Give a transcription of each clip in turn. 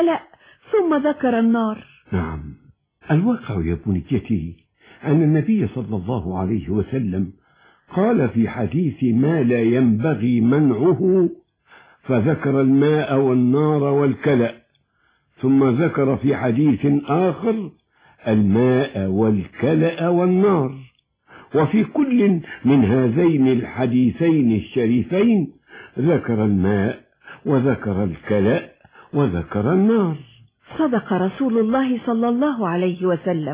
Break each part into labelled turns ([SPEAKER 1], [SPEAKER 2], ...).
[SPEAKER 1] لا ثم ذكر النار
[SPEAKER 2] نعم الواقع يا بنيتي أن النبي صلى الله عليه وسلم قال في حديث ما لا ينبغي منعه فذكر الماء والنار والكلأ ثم ذكر في حديث آخر الماء والكلأ والنار وفي كل من هذين الحديثين الشريفين ذكر الماء وذكر الكلأ وذكر النار
[SPEAKER 1] صدق رسول الله صلى الله عليه وسلم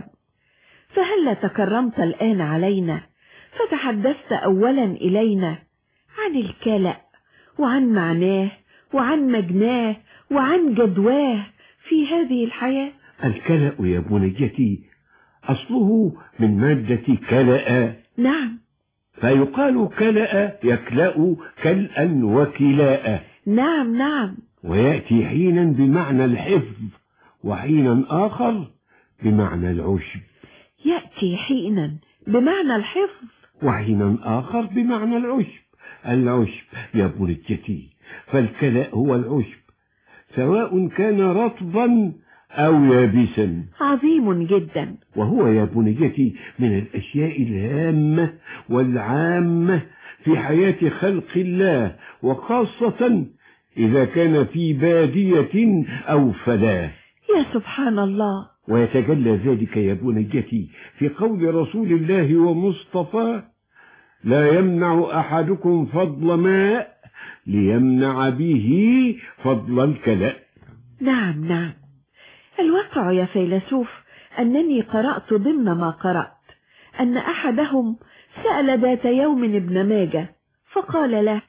[SPEAKER 1] فهل تكرمت الآن علينا فتحدثت أولا إلينا عن الكلأ وعن معناه وعن مجناه وعن جدواه في هذه الحياة
[SPEAKER 2] الكلأ يا بنيتي أصله من مادة كلأ
[SPEAKER 1] نعم
[SPEAKER 2] فيقال كلأ يكلأ كلأ وكلاء
[SPEAKER 1] نعم نعم
[SPEAKER 2] ويأتي حينا بمعنى الحفظ وحينا آخر بمعنى العشب
[SPEAKER 1] يأتي حينا بمعنى الحفظ
[SPEAKER 2] وحينا آخر بمعنى العشب العشب يا بنيتي فالكلأ هو العشب سواء كان رطبا أو يابسا
[SPEAKER 1] عظيم جدا
[SPEAKER 2] وهو يا بنيتي من الأشياء الهامة والعامة في حياة خلق الله وخاصة إذا كان في بادية أو فلاة
[SPEAKER 1] يا سبحان الله
[SPEAKER 2] ويتجلى ذلك يا بنيتي في قول رسول الله ومصطفى لا يمنع أحدكم فضل ماء ليمنع به فضل الكلأ
[SPEAKER 1] نعم نعم الواقع يا فيلسوف أنني قرأت ضمن ما قرأت أن أحدهم سأل ذات يوم ابن ماجة فقال له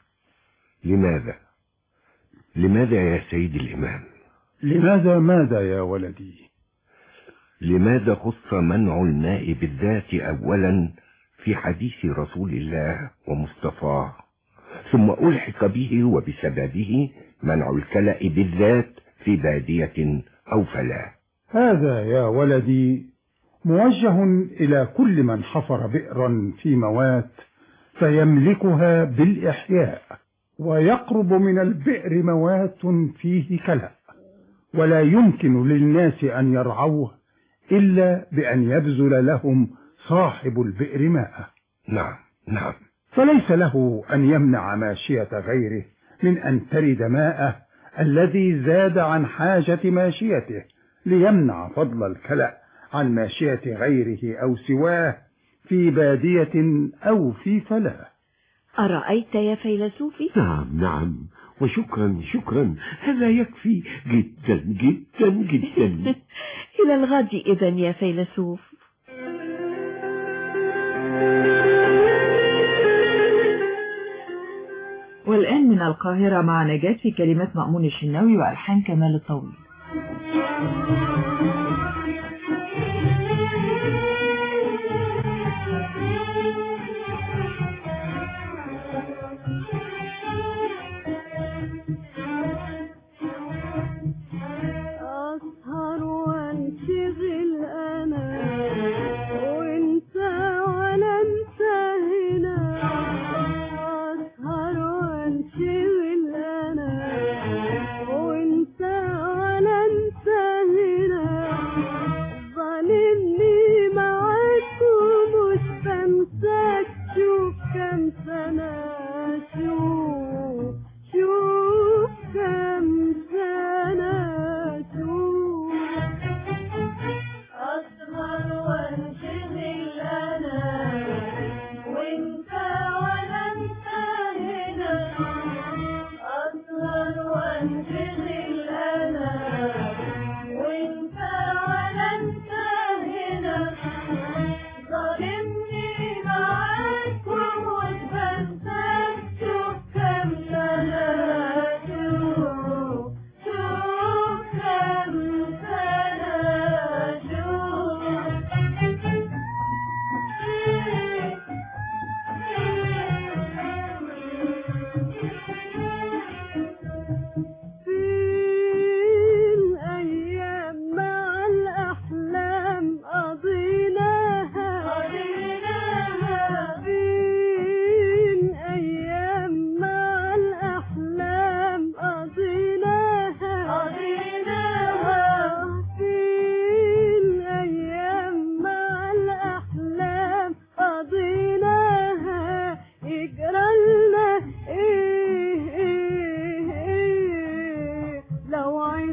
[SPEAKER 2] لماذا لماذا يا سيد الإمام
[SPEAKER 3] لماذا ماذا يا ولدي
[SPEAKER 2] لماذا خص منع الماء بالذات أولا في حديث رسول الله ومصطفاه ثم ألحق به وبسببه منع الكلأ بالذات في بادية أو فلاة
[SPEAKER 3] هذا يا ولدي موجه إلى كل من حفر بئرا في موات فيملكها بالإحياء ويقرب من البئر موات فيه كلأ ولا يمكن للناس أن يرعوه إلا بأن يبذل لهم صاحب البئر ماء
[SPEAKER 2] نعم نعم
[SPEAKER 3] فليس له أن يمنع ماشية غيره من أن ترد ماءه الذي زاد عن حاجة ماشيته ليمنع فضل الكلأ عن ماشية غيره أو سواه في بادية أو في فلاة
[SPEAKER 1] أرأيت يا فيلسوفي؟
[SPEAKER 2] نعم نعم وشكرا شكرا هذا يكفي جدا جدا جدا
[SPEAKER 1] إلى الغد إذا يا فيلسوف
[SPEAKER 4] والآن من القاهرة مع نجاة في كلمات مأمون الشناوي وألحان كمال الطويل
[SPEAKER 5] أسهر وانشغل أنا وانت ولا انت هنا أسهر وانشغل أنا وانت ولا انت هنا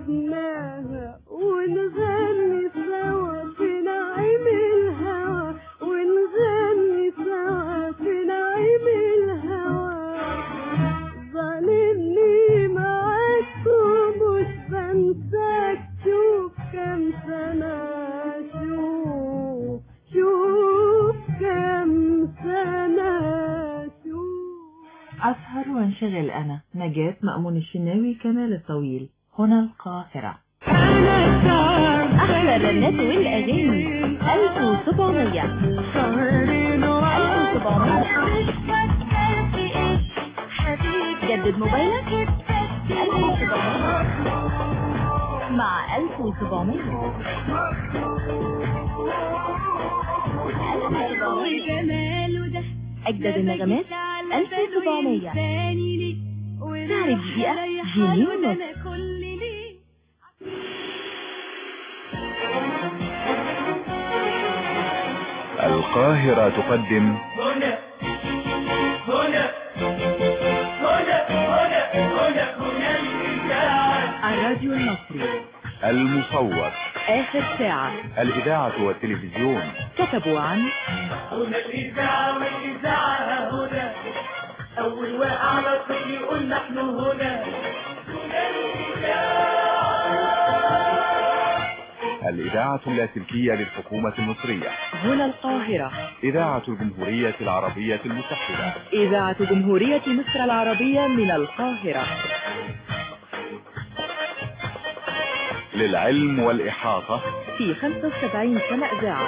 [SPEAKER 5] سيبناها ونغني سوا في نعيم الهوى ونغني سوا في نعيم الهوى ظالمني معاك ومش بنساك شوف كم سنة شوف شوف كم سنة شوف
[SPEAKER 4] أسهر وانشغل أنا نجاة مأمون الشناوي كمال الطويل هنا القاهرة
[SPEAKER 6] أحلى الرنات والأغاني 1700 1700 جدد موبايلك 1700 مع 1700 أجدد النغمات 1700 سعر الدقيقة جنيه ونص
[SPEAKER 7] القاهرة تقدم
[SPEAKER 4] الراديو المصري
[SPEAKER 7] المصور
[SPEAKER 4] آخر ساعة
[SPEAKER 7] الإذاعة والتلفزيون
[SPEAKER 4] كتبوا عن
[SPEAKER 7] الإذاعة اللاسلكية للحكومة المصرية
[SPEAKER 4] هنا القاهرة
[SPEAKER 7] إذاعة الجمهورية العربية المتحدة
[SPEAKER 4] إذاعة جمهورية مصر العربية من القاهرة
[SPEAKER 7] للعلم والإحاطة
[SPEAKER 4] في 75 سنة إذاعة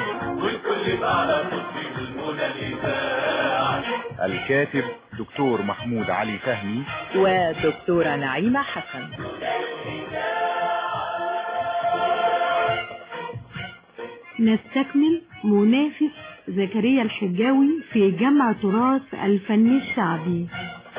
[SPEAKER 7] الكاتب دكتور محمود علي فهمي
[SPEAKER 4] ودكتورة نعيمة حسن
[SPEAKER 5] نستكمل منافس زكريا الحجاوي في جمع تراث الفن الشعبي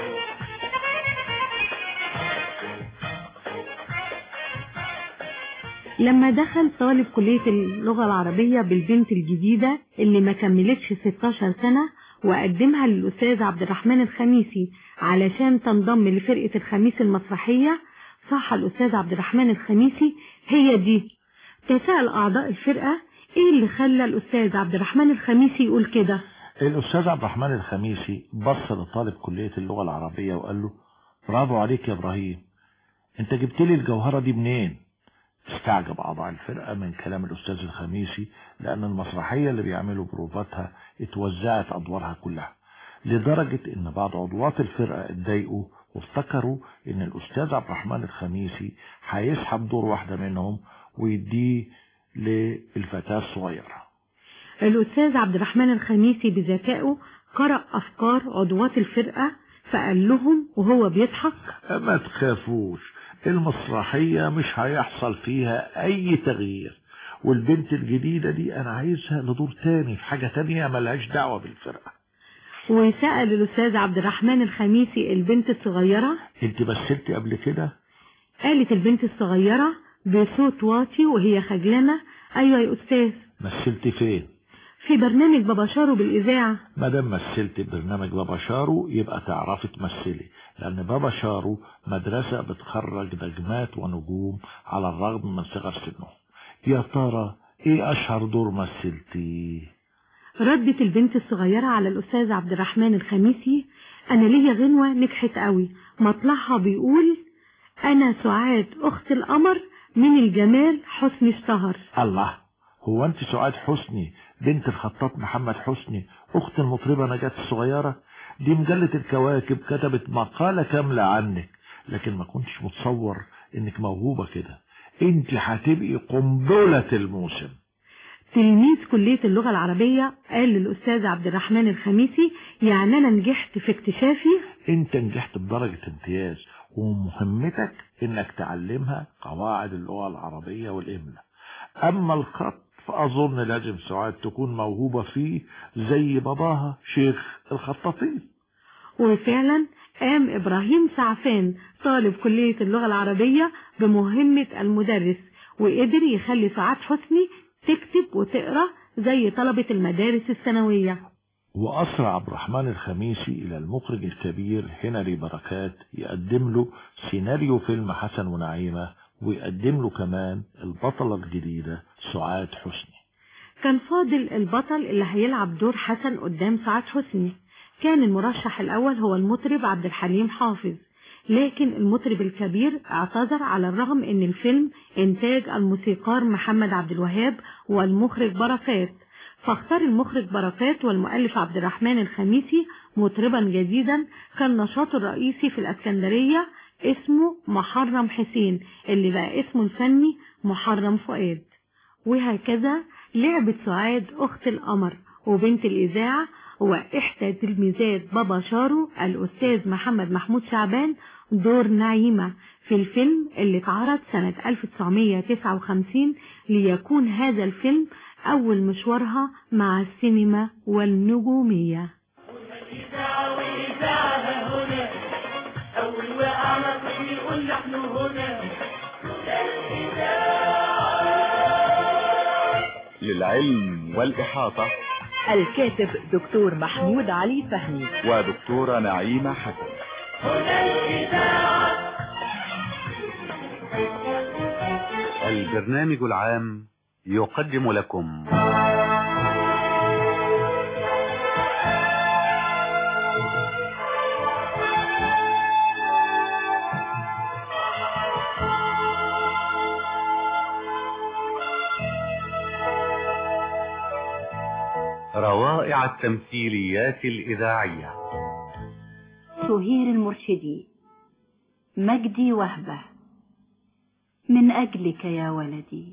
[SPEAKER 5] لما دخل طالب كلية اللغة العربية بالبنت الجديدة اللي ما كملتش 16 سنة وقدمها للأستاذ عبد الرحمن الخميسي علشان تنضم لفرقة الخميس المسرحية صح الأستاذ عبد الرحمن الخميسي هي دي تساءل أعضاء الفرقة إيه اللي خلى الأستاذ عبد الرحمن الخميسي يقول كده
[SPEAKER 8] الأستاذ عبد الرحمن الخميسي بص لطالب كلية اللغة العربية وقال له برافو عليك يا إبراهيم أنت جبت لي الجوهرة دي منين؟ استعجب أعضاء الفرقة من كلام الأستاذ الخميسي لأن المسرحية اللي بيعملوا بروفاتها اتوزعت أدوارها كلها لدرجة إن بعض عضوات الفرقة اتضايقوا وافتكروا إن الأستاذ عبد الرحمن الخميسي هيسحب دور واحدة منهم ويديه للفتاة الصغيرة
[SPEAKER 5] الأستاذ عبد الرحمن الخميسي بذكائه قرأ أفكار عضوات الفرقة فقال لهم وهو بيضحك
[SPEAKER 8] ما تخافوش المسرحية مش هيحصل فيها أي تغيير والبنت الجديدة دي أنا عايزها لدور تاني في حاجة تانية ملهاش دعوة بالفرقة
[SPEAKER 5] وسأل الأستاذ عبد الرحمن الخميسي البنت الصغيرة
[SPEAKER 8] انت مثلتي قبل كده
[SPEAKER 5] قالت البنت الصغيرة بصوت واطي وهي خجلانة أيوة يا أستاذ
[SPEAKER 8] مثلتي فين
[SPEAKER 5] في برنامج بابا شارو بالإذاعة
[SPEAKER 8] ما دام مثلت برنامج بابا شارو يبقى تعرفي تمثلي لأن بابا شارو مدرسة بتخرج نجمات ونجوم على الرغم من صغر سنهم يا ترى ايه أشهر دور مثلتيه
[SPEAKER 5] ردت البنت الصغيرة على الأستاذ عبد الرحمن الخميسي أنا ليا غنوة نجحت قوي مطلعها بيقول أنا سعاد أخت القمر من الجمال حسن اشتهر
[SPEAKER 8] الله هو انت سعاد حسني بنت الخطاط محمد حسني اخت المطربة نجاة الصغيرة دي مجلة الكواكب كتبت مقالة كاملة عنك لكن ما كنتش متصور انك موهوبة كده انت هتبقي قنبلة الموسم
[SPEAKER 5] تلميذ كلية اللغة العربية قال للأستاذ عبد الرحمن الخميسي يعني أنا نجحت في اكتشافي
[SPEAKER 8] انت نجحت بدرجة امتياز ومهمتك انك تعلمها قواعد اللغة العربية والإملاء اما الخط فاظن لازم سعاد تكون موهوبة فيه زي باباها شيخ الخطاطين
[SPEAKER 5] وفعلا قام إبراهيم سعفان طالب كلية اللغة العربية بمهمة المدرس وقدر يخلي سعاد حسني تكتب وتقرأ زي طلبة المدارس الثانوية
[SPEAKER 8] وأسرع عبد الرحمن الخميسي إلى المخرج الكبير هنري بركات يقدم له سيناريو فيلم حسن ونعيمة ويقدم له كمان البطلة الجديدة سعاد حسني
[SPEAKER 5] كان فاضل البطل اللي هيلعب دور حسن قدام سعاد حسني كان المرشح الأول هو المطرب عبد الحليم حافظ لكن المطرب الكبير اعتذر على الرغم ان الفيلم انتاج الموسيقار محمد عبد الوهاب والمخرج بركات فاختار المخرج بركات والمؤلف عبد الرحمن الخميسي مطربا جديدا كان نشاطه الرئيسي في الاسكندرية اسمه محرم حسين اللي بقى اسمه الفني محرم فؤاد وهكذا لعبت سعاد أخت القمر وبنت الإذاعة وإحدى تلميذات بابا شارو الأستاذ محمد محمود شعبان دور نعيمة في الفيلم اللي اتعرض سنة 1959 ليكون هذا الفيلم أول مشوارها مع السينما والنجومية
[SPEAKER 9] أول وقعنا صحي يقول نحن هنا
[SPEAKER 7] للعلم والإحاطة
[SPEAKER 4] الكاتب دكتور محمود علي فهمي
[SPEAKER 7] ودكتورة نعيمة حسن
[SPEAKER 10] البرنامج العام يقدم لكم روائع التمثيليات الإذاعية
[SPEAKER 11] سهير المرشدي مجدي وهبة من أجلك يا ولدي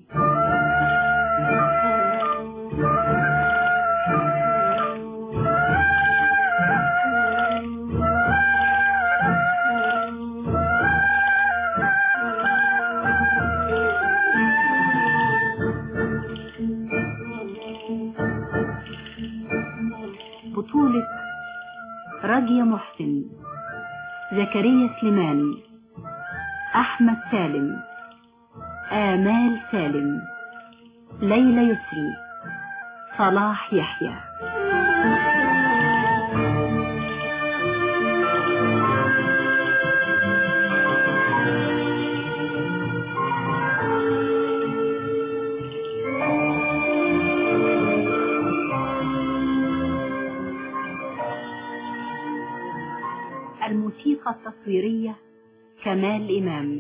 [SPEAKER 11] بطولة راجية محسن زكريا سليمان أحمد سالم آمال سالم ليلى يسري صلاح يحيى الموسيقى التصويرية كمال إمام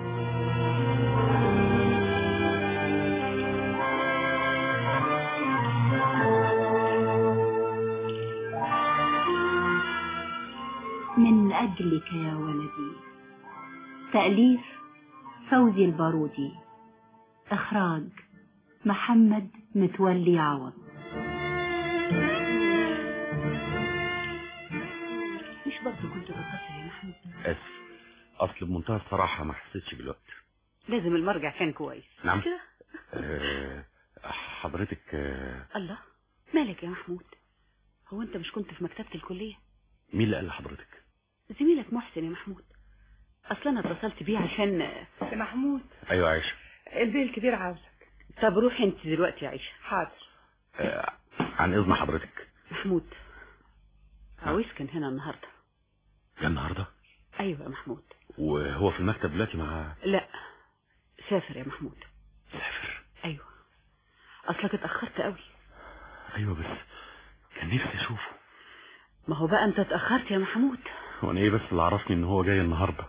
[SPEAKER 11] من أجلك يا ولدي تأليف فوزي البارودي إخراج محمد متولي عوض
[SPEAKER 12] مش برضه كنت بتصل يا محمود
[SPEAKER 10] اسف اصل بمنتهى الصراحة ما حسيتش بالوقت
[SPEAKER 12] لازم المرجع كان كويس
[SPEAKER 10] نعم
[SPEAKER 12] كده
[SPEAKER 10] أه حضرتك أه
[SPEAKER 12] الله مالك يا محمود هو انت مش كنت في مكتبة الكلية
[SPEAKER 10] مين اللي قال لحضرتك
[SPEAKER 12] زميلك محسن يا محمود اصلا انا اتصلت بيه عشان
[SPEAKER 13] يا محمود
[SPEAKER 10] ايوه عايشة
[SPEAKER 13] البيه الكبير عاوزك
[SPEAKER 12] طب روحي انت دلوقتي يا عيشة
[SPEAKER 13] حاضر
[SPEAKER 10] أه عن اذن حضرتك
[SPEAKER 12] محمود عويس كان هنا النهاردة
[SPEAKER 10] يا النهاردة
[SPEAKER 12] ايوه يا محمود
[SPEAKER 10] وهو في المكتب دلوقتي مع
[SPEAKER 12] لا سافر يا محمود
[SPEAKER 10] سافر
[SPEAKER 12] ايوه اصلك اتأخرت قوي
[SPEAKER 10] ايوه بس كان نفسي اشوفه
[SPEAKER 12] ما هو بقى انت اتأخرت يا محمود
[SPEAKER 10] وانا ايه بس اللي عرفني ان هو جاي النهارده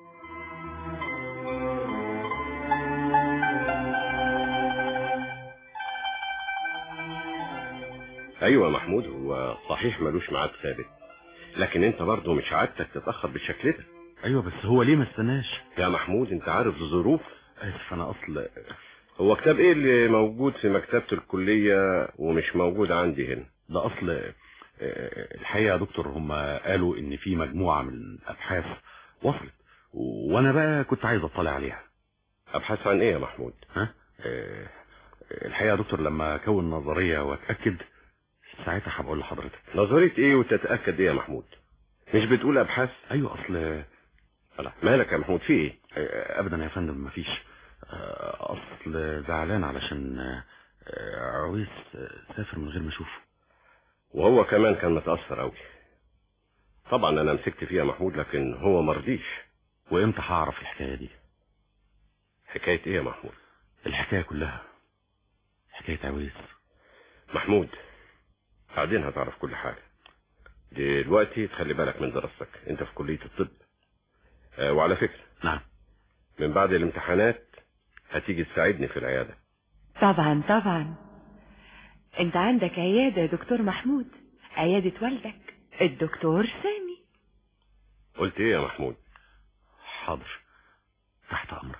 [SPEAKER 14] ايوه محمود هو صحيح ملوش ميعاد ثابت لكن انت برضه مش عادتك تتاخر بالشكل ده
[SPEAKER 10] ايوه بس هو ليه ما استناش
[SPEAKER 14] يا محمود انت عارف الظروف
[SPEAKER 10] اسف انا اصل
[SPEAKER 14] هو كتاب ايه اللي موجود في مكتبة الكلية ومش موجود عندي هنا
[SPEAKER 10] ده اصل آه، الحقيقة يا دكتور هم قالوا ان في مجموعة من الابحاث وصلت وانا بقى كنت عايز اطلع عليها
[SPEAKER 14] ابحاث عن ايه يا محمود
[SPEAKER 10] ها آه، الحقيقة يا دكتور لما اكون نظرية واتأكد ساعتها هبقول لحضرتك
[SPEAKER 14] نظرية ايه وتتأكد ايه يا محمود مش بتقول ابحاث
[SPEAKER 10] ايوه اصل
[SPEAKER 14] لا مالك يا محمود في ايه
[SPEAKER 10] آه، ابدا يا فندم مفيش آه، اصل زعلان علشان آه، عويس آه، سافر من غير ما اشوفه
[SPEAKER 14] وهو كمان كان متأثر قوي طبعا انا مسكت فيها محمود لكن هو مرضيش
[SPEAKER 10] وامتى هعرف الحكاية دي
[SPEAKER 14] حكاية ايه يا محمود
[SPEAKER 10] الحكاية كلها حكاية عويس
[SPEAKER 14] محمود بعدين هتعرف كل حاجة دلوقتي تخلي بالك من دراستك انت في كلية الطب آه وعلى فكرة
[SPEAKER 10] نعم
[SPEAKER 14] من بعد الامتحانات هتيجي تساعدني في العيادة
[SPEAKER 1] طبعا طبعا انت عندك عيادة يا دكتور محمود عيادة والدك الدكتور سامي
[SPEAKER 14] قلت ايه يا محمود
[SPEAKER 10] حاضر تحت امرك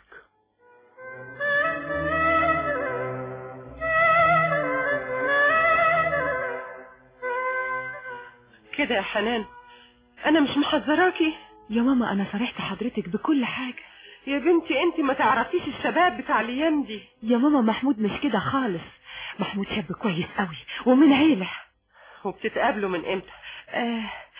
[SPEAKER 15] كده يا حنان انا مش محذراكي
[SPEAKER 1] يا ماما انا صرحت حضرتك بكل حاجة
[SPEAKER 15] يا بنتي انت ما تعرفيش الشباب بتاع الايام دي
[SPEAKER 1] يا ماما محمود مش كده خالص محمود شاب كويس قوي ومن عيلة
[SPEAKER 15] وبتتقابلوا من امتى
[SPEAKER 1] آه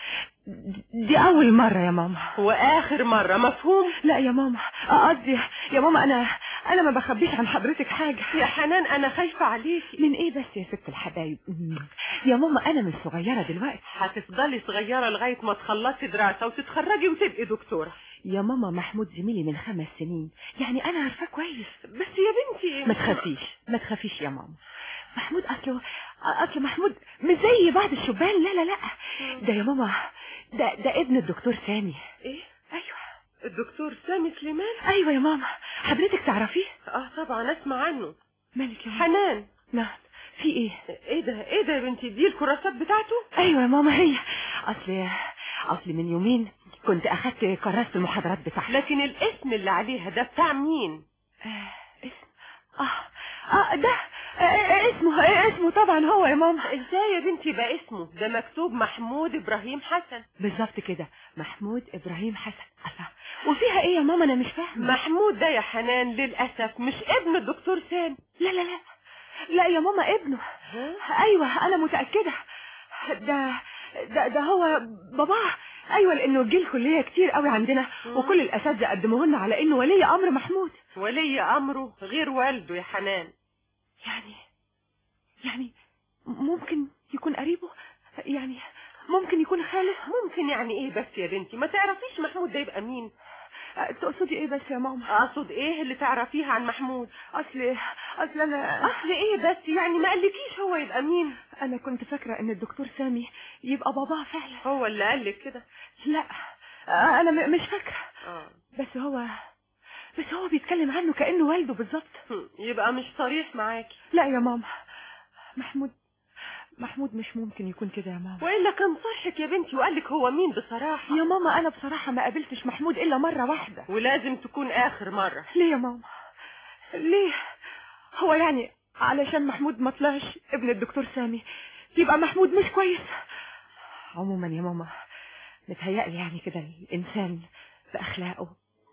[SPEAKER 1] دي اول مرة يا ماما
[SPEAKER 15] واخر مرة مفهوم
[SPEAKER 1] لا يا ماما آه، قصدي يا ماما انا انا ما بخبيش عن حضرتك حاجة
[SPEAKER 15] يا حنان انا خايفة عليكي
[SPEAKER 1] من ايه بس يا ست الحبايب يا ماما انا مش صغيرة دلوقتي
[SPEAKER 15] هتفضلي صغيرة لغاية ما تخلصي دراسة وتتخرجي وتبقي دكتورة
[SPEAKER 1] يا ماما محمود زميلي من خمس سنين يعني انا عارفاه كويس
[SPEAKER 15] بس يا بنتي
[SPEAKER 1] ما تخافيش ما تخافيش يا ماما محمود اصله اصل محمود مش زي بعض الشبان لا لا لا ده يا ماما ده ده ابن الدكتور سامي
[SPEAKER 15] ايه
[SPEAKER 1] ايوه
[SPEAKER 15] الدكتور سامي سليمان
[SPEAKER 1] ايوه يا ماما حضرتك تعرفيه
[SPEAKER 15] اه طبعا اسمع عنه
[SPEAKER 1] مالك يا ماما
[SPEAKER 15] حنان
[SPEAKER 1] نعم في ايه
[SPEAKER 15] ايه ده ايه ده يا بنتي دي الكراسات بتاعته
[SPEAKER 1] ايوه يا ماما هي اصل اصل من يومين كنت اخدت كراسة المحاضرات بتاعته
[SPEAKER 15] لكن الاسم اللي عليها ده بتاع مين
[SPEAKER 1] آه اسم اه اه ده آه آه اسمه آه اسمه طبعا هو يا ماما
[SPEAKER 15] ازاي يا بنتي يبقى اسمه ده مكتوب محمود ابراهيم حسن
[SPEAKER 1] بالظبط كده محمود ابراهيم حسن الله وفيها ايه يا ماما انا مش فاهمه
[SPEAKER 15] محمود ده يا حنان للاسف مش ابن الدكتور سامي
[SPEAKER 1] لا لا لا لا يا ماما ابنه ايوه انا متاكده ده ده ده هو باباه ايوه لانه جه الكليه كتير قوي عندنا وكل الاساتذه قدموه لنا على انه ولي امر محمود
[SPEAKER 15] ولي امره غير والده يا حنان
[SPEAKER 1] يعني يعني ممكن يكون قريبه يعني ممكن يكون خاله
[SPEAKER 15] ممكن يعني ايه بس يا بنتي ما تعرفيش محمود ده يبقى مين
[SPEAKER 1] تقصدي ايه بس يا ماما
[SPEAKER 15] اقصد ايه اللي تعرفيها عن محمود
[SPEAKER 1] اصل اصل انا
[SPEAKER 15] اصل ايه بس يعني ما قالكيش هو يبقى مين
[SPEAKER 1] انا كنت فاكره ان الدكتور سامي يبقى باباه فعلا
[SPEAKER 15] هو اللي قالك كده
[SPEAKER 1] لا انا م- مش فاكره
[SPEAKER 15] اه
[SPEAKER 1] بس هو بس هو بيتكلم عنه كانه والده بالظبط
[SPEAKER 15] يبقى مش صريح معاكي
[SPEAKER 1] لا يا ماما محمود محمود مش ممكن يكون كده يا ماما
[SPEAKER 15] والا كان صحك يا بنتي وقالك هو مين بصراحه
[SPEAKER 1] يا ماما انا بصراحه ما قابلتش محمود الا مره واحده
[SPEAKER 15] ولازم تكون اخر مره
[SPEAKER 1] ليه يا ماما ليه هو يعني علشان محمود ما طلعش ابن الدكتور سامي يبقى محمود مش كويس عموما يا ماما متهيألي يعني كده الانسان باخلاقه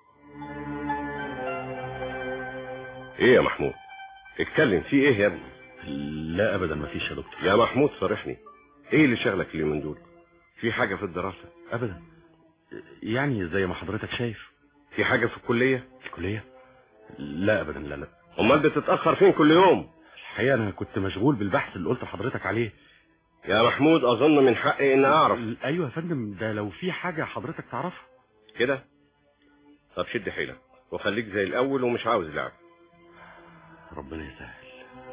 [SPEAKER 14] ايه يا محمود اتكلم في ايه يا ابني
[SPEAKER 10] لا ابدا ما فيش يا دكتور
[SPEAKER 14] يا محمود صارحني ايه اللي شغلك اليومين دول في حاجة في الدراسة
[SPEAKER 10] ابدا يعني زي ما حضرتك شايف
[SPEAKER 14] في حاجة في الكلية
[SPEAKER 10] الكلية لا ابدا لا لا
[SPEAKER 14] امال بتتأخر فين كل يوم
[SPEAKER 10] الحقيقة انا كنت مشغول بالبحث اللي قلت لحضرتك عليه
[SPEAKER 14] يا محمود اظن من حقي ان اعرف
[SPEAKER 10] ايوه يا فندم ده لو في حاجة حضرتك تعرفها
[SPEAKER 14] كده طب شد حيلك وخليك زي الاول ومش عاوز لعب
[SPEAKER 10] ربنا يسهل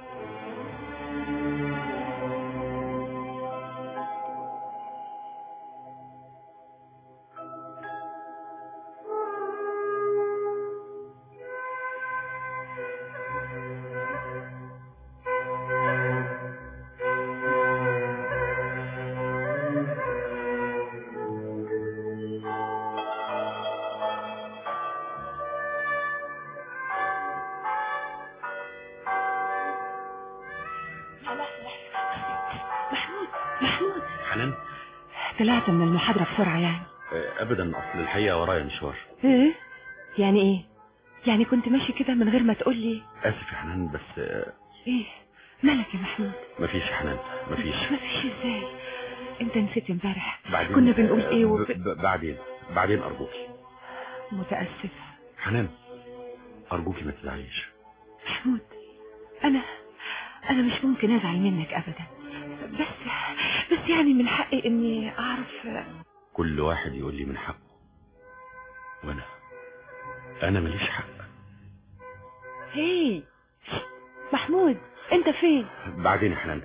[SPEAKER 1] محمود محمود
[SPEAKER 10] حنان
[SPEAKER 1] طلعت من المحاضرة بسرعة يعني
[SPEAKER 10] آه، ابدا اصل الحقيقة ورايا مشوار
[SPEAKER 1] ايه يعني ايه يعني كنت ماشي كده من غير ما تقول لي
[SPEAKER 10] اسف يا حنان بس آه،
[SPEAKER 1] ايه مالك يا محمود
[SPEAKER 10] مفيش يا حنان مفيش
[SPEAKER 1] مفيش ازاي انت نسيت امبارح
[SPEAKER 10] بعدين
[SPEAKER 1] كنا بنقول ايه
[SPEAKER 10] ب-
[SPEAKER 1] وف...
[SPEAKER 10] ب- بعدين بعدين ارجوكي
[SPEAKER 1] متأسف
[SPEAKER 10] حنان ارجوكي ما تزعليش
[SPEAKER 1] محمود انا انا مش ممكن ازعل منك ابدا بس بس يعني من حقي اني اعرف
[SPEAKER 10] كل واحد يقول لي من حقه وانا انا ماليش حق
[SPEAKER 12] هي محمود انت فين
[SPEAKER 10] بعدين يا حنان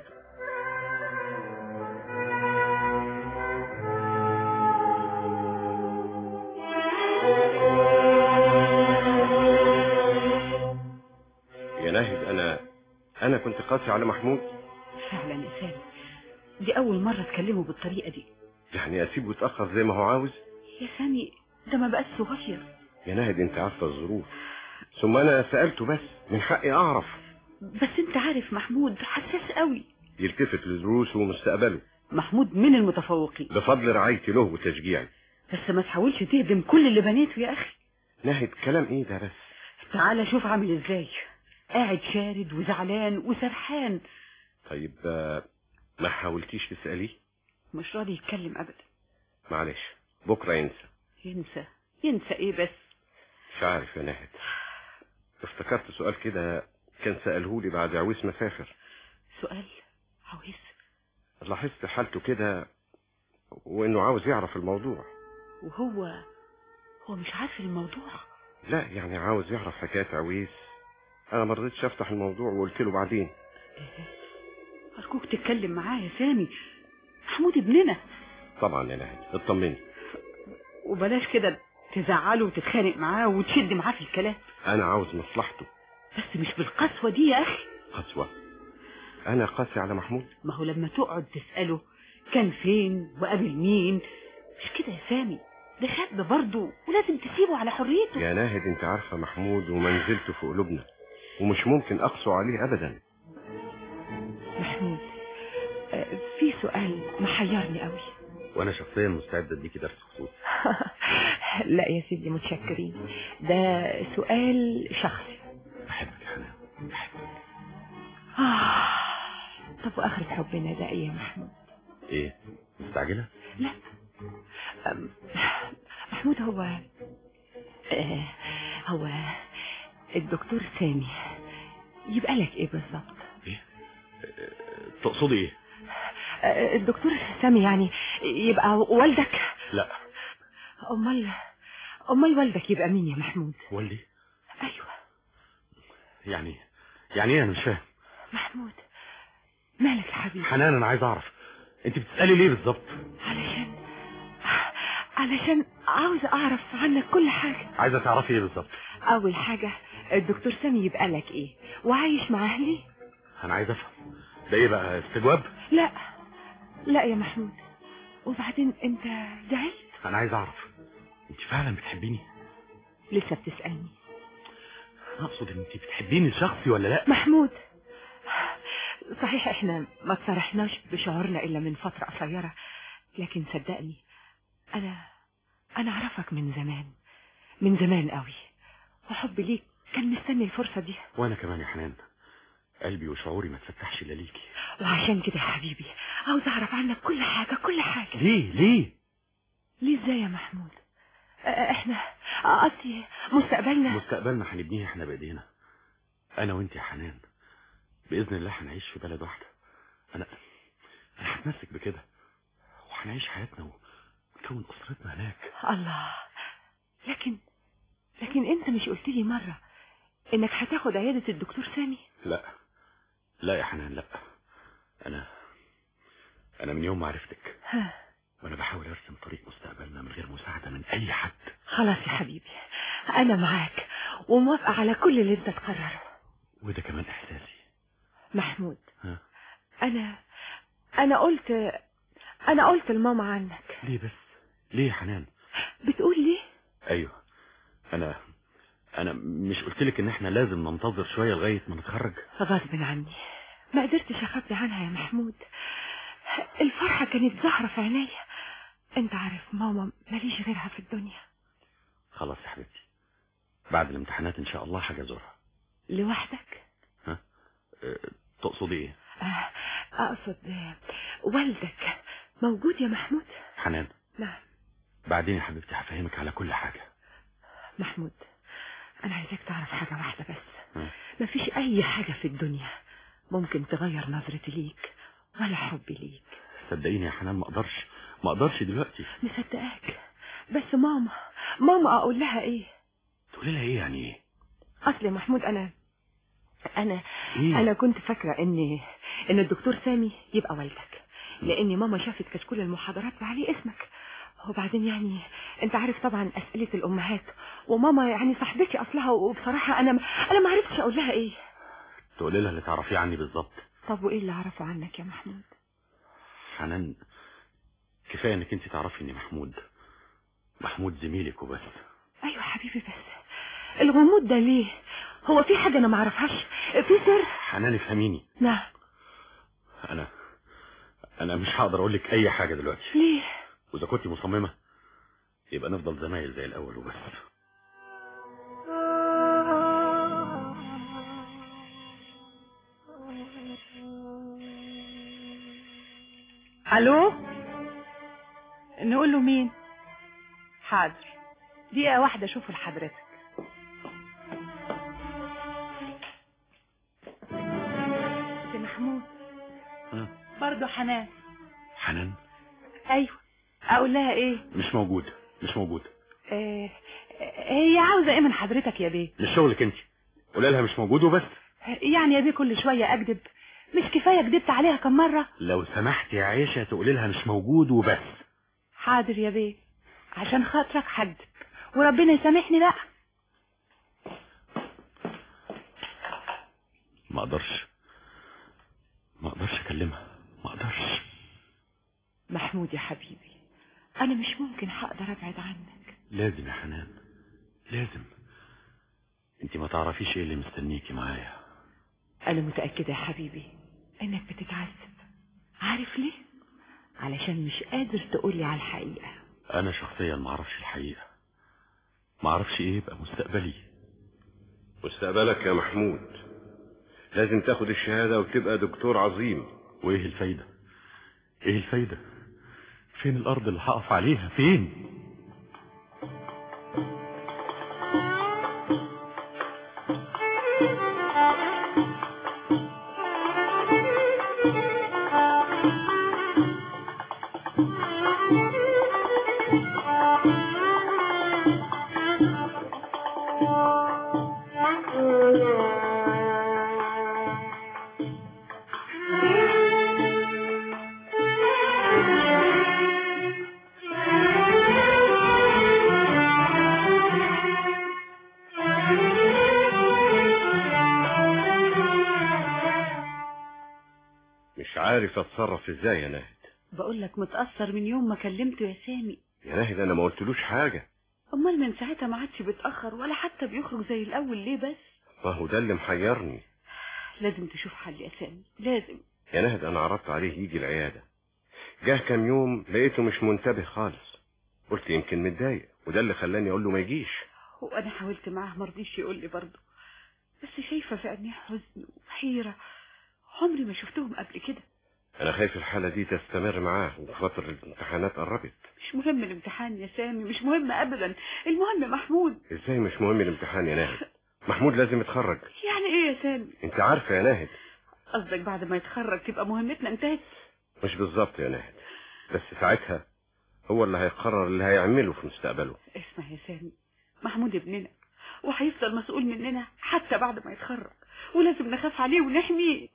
[SPEAKER 14] يا ناهد انا انا كنت قاسي على محمود
[SPEAKER 12] فعلا يا سامي دي اول مرة تكلمه بالطريقة دي
[SPEAKER 14] يعني اسيبه يتاخر زي ما هو عاوز
[SPEAKER 12] يا سامي ده ما بقاش صغير
[SPEAKER 14] يا ناهد انت عارفه الظروف ثم انا سالته بس من حقي اعرف
[SPEAKER 12] بس انت عارف محمود حساس قوي
[SPEAKER 14] يلتفت لدروسه ومستقبله
[SPEAKER 12] محمود من المتفوقين
[SPEAKER 14] بفضل رعايتي له وتشجيعي
[SPEAKER 12] بس ما تحاولش تهدم كل اللي بنيته يا اخي
[SPEAKER 14] ناهد كلام ايه ده بس
[SPEAKER 12] تعالى شوف عامل ازاي قاعد شارد وزعلان وسرحان
[SPEAKER 14] طيب آه، ما حاولتيش تساليه
[SPEAKER 12] مش راضي يتكلم ابدا
[SPEAKER 14] معلش بكره ينسى
[SPEAKER 12] ينسى ينسى ايه بس
[SPEAKER 14] مش عارف يا ناهد افتكرت سؤال كده كان سأله لي بعد عويس ما سافر
[SPEAKER 12] سؤال عويس
[SPEAKER 14] لاحظت حالته كده وانه عاوز يعرف الموضوع
[SPEAKER 12] وهو هو مش عارف الموضوع
[SPEAKER 14] لا يعني عاوز يعرف حكاية عويس انا ما رضيتش افتح الموضوع وقلت له بعدين
[SPEAKER 12] ارجوك تتكلم معاه يا سامي محمود ابننا
[SPEAKER 14] طبعا يا ناهد اطمني
[SPEAKER 12] وبلاش كده تزعله وتتخانق معاه وتشد معاه في الكلام
[SPEAKER 14] انا عاوز مصلحته
[SPEAKER 12] بس مش بالقسوة دي يا اخي
[SPEAKER 14] قسوة انا قاسي على محمود
[SPEAKER 12] ما هو لما تقعد تسأله كان فين وقابل مين مش كده يا سامي ده شاب برضه ولازم تسيبه على حريته
[SPEAKER 14] يا ناهد انت عارفة محمود ومنزلته في قلوبنا ومش ممكن اقسو عليه ابدا
[SPEAKER 1] محمود آه، في سؤال محيرني قوي
[SPEAKER 10] وانا شخصيا مستعد اديكي درس خصوصي
[SPEAKER 1] لا يا سيدي متشكرين ده سؤال شخصي
[SPEAKER 10] بحبك يا حنان
[SPEAKER 1] آه. طب واخرة حبنا ده ايه يا محمود
[SPEAKER 10] ايه مستعجلة
[SPEAKER 1] لا أم، محمود هو آه، هو الدكتور سامي يبقى لك ايه بالظبط
[SPEAKER 10] تقصدي ايه
[SPEAKER 1] آه، الدكتور سامي يعني يبقى والدك
[SPEAKER 10] لا
[SPEAKER 1] امال امال والدك يبقى مين يا محمود
[SPEAKER 10] والدي
[SPEAKER 1] ايوه
[SPEAKER 10] يعني يعني ايه انا مش فاهم
[SPEAKER 1] محمود مالك يا حبيبي
[SPEAKER 10] حنان انا عايز اعرف انت بتسالي ليه بالظبط
[SPEAKER 1] علشان علشان عاوز اعرف عنك كل حاجة
[SPEAKER 10] عايزه تعرفي ايه بالظبط
[SPEAKER 1] اول حاجة الدكتور سامي يبقى لك ايه وعايش مع اهلي
[SPEAKER 10] انا عايز افهم ده ايه بقى استجواب
[SPEAKER 1] لا لا يا محمود وبعدين انت زعلت
[SPEAKER 10] انا عايز اعرف انت فعلا بتحبيني
[SPEAKER 1] لسه بتسألني
[SPEAKER 10] انا اقصد ان انت بتحبيني شخصي ولا لا
[SPEAKER 1] محمود صحيح احنا ما تصرحناش بشعورنا الا من فترة قصيرة لكن صدقني انا انا اعرفك من زمان من زمان قوي وحبي ليك كان مستني الفرصة دي
[SPEAKER 10] وانا كمان يا حنان قلبي وشعوري ما تفتحش الا ليكي
[SPEAKER 1] وعشان كده يا حبيبي عاوز اعرف عنك كل حاجة كل حاجة
[SPEAKER 10] ليه ليه
[SPEAKER 1] ليه ازاي يا محمود اه، احنا اه، قصدي مستقبلنا
[SPEAKER 10] مستقبلنا هنبنيه احنا بايدينا انا وانت يا حنان باذن الله هنعيش في بلد واحده انا انا هتمسك بكده وهنعيش حياتنا ونكون اسرتنا هناك
[SPEAKER 1] الله لكن لكن انت مش قلت لي مرة انك هتاخد عيادة الدكتور سامي
[SPEAKER 10] لا لا يا حنان لا انا انا من يوم ما عرفتك
[SPEAKER 1] ها
[SPEAKER 10] وانا بحاول ارسم طريق مستقبلنا من غير مساعده من اي حد
[SPEAKER 1] خلاص يا حبيبي انا معاك وموافقة على كل اللي انت تقرره
[SPEAKER 10] وده كمان احساسي
[SPEAKER 1] محمود
[SPEAKER 10] ها
[SPEAKER 1] انا انا قلت انا قلت لماما عنك
[SPEAKER 10] ليه بس ليه يا حنان
[SPEAKER 1] بتقول ليه
[SPEAKER 10] ايوه انا انا مش قلت لك ان احنا لازم ننتظر شويه لغايه ما نتخرج
[SPEAKER 1] غصب عني ما قدرتش اخبي عنها يا محمود الفرحة كانت ظاهرة في عينيا انت عارف ماما ماليش غيرها في الدنيا
[SPEAKER 10] خلاص يا حبيبتي بعد الامتحانات ان شاء الله حاجه ازورها
[SPEAKER 1] لوحدك
[SPEAKER 10] ها أه، تقصدي ايه
[SPEAKER 1] آه، اقصد آه، والدك موجود يا محمود
[SPEAKER 10] حنان
[SPEAKER 1] نعم
[SPEAKER 10] بعدين يا حبيبتي هفهمك على كل حاجه
[SPEAKER 1] محمود انا عايزاك تعرف حاجة واحدة بس
[SPEAKER 10] ها.
[SPEAKER 1] مفيش اي حاجة في الدنيا ممكن تغير نظرتي ليك ولا حبي ليك
[SPEAKER 10] صدقيني يا حنان ما اقدرش ما اقدرش دلوقتي
[SPEAKER 1] مصدقاك بس ماما ماما اقول لها ايه
[SPEAKER 10] تقولي لها ايه يعني ايه
[SPEAKER 1] اصل يا محمود انا
[SPEAKER 15] انا
[SPEAKER 10] إيه؟
[SPEAKER 15] انا كنت فاكره ان ان الدكتور سامي يبقى والدك لان ماما شافت كشكول المحاضرات وعليه اسمك وبعدين يعني انت عارف طبعا اسئله الامهات وماما يعني صاحبتي اصلها وبصراحه انا انا ما عرفتش اقول لها ايه
[SPEAKER 10] تقولي لها اللي تعرفيه عني بالظبط
[SPEAKER 15] طب وايه اللي اعرفه عنك يا محمود
[SPEAKER 10] حنان كفايه انك انت تعرفي اني محمود محمود زميلك وبس
[SPEAKER 15] ايوه حبيبي بس الغموض ده ليه هو في حاجه انا ما اعرفهاش في سر
[SPEAKER 10] حنان افهميني
[SPEAKER 15] نعم
[SPEAKER 10] انا انا مش هقدر اقول لك اي حاجه دلوقتي
[SPEAKER 15] ليه
[SPEAKER 10] واذا كنت مصممه يبقى نفضل زمايل زي الاول وبس
[SPEAKER 12] الو نقول له مين حاضر دقيقة واحدة اشوفه لحضرتك سي محمود
[SPEAKER 10] ها؟
[SPEAKER 12] برضه حنان
[SPEAKER 10] حنان
[SPEAKER 12] ايوه اقول لها ايه
[SPEAKER 10] مش موجود مش موجود
[SPEAKER 12] آه هي عاوزة ايه من حضرتك يا بيه
[SPEAKER 10] مش شغلك انت قولي لها مش موجود وبس
[SPEAKER 12] يعني يا بيه كل شوية اكذب مش كفاية كدبت عليها كم مرة
[SPEAKER 10] لو سمحت يا عيشه تقولي لها مش موجود وبس
[SPEAKER 12] حاضر يا بيه عشان خاطرك حدك وربنا يسامحني بقى
[SPEAKER 10] ما اقدرش ما اقدرش اكلمها ما اقدرش
[SPEAKER 15] محمود يا حبيبي انا مش ممكن هقدر ابعد عنك
[SPEAKER 10] لازم يا حنان لازم انت ما تعرفيش ايه اللي مستنيكي معايا
[SPEAKER 15] انا متاكده يا حبيبي انك بتتعذب عارف ليه علشان مش قادر تقولي على الحقيقه
[SPEAKER 10] انا شخصيا ما اعرفش الحقيقه ما اعرفش ايه يبقى مستقبلي
[SPEAKER 14] مستقبلك يا محمود لازم تاخد الشهادة وتبقى دكتور عظيم
[SPEAKER 10] وايه الفايده ايه الفايده فين الارض اللي هقف عليها فين
[SPEAKER 14] مش عارف اتصرف ازاي يا ناهد
[SPEAKER 12] بقول لك متأثر من يوم ما كلمته يا سامي
[SPEAKER 14] يا ناهد انا ما قلتلوش حاجة
[SPEAKER 12] امال من ساعتها ما عادش بيتأخر ولا حتى بيخرج زي الاول ليه بس
[SPEAKER 14] ما هو ده اللي محيرني
[SPEAKER 12] لازم تشوف حل يا سامي لازم
[SPEAKER 14] يا ناهد انا عرضت عليه يجي العيادة جه كام يوم لقيته مش منتبه خالص قلت يمكن متضايق وده اللي خلاني اقول له ما يجيش
[SPEAKER 12] وانا حاولت معاه مرضيش يقول لي برضه بس شايفة في عينيه حزن وحيرة عمري ما شفتهم قبل كده
[SPEAKER 14] انا خايف الحالة دي تستمر معاه وفترة الامتحانات قربت
[SPEAKER 12] مش مهم الامتحان يا سامي مش مهم ابدا المهم محمود
[SPEAKER 14] ازاي مش مهم الامتحان يا ناهد محمود لازم يتخرج
[SPEAKER 12] يعني ايه يا سامي
[SPEAKER 14] انت عارفة يا ناهد
[SPEAKER 12] قصدك بعد ما يتخرج تبقى مهمتنا انتهت
[SPEAKER 14] مش بالظبط يا ناهد بس ساعتها هو اللي هيقرر اللي هيعمله في مستقبله
[SPEAKER 12] اسمع يا سامي محمود ابننا وهيفضل مسؤول مننا حتى بعد ما يتخرج ولازم نخاف عليه ونحميه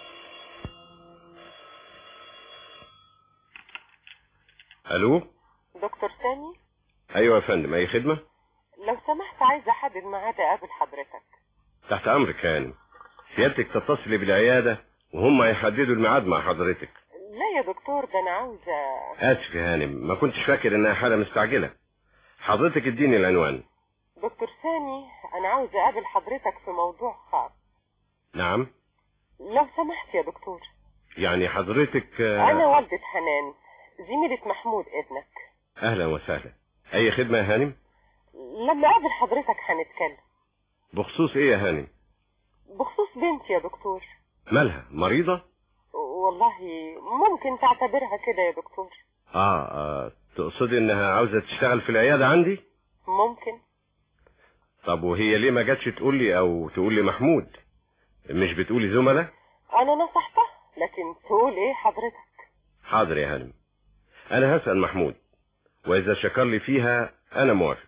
[SPEAKER 14] الو
[SPEAKER 16] دكتور سامي
[SPEAKER 14] ايوه يا فندم اي خدمة
[SPEAKER 16] لو سمحت عايزة احدد ميعاد اقابل حضرتك
[SPEAKER 14] تحت امرك يا هانم سيادتك تتصلي بالعيادة وهم هيحددوا الميعاد مع حضرتك
[SPEAKER 16] لا يا دكتور ده انا عاوزة
[SPEAKER 14] اسف يا هانم ما كنتش فاكر انها حالة مستعجلة حضرتك اديني العنوان
[SPEAKER 16] دكتور سامي انا عاوزة اقابل حضرتك في موضوع خاص
[SPEAKER 14] نعم
[SPEAKER 16] لو سمحت يا دكتور
[SPEAKER 14] يعني حضرتك آه،
[SPEAKER 16] انا والدة حنان زميلة محمود ابنك
[SPEAKER 14] اهلا وسهلا اي خدمة يا هانم
[SPEAKER 16] لما اقابل حضرتك هنتكلم
[SPEAKER 14] بخصوص ايه يا هانم
[SPEAKER 16] بخصوص بنتي يا دكتور
[SPEAKER 14] مالها مريضة
[SPEAKER 16] والله ممكن تعتبرها كده يا دكتور
[SPEAKER 14] آه, اه تقصدي انها عاوزة تشتغل في العيادة عندي
[SPEAKER 16] ممكن
[SPEAKER 14] طب وهي ليه ما جاتش تقول لي او تقول لي محمود مش بتقولي زملاء
[SPEAKER 16] انا نصحتها لكن تقول ايه حضرتك
[SPEAKER 14] حاضر يا هانم انا هسأل محمود واذا شكر لي فيها انا موافق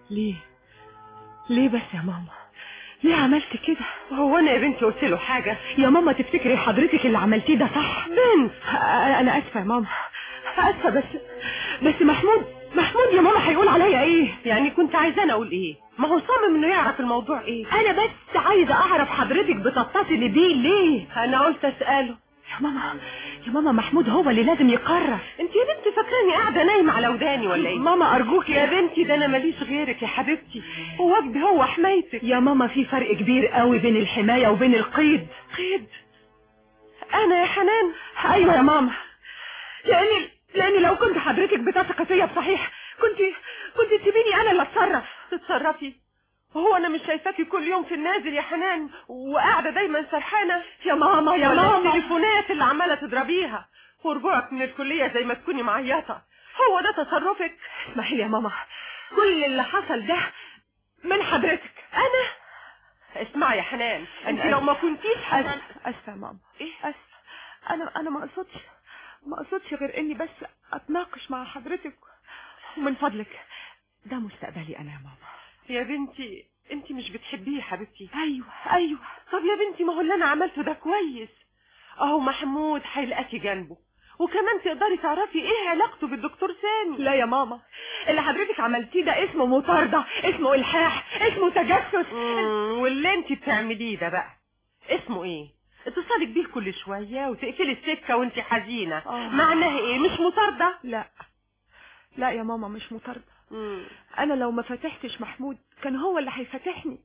[SPEAKER 15] ليه ليه بس يا ماما ليه عملت كده
[SPEAKER 16] هو انا يا بنتي قلت له حاجه
[SPEAKER 15] يا ماما تفتكري حضرتك اللي عملتيه ده صح
[SPEAKER 16] بنت
[SPEAKER 15] انا اسفه يا ماما اسفه بس بس محمود محمود يا ماما هيقول عليا ايه
[SPEAKER 16] يعني كنت عايزاني اقول ايه ما هو صمم انه يعرف الموضوع ايه
[SPEAKER 15] انا بس عايزه اعرف حضرتك بتتصلي بيه ليه
[SPEAKER 16] انا قلت اساله
[SPEAKER 15] يا ماما يا ماما محمود هو اللي لازم يقرر
[SPEAKER 16] انت يا بنتي فاكراني قاعده نايمه على وداني ولا ايه
[SPEAKER 15] ماما ارجوك
[SPEAKER 16] يا بنتي ده انا ماليش غيرك يا حبيبتي ووجدي هو حمايتك
[SPEAKER 15] يا ماما في فرق كبير قوي بين الحمايه وبين القيد
[SPEAKER 16] قيد انا يا حنان
[SPEAKER 15] ايوه يا ماما لاني لاني لو كنت حضرتك بتثقي فيا بصحيح كنت كنت تسيبيني انا اللي اتصرف
[SPEAKER 16] تتصرفي هو انا مش شايفاكي كل يوم في النازل يا حنان وقاعده دايما سرحانه
[SPEAKER 15] يا ماما يا
[SPEAKER 16] ولا
[SPEAKER 15] ماما
[SPEAKER 16] التليفونات اللي عماله تضربيها ورجوعك من الكليه زي ما تكوني معيطه هو ده تصرفك
[SPEAKER 15] اسمحي لي يا ماما كل اللي حصل ده من حضرتك
[SPEAKER 16] انا اسمعي يا حنان انت
[SPEAKER 15] أنا
[SPEAKER 16] لو ما
[SPEAKER 15] آسفة.
[SPEAKER 16] كنتيش حنان
[SPEAKER 15] اسفه اسفه يا ماما ايه اسفه انا انا ما اقصدش ما اقصدش غير اني بس اتناقش مع حضرتك ومن فضلك ده مستقبلي انا يا ماما
[SPEAKER 16] يا بنتي انت مش بتحبيه يا حبيبتي
[SPEAKER 15] ايوه ايوه
[SPEAKER 16] طب يا بنتي ما هو اللي انا عملته ده كويس اهو محمود هيلاقيكي جنبه وكمان تقدري تعرفي ايه علاقته بالدكتور سامي
[SPEAKER 15] لا يا ماما اللي حضرتك عملتيه ده اسمه مطاردة اسمه الحاح اسمه تجسس
[SPEAKER 16] مم، واللي انت بتعمليه ده بقى اسمه ايه اتصالك بيه كل شويه وتقفلي السكه وانت حزينه
[SPEAKER 15] آه.
[SPEAKER 16] معناها ايه مش مطارده
[SPEAKER 15] لا لا يا ماما مش مطاردة
[SPEAKER 16] مم.
[SPEAKER 15] انا لو ما فتحتش محمود كان هو اللي هيفتحني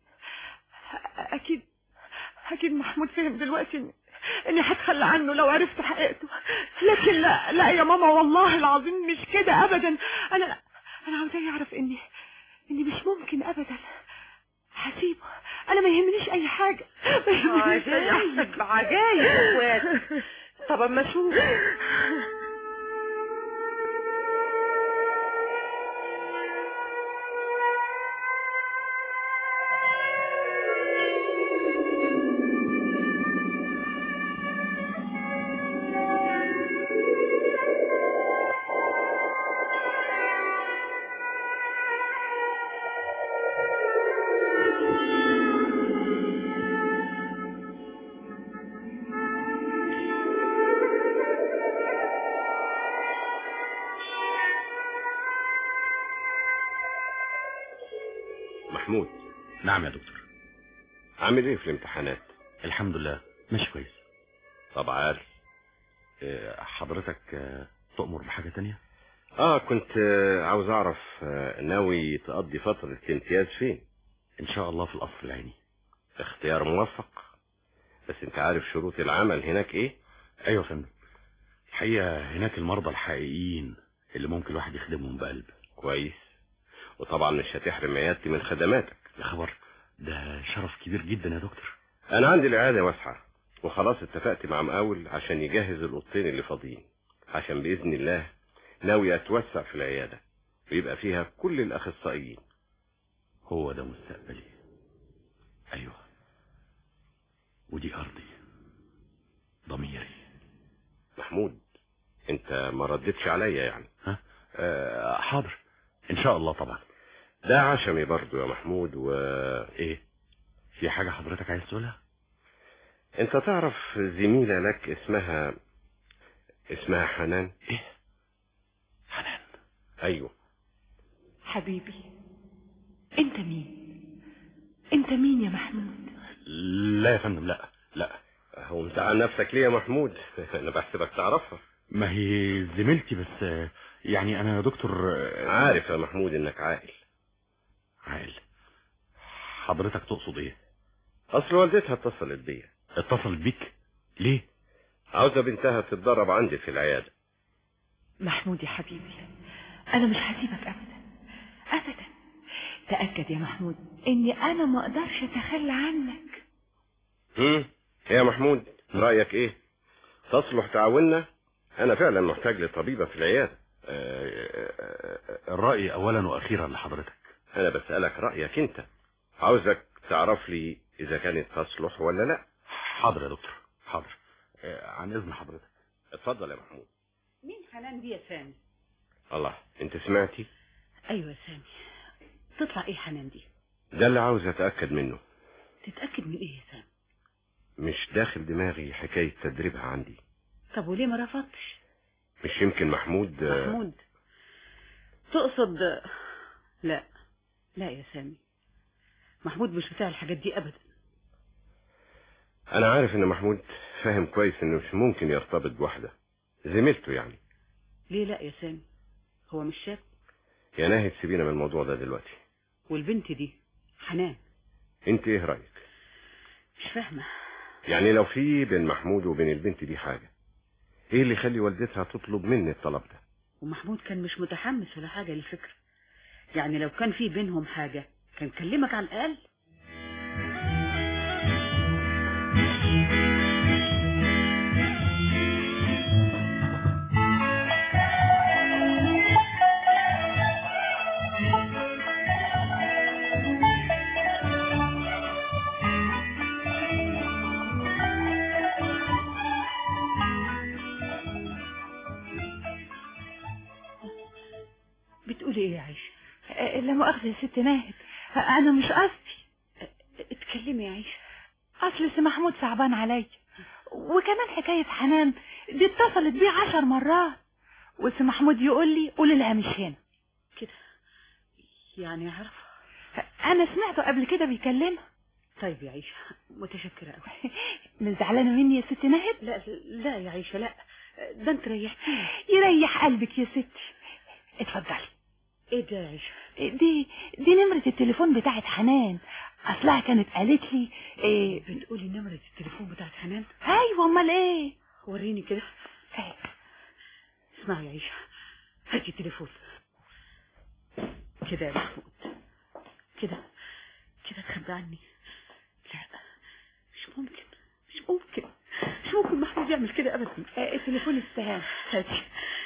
[SPEAKER 15] اكيد اكيد محمود فهم دلوقتي إن- اني هتخلى عنه لو عرفت حقيقته لكن لا لا يا ماما والله العظيم مش كده ابدا انا انا عاوزاه يعرف اني اني مش ممكن ابدا هسيبه انا ما يهمنيش اي حاجه ما يهمنيش أي
[SPEAKER 16] عجايب عجايب يا اخوات طب اما اشوف
[SPEAKER 14] محمود
[SPEAKER 10] نعم يا دكتور
[SPEAKER 14] عامل ايه في الامتحانات
[SPEAKER 10] الحمد لله ماشي كويس
[SPEAKER 14] طب عارف
[SPEAKER 10] آه، حضرتك آه، تؤمر بحاجة تانية
[SPEAKER 14] اه كنت آه، عاوز اعرف آه، ناوي تقضي فترة الامتياز فين
[SPEAKER 10] ان شاء الله في القصر العيني
[SPEAKER 14] اختيار موفق بس انت عارف شروط العمل هناك ايه
[SPEAKER 10] ايوه يا فندم الحقيقة هناك المرضى الحقيقيين اللي ممكن الواحد يخدمهم بقلب
[SPEAKER 14] كويس وطبعا مش هتحرم عيادتي من خدماتك
[SPEAKER 10] يا خبر ده شرف كبير جدا يا دكتور
[SPEAKER 14] انا عندي العيادة واسعة وخلاص اتفقت مع مقاول عشان يجهز الاوضتين اللي فاضيين عشان باذن الله ناوي اتوسع في العيادة ويبقى فيها كل الاخصائيين
[SPEAKER 10] هو ده مستقبلي ايوه ودي ارضي ضميري
[SPEAKER 14] محمود انت ما ردتش عليا يعني
[SPEAKER 10] ها آه حاضر ان شاء الله طبعا
[SPEAKER 14] ده عشمي برضو يا محمود و
[SPEAKER 10] ايه في حاجة حضرتك عايز تقولها
[SPEAKER 14] انت تعرف زميلة لك اسمها اسمها حنان
[SPEAKER 10] ايه حنان
[SPEAKER 14] ايوه
[SPEAKER 15] حبيبي انت مين انت مين يا محمود
[SPEAKER 10] لا يا فندم لا لا
[SPEAKER 14] هو انت عن نفسك ليه يا محمود انا بحسبك تعرفها
[SPEAKER 10] ما هي زميلتي بس آه، يعني انا يا دكتور آه،
[SPEAKER 14] عارف يا محمود انك عاقل
[SPEAKER 10] عاقل حضرتك تقصد ايه
[SPEAKER 14] اصل والدتها اتصلت بيا
[SPEAKER 10] اتصلت بيك ليه
[SPEAKER 14] عاوزة بنتها تتدرب عندي في العيادة
[SPEAKER 15] محمود يا حبيبي انا مش هسيبك ابدا ابدا تاكد يا محمود اني انا ما اقدرش اتخلى عنك
[SPEAKER 14] هم يا محمود رأيك ايه تصلح تعاوننا انا فعلا محتاج لطبيبة في العيادة
[SPEAKER 10] الرأي اولا واخيرا لحضرتك
[SPEAKER 14] انا بسألك رأيك انت عاوزك تعرف لي اذا كانت تصلح ولا لا
[SPEAKER 10] حاضر يا دكتور حاضر آه، عن اذن حضرتك
[SPEAKER 14] اتفضل يا محمود
[SPEAKER 12] مين حنان دي يا سامي
[SPEAKER 14] الله انت سمعتي
[SPEAKER 12] ايوه يا سامي تطلع ايه حنان دي
[SPEAKER 14] ده اللي عاوز اتاكد منه
[SPEAKER 12] تتاكد من ايه يا سام
[SPEAKER 14] مش داخل دماغي حكايه تدريبها عندي
[SPEAKER 12] طب وليه ما رفضتش
[SPEAKER 14] مش يمكن محمود آه،
[SPEAKER 12] محمود تقصد لا لا يا سامي محمود مش بتاع الحاجات دي ابدا
[SPEAKER 14] انا عارف ان محمود فاهم كويس انه مش ممكن يرتبط بواحده زميلته يعني
[SPEAKER 12] ليه لا يا سامي هو مش شاب
[SPEAKER 14] يا ناهد سيبينا من الموضوع ده دلوقتي
[SPEAKER 12] والبنت دي حنان
[SPEAKER 14] انت ايه رايك
[SPEAKER 12] مش فاهمه
[SPEAKER 14] يعني لو في بين محمود وبين البنت دي حاجه ايه اللي يخلي والدتها تطلب مني الطلب ده
[SPEAKER 12] ومحمود كان مش متحمس ولا حاجه للفكره يعني لو كان في بينهم حاجه كان كلمك على الاقل بتقولي ايه يا عيشه
[SPEAKER 17] لا مؤاخذة يا ست ناهد أنا مش قصدي
[SPEAKER 12] اتكلمي يا عيشه
[SPEAKER 17] أصل سي محمود صعبان عليا وكمان حكاية حنان دي اتصلت بيه عشر مرات وسي محمود يقول لي قولي لها مش هنا
[SPEAKER 12] كده يعني عارف
[SPEAKER 17] أنا سمعته قبل كده بيكلمها
[SPEAKER 12] طيب يا عيشه متشكره قوي
[SPEAKER 17] من زعلانة مني يا ست ناهد
[SPEAKER 12] لا لا يا عيشه لا ده انت ريحتيني
[SPEAKER 17] يريح قلبك يا ستي اتفضلي
[SPEAKER 12] ايه ده يا عيشه
[SPEAKER 17] دي دي نمرة التليفون بتاعت حنان اصلها كانت قالت لي إيه
[SPEAKER 12] بتقولي نمرة التليفون بتاعت حنان
[SPEAKER 17] ايوه امال ايه
[SPEAKER 12] وريني كده اسمعي يا عيشه هاتي التليفون كده يا محمود كده كده تخبي عني لا مش ممكن مش ممكن مش ممكن محمود يعمل كده ابدا
[SPEAKER 17] آه، التليفون استهان
[SPEAKER 12] هاتي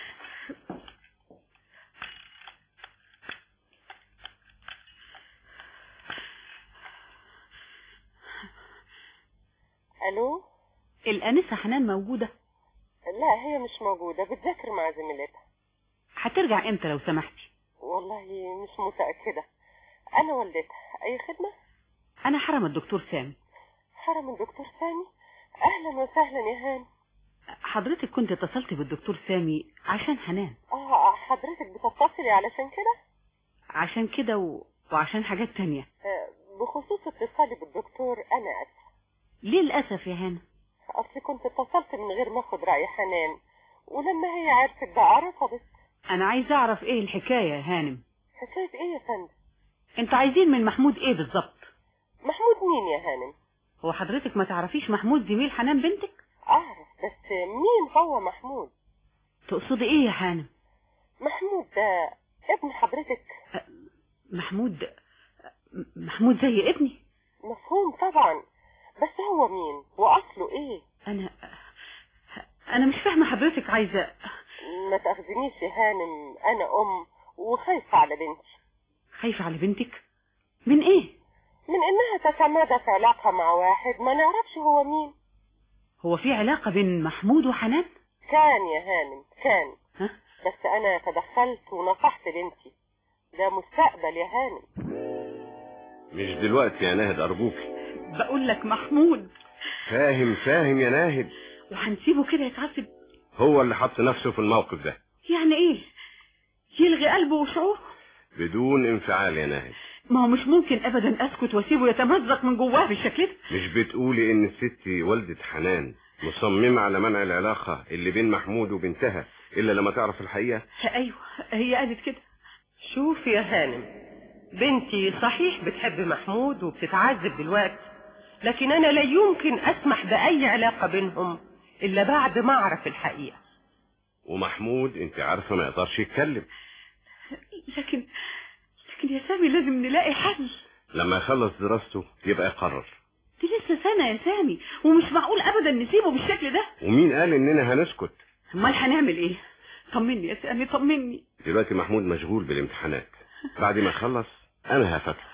[SPEAKER 16] الو
[SPEAKER 12] الانسه حنان موجوده
[SPEAKER 16] لا هي مش موجودة بتذاكر مع زميلتها
[SPEAKER 12] هترجع امتى لو سمحتي
[SPEAKER 16] والله مش متأكدة أنا والدتها أي خدمة
[SPEAKER 12] انا حرم الدكتور سامي
[SPEAKER 16] حرم الدكتور سامي أهلا وسهلا يا هاني
[SPEAKER 12] حضرتك كنت اتصلت بالدكتور سامي عشان حنان
[SPEAKER 16] آه حضرتك بتتصلي علشان كده
[SPEAKER 12] عشان كده و... وعشان حاجات تانية
[SPEAKER 16] آه، بخصوص اتصالي بالدكتور أنا آسفة
[SPEAKER 12] ليه الاسف يا هانا
[SPEAKER 16] أصلي كنت اتصلت من غير ما أخد رأي حنان ولما هي عرفت بقى رفضت
[SPEAKER 12] انا عايزه اعرف ايه الحكايه يا هانم
[SPEAKER 16] حكاية إيه يا فندم
[SPEAKER 12] انتوا عايزين من محمود ايه بالظبط
[SPEAKER 16] محمود مين يا هانم
[SPEAKER 12] هو حضرتك ما تعرفيش محمود زميل حنان بنتك
[SPEAKER 16] أعرف بس مين هو محمود
[SPEAKER 12] تقصدي ايه يا هانم
[SPEAKER 16] محمود ده ابن حضرتك
[SPEAKER 12] محمود محمود زي ابني
[SPEAKER 16] مفهوم طبعا بس هو مين وأصله إيه
[SPEAKER 12] انا انا مش فاهمه حضرتك عايزه
[SPEAKER 16] ما تاخذنيش يا هانم أنا أم وخايفة على بنتي
[SPEAKER 12] خايفه على بنتك من ايه
[SPEAKER 16] من إنها تتمادى في علاقة مع واحد ما نعرفش هو مين
[SPEAKER 12] هو في علاقه بين محمود وحنان
[SPEAKER 16] كان يا هانم كان
[SPEAKER 12] ها؟
[SPEAKER 16] بس أنا تدخلت ونصحت بنتي ده مستقبل يا هانم
[SPEAKER 14] مش دلوقتي يا ناهد ارجوك
[SPEAKER 12] بقول لك محمود
[SPEAKER 14] فاهم فاهم يا ناهد
[SPEAKER 12] وهنسيبه كده يتعذب
[SPEAKER 14] هو اللي حط نفسه في الموقف ده
[SPEAKER 12] يعني ايه يلغي قلبه وشعوره
[SPEAKER 14] بدون انفعال يا ناهد
[SPEAKER 12] ما هو مش ممكن ابدا اسكت واسيبه يتمزق من جواه بالشكل ده
[SPEAKER 14] مش بتقولي ان الست والدة حنان مصممة على منع العلاقة اللي بين محمود وبنتها الا لما تعرف الحقيقة
[SPEAKER 12] ايوه هي قالت كده
[SPEAKER 16] شوف يا هانم بنتي صحيح بتحب محمود وبتتعذب دلوقتي لكن أنا لا يمكن أسمح بأي علاقة بينهم إلا بعد ما أعرف الحقيقة
[SPEAKER 14] ومحمود انت عارفة ما يقدرش يتكلم
[SPEAKER 12] لكن لكن يا سامي لازم نلاقي حل
[SPEAKER 14] لما يخلص دراسته يبقى يقرر
[SPEAKER 12] دي لسه سنة يا سامي ومش معقول ابدا نسيبه بالشكل ده
[SPEAKER 14] ومين قال اننا هنسكت
[SPEAKER 12] امال هنعمل ايه طمني يا سامي طمني
[SPEAKER 14] دلوقتي محمود مشغول بالامتحانات بعد ما يخلص انا هفتح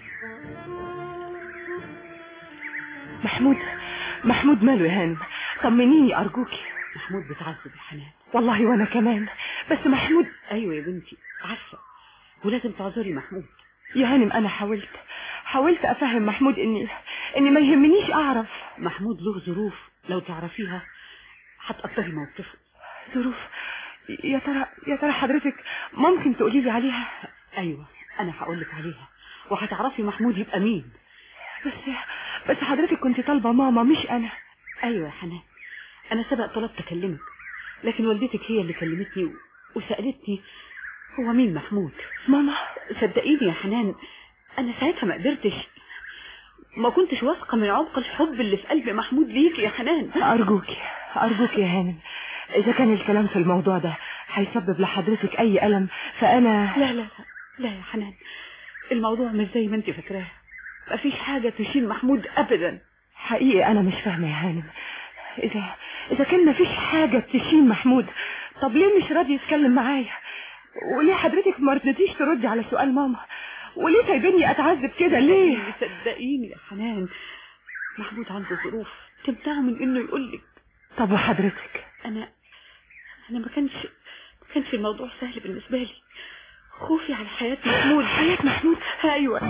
[SPEAKER 16] محمود محمود ماله يا هانم طمنيني أرجوكي
[SPEAKER 12] محمود بتعذب يا حنان
[SPEAKER 16] والله وأنا كمان بس محمود
[SPEAKER 12] ايوه يا بنتي عارفه ولازم تعذري محمود
[SPEAKER 15] يا هانم انا حاولت حاولت افهم محمود اني اني ما يهمنيش اعرف
[SPEAKER 12] محمود له ظروف لو تعرفيها هتقدري موقفه
[SPEAKER 15] ظروف يا ترى يا ترى حضرتك ممكن تقولي لي عليها
[SPEAKER 12] ايوه انا هقول لك عليها وهتعرفي محمود يبقى مين
[SPEAKER 15] بس بس حضرتك كنت طالبه ماما مش انا
[SPEAKER 12] ايوه يا حنان انا سبق طلبت اكلمك لكن والدتك هي اللي كلمتني و... وسالتني هو مين محمود
[SPEAKER 15] ماما
[SPEAKER 12] صدقيني يا حنان انا ساعتها ما قدرتش ما كنتش واثقه من عمق الحب اللي في قلب محمود ليك يا حنان
[SPEAKER 15] ارجوكي ارجوكي يا هانم اذا كان الكلام في الموضوع ده هيسبب لحضرتك اي الم فانا
[SPEAKER 12] لا لا لا لا يا حنان الموضوع مش زي ما انت فاكراه مفيش حاجه تشيل محمود ابدا
[SPEAKER 15] حقيقي انا مش فاهمه يا هانم اذا اذا كان مفيش حاجه تشيل محمود طب ليه مش راضي يتكلم معايا وليه حضرتك ما رضيتيش تردي على سؤال ماما وليه سايبني اتعذب كده ليه
[SPEAKER 12] صدقيني يا حنان محمود عنده ظروف تمنعه من انه يقول لك
[SPEAKER 15] طب وحضرتك
[SPEAKER 12] انا انا ما كانش ما كانش الموضوع سهل بالنسبه لي خوفي على حياه محمود
[SPEAKER 15] حياه محمود
[SPEAKER 12] ايوه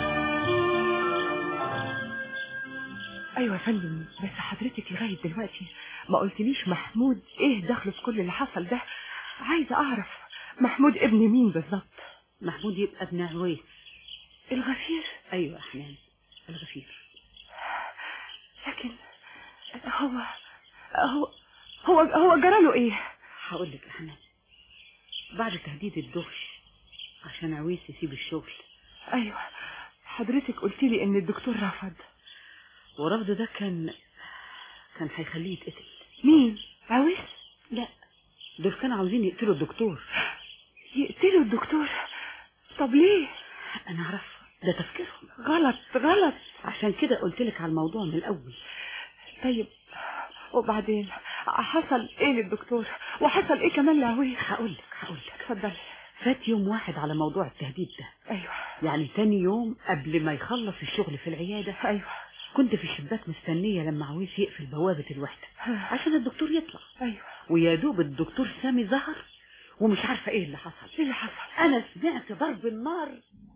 [SPEAKER 15] ايوه يا فندم بس حضرتك لغايه دلوقتي ما قلتليش محمود ايه دخله في كل اللي حصل ده عايزه اعرف محمود ابن مين بالظبط
[SPEAKER 12] محمود يبقى ابن عويس
[SPEAKER 15] الغفير
[SPEAKER 12] ايوه يا حنان الغفير
[SPEAKER 15] لكن هو هو هو هو جراله ايه
[SPEAKER 12] هقول لك يا حنان بعد تهديد الدهش عشان عويس يسيب الشغل
[SPEAKER 15] ايوه حضرتك قلت لي ان الدكتور رفض
[SPEAKER 12] ورفض ده كان كان هيخليه يتقتل
[SPEAKER 15] مين عويس
[SPEAKER 12] لا دول كانوا عاوزين يقتلوا الدكتور
[SPEAKER 15] يقتلوا الدكتور طب ليه
[SPEAKER 12] انا عارف ده تفكيرهم
[SPEAKER 15] غلط غلط
[SPEAKER 12] عشان كده قلت لك على الموضوع من الاول
[SPEAKER 15] طيب وبعدين حصل ايه للدكتور وحصل ايه كمان لعويس
[SPEAKER 12] هقول لك هقول لك
[SPEAKER 15] اتفضلي
[SPEAKER 12] فات يوم واحد على موضوع التهديد ده
[SPEAKER 15] ايوه
[SPEAKER 12] يعني تاني يوم قبل ما يخلص الشغل في العياده
[SPEAKER 15] ايوه
[SPEAKER 12] كنت في الشباك مستنيه لما عويس يقفل بوابه الوحده عشان الدكتور يطلع
[SPEAKER 15] ايوه
[SPEAKER 12] ويا دوب الدكتور سامي ظهر ومش عارفه ايه اللي حصل
[SPEAKER 15] ايه اللي حصل
[SPEAKER 12] انا سمعت ضرب النار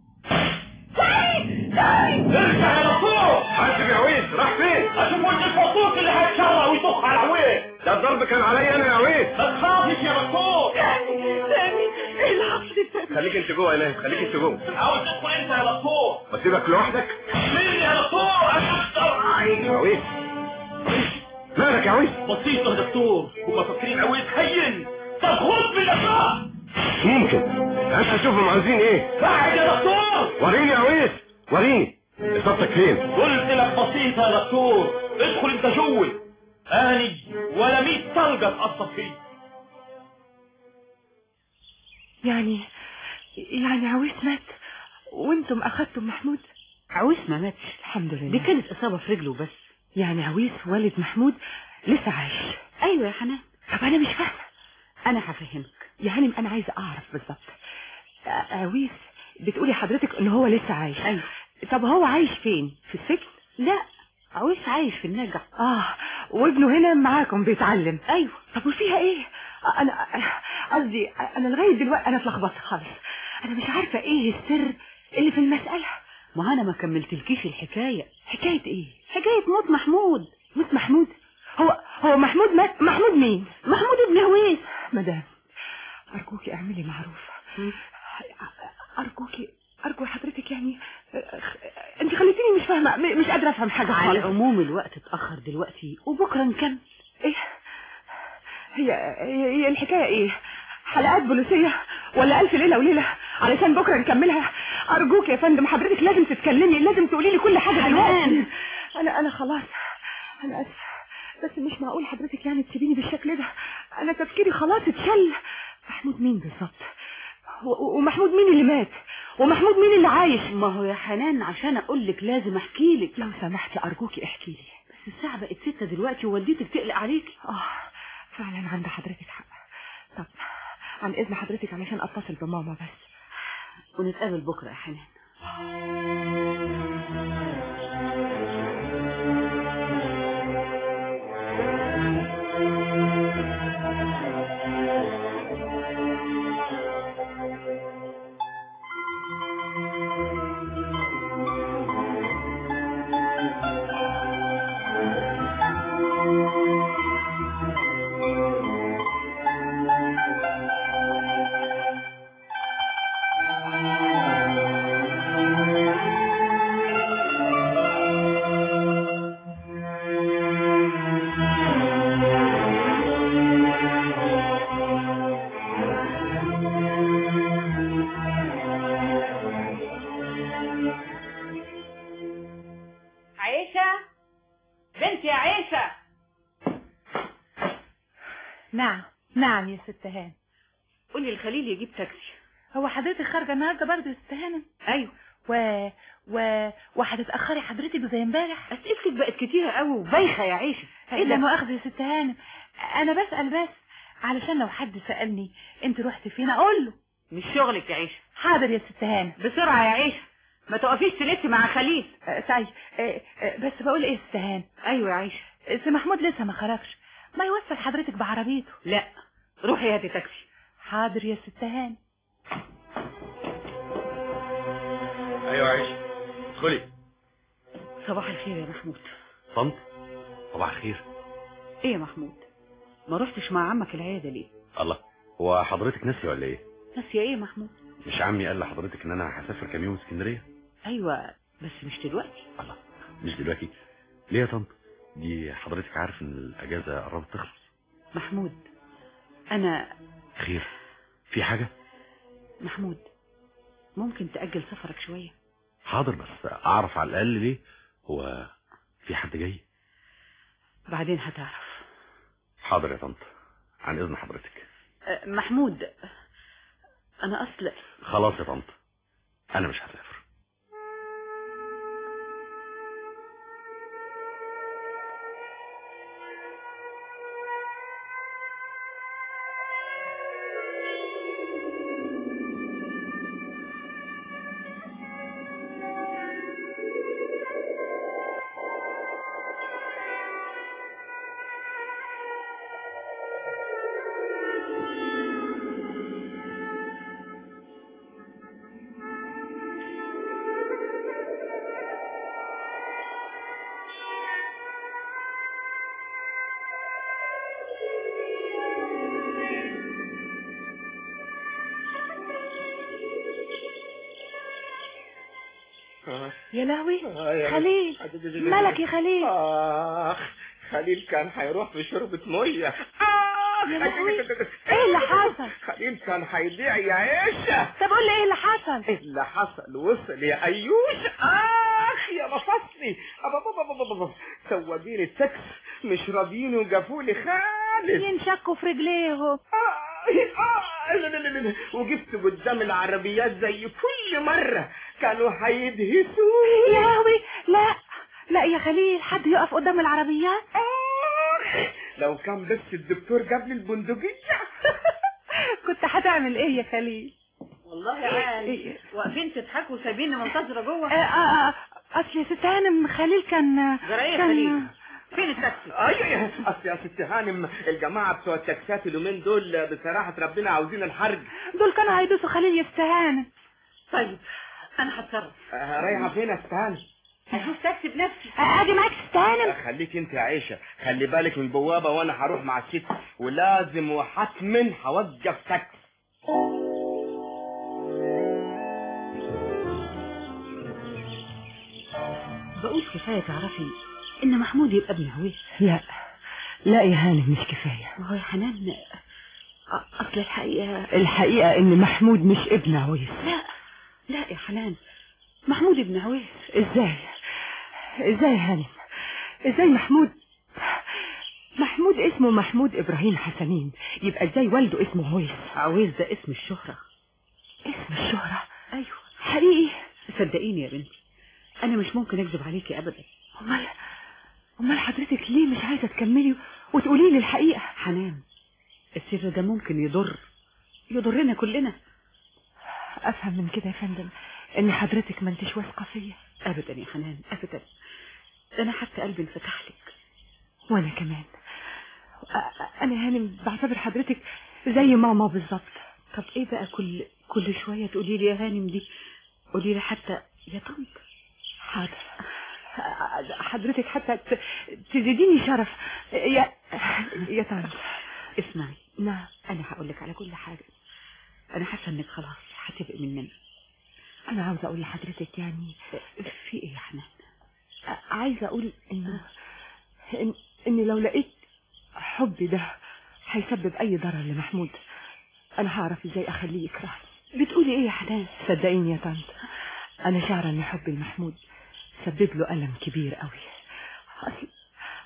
[SPEAKER 9] ارجع يا دكتور
[SPEAKER 14] حاسب يا عويس راح فين
[SPEAKER 9] اشوف وش الفطوط اللي هيتشرع ويطخ على عويس
[SPEAKER 14] ده الضرب كان عليا انا يا عويس
[SPEAKER 9] ما تخافش يا دكتور
[SPEAKER 12] سامي ايه اللي حصل
[SPEAKER 14] خليك انت جوه يا ناهد خليك انت جوه
[SPEAKER 9] عاوز تدخل انت يا دكتور
[SPEAKER 14] واسيبك لوحدك
[SPEAKER 9] مين يا دكتور
[SPEAKER 14] يا عويس مالك يا عويس
[SPEAKER 9] بسيطة يا دكتور هما فاكرين عويس هين طب خد بالأسرع
[SPEAKER 14] ممكن انت شوفهم عاوزين ايه
[SPEAKER 9] بعد يا دكتور
[SPEAKER 14] وريني يا عويس وريني اصابتك فين
[SPEAKER 9] قلت لك بسيطة يا دكتور ادخل انت جوه اني ولا مية طلقة تقصف فيه
[SPEAKER 15] يعني يعني عويس مات وانتم اخدتم محمود
[SPEAKER 12] عويس ما ماتش
[SPEAKER 15] الحمد لله
[SPEAKER 12] دي كانت اصابه في رجله بس
[SPEAKER 15] يعني عويس والد محمود لسه عايش
[SPEAKER 12] ايوه يا حنان
[SPEAKER 15] طب انا مش فاهمه
[SPEAKER 12] انا هفهمك
[SPEAKER 15] يعني انا عايزه اعرف بالظبط آه، عويس بتقولي حضرتك ان هو لسه عايش
[SPEAKER 12] ايوه
[SPEAKER 15] طب هو عايش فين في السجن
[SPEAKER 12] لا عويس عايش في النجع
[SPEAKER 15] اه وابنه هنا معاكم بيتعلم
[SPEAKER 12] ايوه
[SPEAKER 15] طب وفيها ايه آه، انا قصدي انا لغايه دلوقتي انا اتلخبطت خالص انا مش عارفه ايه السر اللي في المساله
[SPEAKER 12] ما انا ما كملتلكيش الحكايه
[SPEAKER 15] حكايه ايه
[SPEAKER 12] حكايه موت محمود
[SPEAKER 15] موت محمود هو هو محمود مات محمود مين
[SPEAKER 12] محمود ابن عويس
[SPEAKER 15] مدام ارجوكي اعملي معروف ارجوكي ارجو حضرتك يعني انت خليتيني مش فاهمه م- مش قادره افهم حاجه
[SPEAKER 12] على
[SPEAKER 15] خالص
[SPEAKER 12] العموم الوقت اتاخر دلوقتي وبكره نكمل
[SPEAKER 15] ايه هي هي هي الحكايه ايه حلقات بوليسيه ولا الف ليله وليله علشان بكره نكملها ارجوك يا فندم حضرتك لازم تتكلمي لازم تقولي لي كل حاجه دلوقتي انا انا خلاص انا اسف بس مش معقول حضرتك يعني تسيبيني بالشكل ده انا تفكيري خلاص اتشل محمود مين بالظبط و- ومحمود مين اللي مات ومحمود مين اللي عايش
[SPEAKER 12] ما هو يا حنان عشان اقول لك لازم احكي لك
[SPEAKER 15] لو سمحتي ارجوكي احكي لي
[SPEAKER 12] بس الساعه بقت ستة دلوقتي ووالدتك تقلق عليكي
[SPEAKER 15] اه فعلا عند حضرتك حق طب عن اذن حضرتك علشان اتصل بماما بس
[SPEAKER 12] ونتقابل بكره يا حنان يا عيشة
[SPEAKER 17] نعم نعم يا ست هانم
[SPEAKER 12] قولي الخليل يجيب تاكسي
[SPEAKER 17] هو حضرتك خارجه النهارده برضه يا ست هانم
[SPEAKER 12] ايوه
[SPEAKER 17] و و وهتتاخري حضرتك زي امبارح
[SPEAKER 12] اسئلتك بقت كتيره قوي وبايخه يا عيشه
[SPEAKER 17] ايه ده مؤاخذه يا ست هانم انا بسال بس علشان لو حد سالني انت رحت فين اقول له
[SPEAKER 12] مش شغلك يا عيشه
[SPEAKER 17] حاضر يا ست هانم
[SPEAKER 12] بسرعه يا عيشه ما تقفيش تلفي مع خليل
[SPEAKER 17] آه، طيب آه، آه، بس بقول ايه يا ست هانم
[SPEAKER 12] ايوه يا عيشه
[SPEAKER 17] سي محمود لسه ما خرجش ما يوصل حضرتك بعربيته
[SPEAKER 12] لا روحي هاتي تاكسي
[SPEAKER 17] حاضر يا ست هانم
[SPEAKER 10] ايوه عيش ادخلي
[SPEAKER 12] صباح الخير يا محمود
[SPEAKER 10] طنط صباح الخير
[SPEAKER 12] ايه يا محمود ما رحتش مع عمك العياده ليه
[SPEAKER 10] الله هو حضرتك ناسي ولا ايه
[SPEAKER 12] ناسيه ايه يا محمود
[SPEAKER 10] مش عمي قال لحضرتك ان انا هسافر كام يوم اسكندريه
[SPEAKER 12] ايوه بس مش دلوقتي
[SPEAKER 10] مش دلوقتي ليه يا طنط دي حضرتك عارف ان الاجازه قربت تخلص
[SPEAKER 12] محمود انا
[SPEAKER 10] خير في حاجه
[SPEAKER 12] محمود ممكن تأجل سفرك شوية
[SPEAKER 10] حاضر بس اعرف على الاقل ليه هو في حد جاي
[SPEAKER 12] بعدين هتعرف
[SPEAKER 10] حاضر يا طنط عن اذن حضرتك
[SPEAKER 12] أه، محمود انا اصل
[SPEAKER 10] خلاص يا طنط انا مش هسافر
[SPEAKER 17] يا لهوي
[SPEAKER 18] آه يا
[SPEAKER 17] خليل
[SPEAKER 18] رب.
[SPEAKER 17] مالك يا خليل
[SPEAKER 18] آخ خليل كان هيروح في شربة مية
[SPEAKER 17] يا لهوي ايه اللي حصل
[SPEAKER 18] خليل كان هيضيع يا عيشة
[SPEAKER 17] طب قول لي ايه اللي حصل
[SPEAKER 18] ايه اللي حصل وصل يا ايوش اخ يا مفصلي أبابابابابا. سواقين التاكس مش راضيين وقفوا لي خالص
[SPEAKER 17] ينشكوا في رجليهم
[SPEAKER 18] آه، لا لا لا لا. وقفت قدام العربيات زي كل مرة كانوا هيدهسوني
[SPEAKER 17] يا لهوي لا لا يا خليل حد يقف قدام العربيات
[SPEAKER 18] لو كان بس الدكتور جاب لي البندقية
[SPEAKER 17] كنت هتعمل ايه يا خليل
[SPEAKER 12] والله يا عالي واقفين تضحكوا وسايبيني منتظره
[SPEAKER 17] آه
[SPEAKER 12] جوه
[SPEAKER 17] آه آه، اصل يا ست هانم خليل كان
[SPEAKER 12] جرايه
[SPEAKER 17] كان-
[SPEAKER 12] خليل فين التاكسي
[SPEAKER 18] ايوه اصل يا ست هانم الجماعة بتوع التاكسات اليومين دول بصراحة ربنا عاوزين الحرج
[SPEAKER 17] دول كانوا هيدوسوا خليل يا ست هانم
[SPEAKER 12] طيب انا هتصرف
[SPEAKER 18] آه، رايحة فين يا ست هانم
[SPEAKER 12] هشوف تاكسي بنفسي
[SPEAKER 17] اجي معاك ست هانم
[SPEAKER 18] خليك انت يا عيشة خلي بالك من البوابة وانا هروح مع الست ولازم وحتما هوقف تاكسي
[SPEAKER 12] بقول كفايه تعرفي ان محمود يبقى ابن عويس
[SPEAKER 15] لا لا يا هانم مش كفاية
[SPEAKER 12] ما هو يا حنان أ- اصل الحقيقه
[SPEAKER 15] الحقيقة ان محمود مش ابن عويس
[SPEAKER 12] لا لا يا حنان محمود ابن عويس
[SPEAKER 15] ازاي ازاي يا هانم ازاي محمود محمود اسمه محمود ابراهيم حسنين يبقى ازاي والده اسمه عويس
[SPEAKER 12] عويس ده اسم الشهرة
[SPEAKER 15] اسم الشهرة
[SPEAKER 12] ايوه
[SPEAKER 15] حقيقي
[SPEAKER 12] صدقيني يا بنتي انا مش ممكن اكذب عليكي ابدا
[SPEAKER 15] امال امال حضرتك ليه مش عايزة تكملي وتقولي لي الحقيقة
[SPEAKER 12] حنان السر ده ممكن يضر يضرنا كلنا
[SPEAKER 15] افهم من كده يا فندم ان حضرتك ما انتش واثقة فيا
[SPEAKER 12] ابدا يا حنان ابدا ده انا حتى قلبي انفتح لك
[SPEAKER 15] وانا كمان أ- انا هانم بعتبر حضرتك زي ماما بالظبط
[SPEAKER 12] طب ايه بقى كل كل شويه تقولي لي يا هانم دي قولي لي حتى يا طنط
[SPEAKER 15] حاضر حضرتك حتى ت- تزيديني شرف يا يا طنط
[SPEAKER 12] اسمعي
[SPEAKER 15] نعم
[SPEAKER 12] انا هقول لك على كل حاجه انا حاسه انك خلاص هتبقي مننا
[SPEAKER 15] انا عاوزه اقول لحضرتك يعني
[SPEAKER 12] في ايه يا حنان
[SPEAKER 15] عايزه اقول انه إن, ان لو لقيت حبي ده هيسبب اي ضرر لمحمود انا هعرف ازاي اخليه يكرهني
[SPEAKER 12] بتقولي ايه يا حنان
[SPEAKER 15] صدقيني يا طنط انا شعره ان حبي لمحمود سبب له الم كبير قوي اصل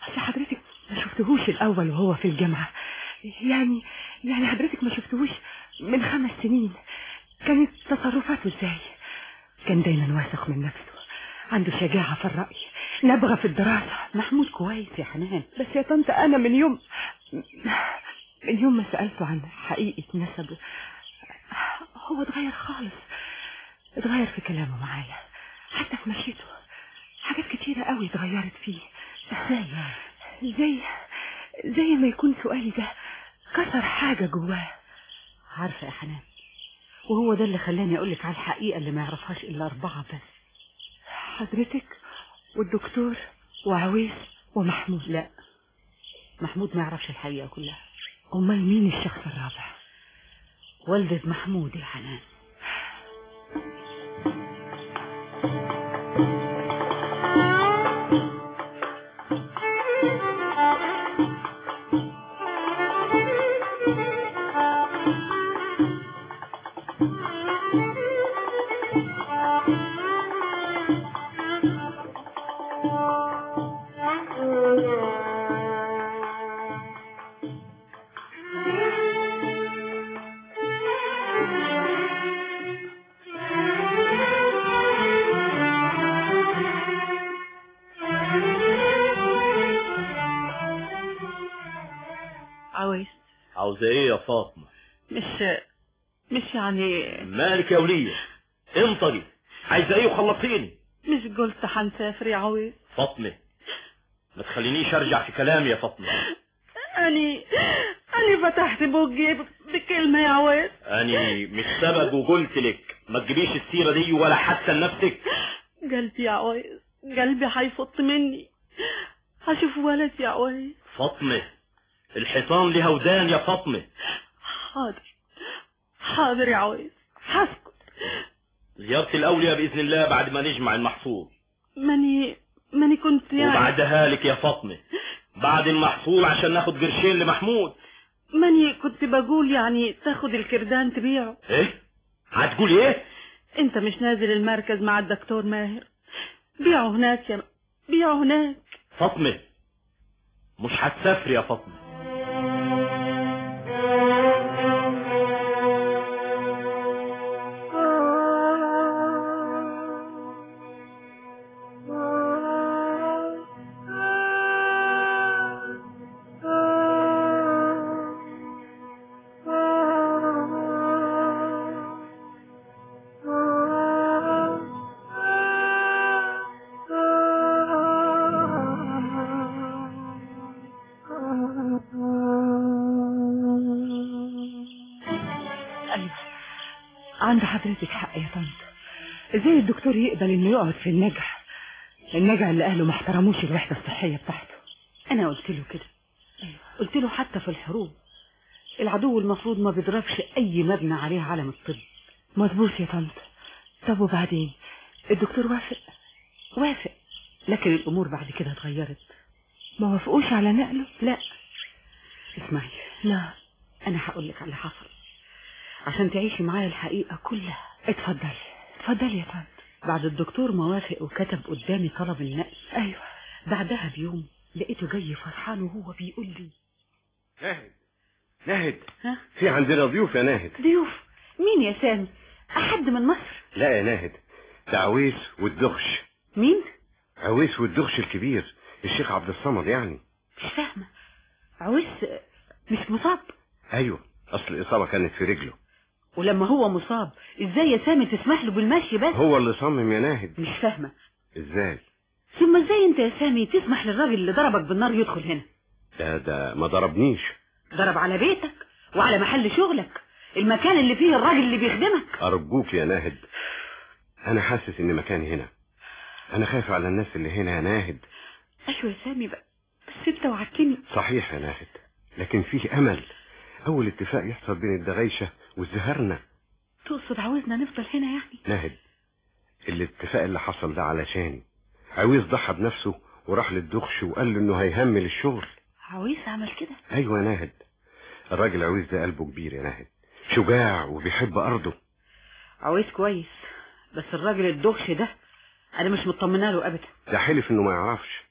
[SPEAKER 15] اصل حضرتك ما شفتهوش الاول وهو في الجامعة يعني يعني حضرتك ما شفتهوش من خمس سنين كانت تصرفاته ازاي كان دايما واثق من نفسه عنده شجاعة في الرأي نبغى في الدراسة
[SPEAKER 12] محمود كويس يا حنان
[SPEAKER 15] بس يا طنط انا من يوم من يوم ما سألته عن حقيقة نسبه هو اتغير خالص اتغير في كلامه معايا حتى في مشيته حاجات كتيرة قوي اتغيرت فيه ازاي زي زي ما يكون سؤالي ده كسر حاجة جواه
[SPEAKER 12] عارفة يا حنان وهو ده اللي خلاني اقولك على الحقيقة اللي ما يعرفهاش الا اربعة بس
[SPEAKER 15] حضرتك والدكتور وعويس ومحمود
[SPEAKER 12] لا محمود ما يعرفش الحقيقة كلها
[SPEAKER 15] امال مين الشخص الرابع
[SPEAKER 12] والدة محمود يا حنان
[SPEAKER 13] عويس
[SPEAKER 9] عاوزة ايه يا فاطمة
[SPEAKER 13] مش مش يعني
[SPEAKER 9] مالك يا ولية انطري عايزة ايه وخلصيني
[SPEAKER 13] مش قلت هنسافر يا عويس
[SPEAKER 9] فاطمة ما تخلينيش ارجع في كلامي يا فاطمة
[SPEAKER 13] أني أني فتحت بوجي بكلمة يا عويس
[SPEAKER 9] اني مش سبب وقلت لك ما تجيبيش السيرة دي ولا حتى لنفسك
[SPEAKER 13] قلبي يا عويس قلبي هيفط مني هشوف ولد يا عويس
[SPEAKER 9] فاطمة الحيطان لها ودان يا فاطمة
[SPEAKER 13] حاضر حاضر يا عويس هسكت
[SPEAKER 9] زيارة الأولياء بإذن الله بعد ما نجمع المحصول
[SPEAKER 13] ماني ماني كنت يعني
[SPEAKER 9] وبعدها لك يا فاطمة بعد المحصول عشان ناخد قرشين لمحمود
[SPEAKER 13] ماني كنت بقول يعني تاخد الكردان تبيعه
[SPEAKER 9] ايه هتقول ايه
[SPEAKER 13] انت مش نازل المركز مع الدكتور ماهر بيعه هناك يا بيعه هناك
[SPEAKER 9] فاطمة مش هتسافر يا فاطمة
[SPEAKER 15] ايوه عند حضرتك حق يا طنط ازاي الدكتور يقبل انه يقعد في النجع النجع اللي اهله ما احترموش الوحده الصحيه بتاعته
[SPEAKER 12] انا قلت له كده قلت له حتى في الحروب العدو المفروض ما بيضربش اي مبنى عليه علم الطب
[SPEAKER 15] مظبوط يا طنط طب وبعدين الدكتور وافق
[SPEAKER 12] وافق لكن الامور بعد كده اتغيرت
[SPEAKER 15] ما وافقوش على نقله
[SPEAKER 12] لا اسمعي
[SPEAKER 15] نعم
[SPEAKER 12] انا هقول لك على اللي حصل عشان تعيشي معايا الحقيقه كلها
[SPEAKER 15] اتفضلي اتفضلي يا طنط
[SPEAKER 12] بعد الدكتور ما وافق وكتب قدامي طلب النقل
[SPEAKER 15] ايوه
[SPEAKER 12] بعدها بيوم لقيته جاي فرحان وهو بيقول لي
[SPEAKER 14] ناهد ناهد
[SPEAKER 12] ها
[SPEAKER 14] في عندنا ضيوف يا ناهد
[SPEAKER 12] ضيوف مين يا سامي احد من مصر
[SPEAKER 14] لا يا ناهد ده عويس والدغش
[SPEAKER 12] مين
[SPEAKER 14] عويس والدغش الكبير الشيخ عبد الصمد يعني
[SPEAKER 12] مش فاهمه عويس مش مصاب
[SPEAKER 14] ايوه اصل الاصابه كانت في رجله
[SPEAKER 12] ولما هو مصاب ازاي يا سامي تسمح له بالمشي بس
[SPEAKER 14] هو اللي صمم يا ناهد
[SPEAKER 12] مش فاهمه
[SPEAKER 14] ازاي
[SPEAKER 12] ثم ازاي انت يا سامي تسمح للراجل اللي ضربك بالنار يدخل هنا
[SPEAKER 14] ده ده ما ضربنيش
[SPEAKER 12] ضرب على بيتك وعلى محل شغلك المكان اللي فيه الراجل اللي بيخدمك
[SPEAKER 14] ارجوك يا ناهد انا حاسس ان مكاني هنا انا خايف على الناس اللي هنا يا ناهد
[SPEAKER 12] ايوه يا سامي بقى بس انت وعدتني
[SPEAKER 14] صحيح يا ناهد لكن فيه امل اول اتفاق يحصل بين الدغيشه والزهرنه
[SPEAKER 12] تقصد عاوزنا نفضل هنا يعني
[SPEAKER 14] ناهد الاتفاق اللي حصل ده علشاني عويس ضحى بنفسه وراح للدخش وقال له انه هيهمل الشغل
[SPEAKER 12] عويس عمل كده
[SPEAKER 14] ايوه يا ناهد الراجل عويس ده قلبه كبير يا ناهد شجاع وبيحب ارضه
[SPEAKER 12] عويس كويس بس الراجل الدخش ده انا مش مطمنه له ابدا
[SPEAKER 14] ده حلف انه ما يعرفش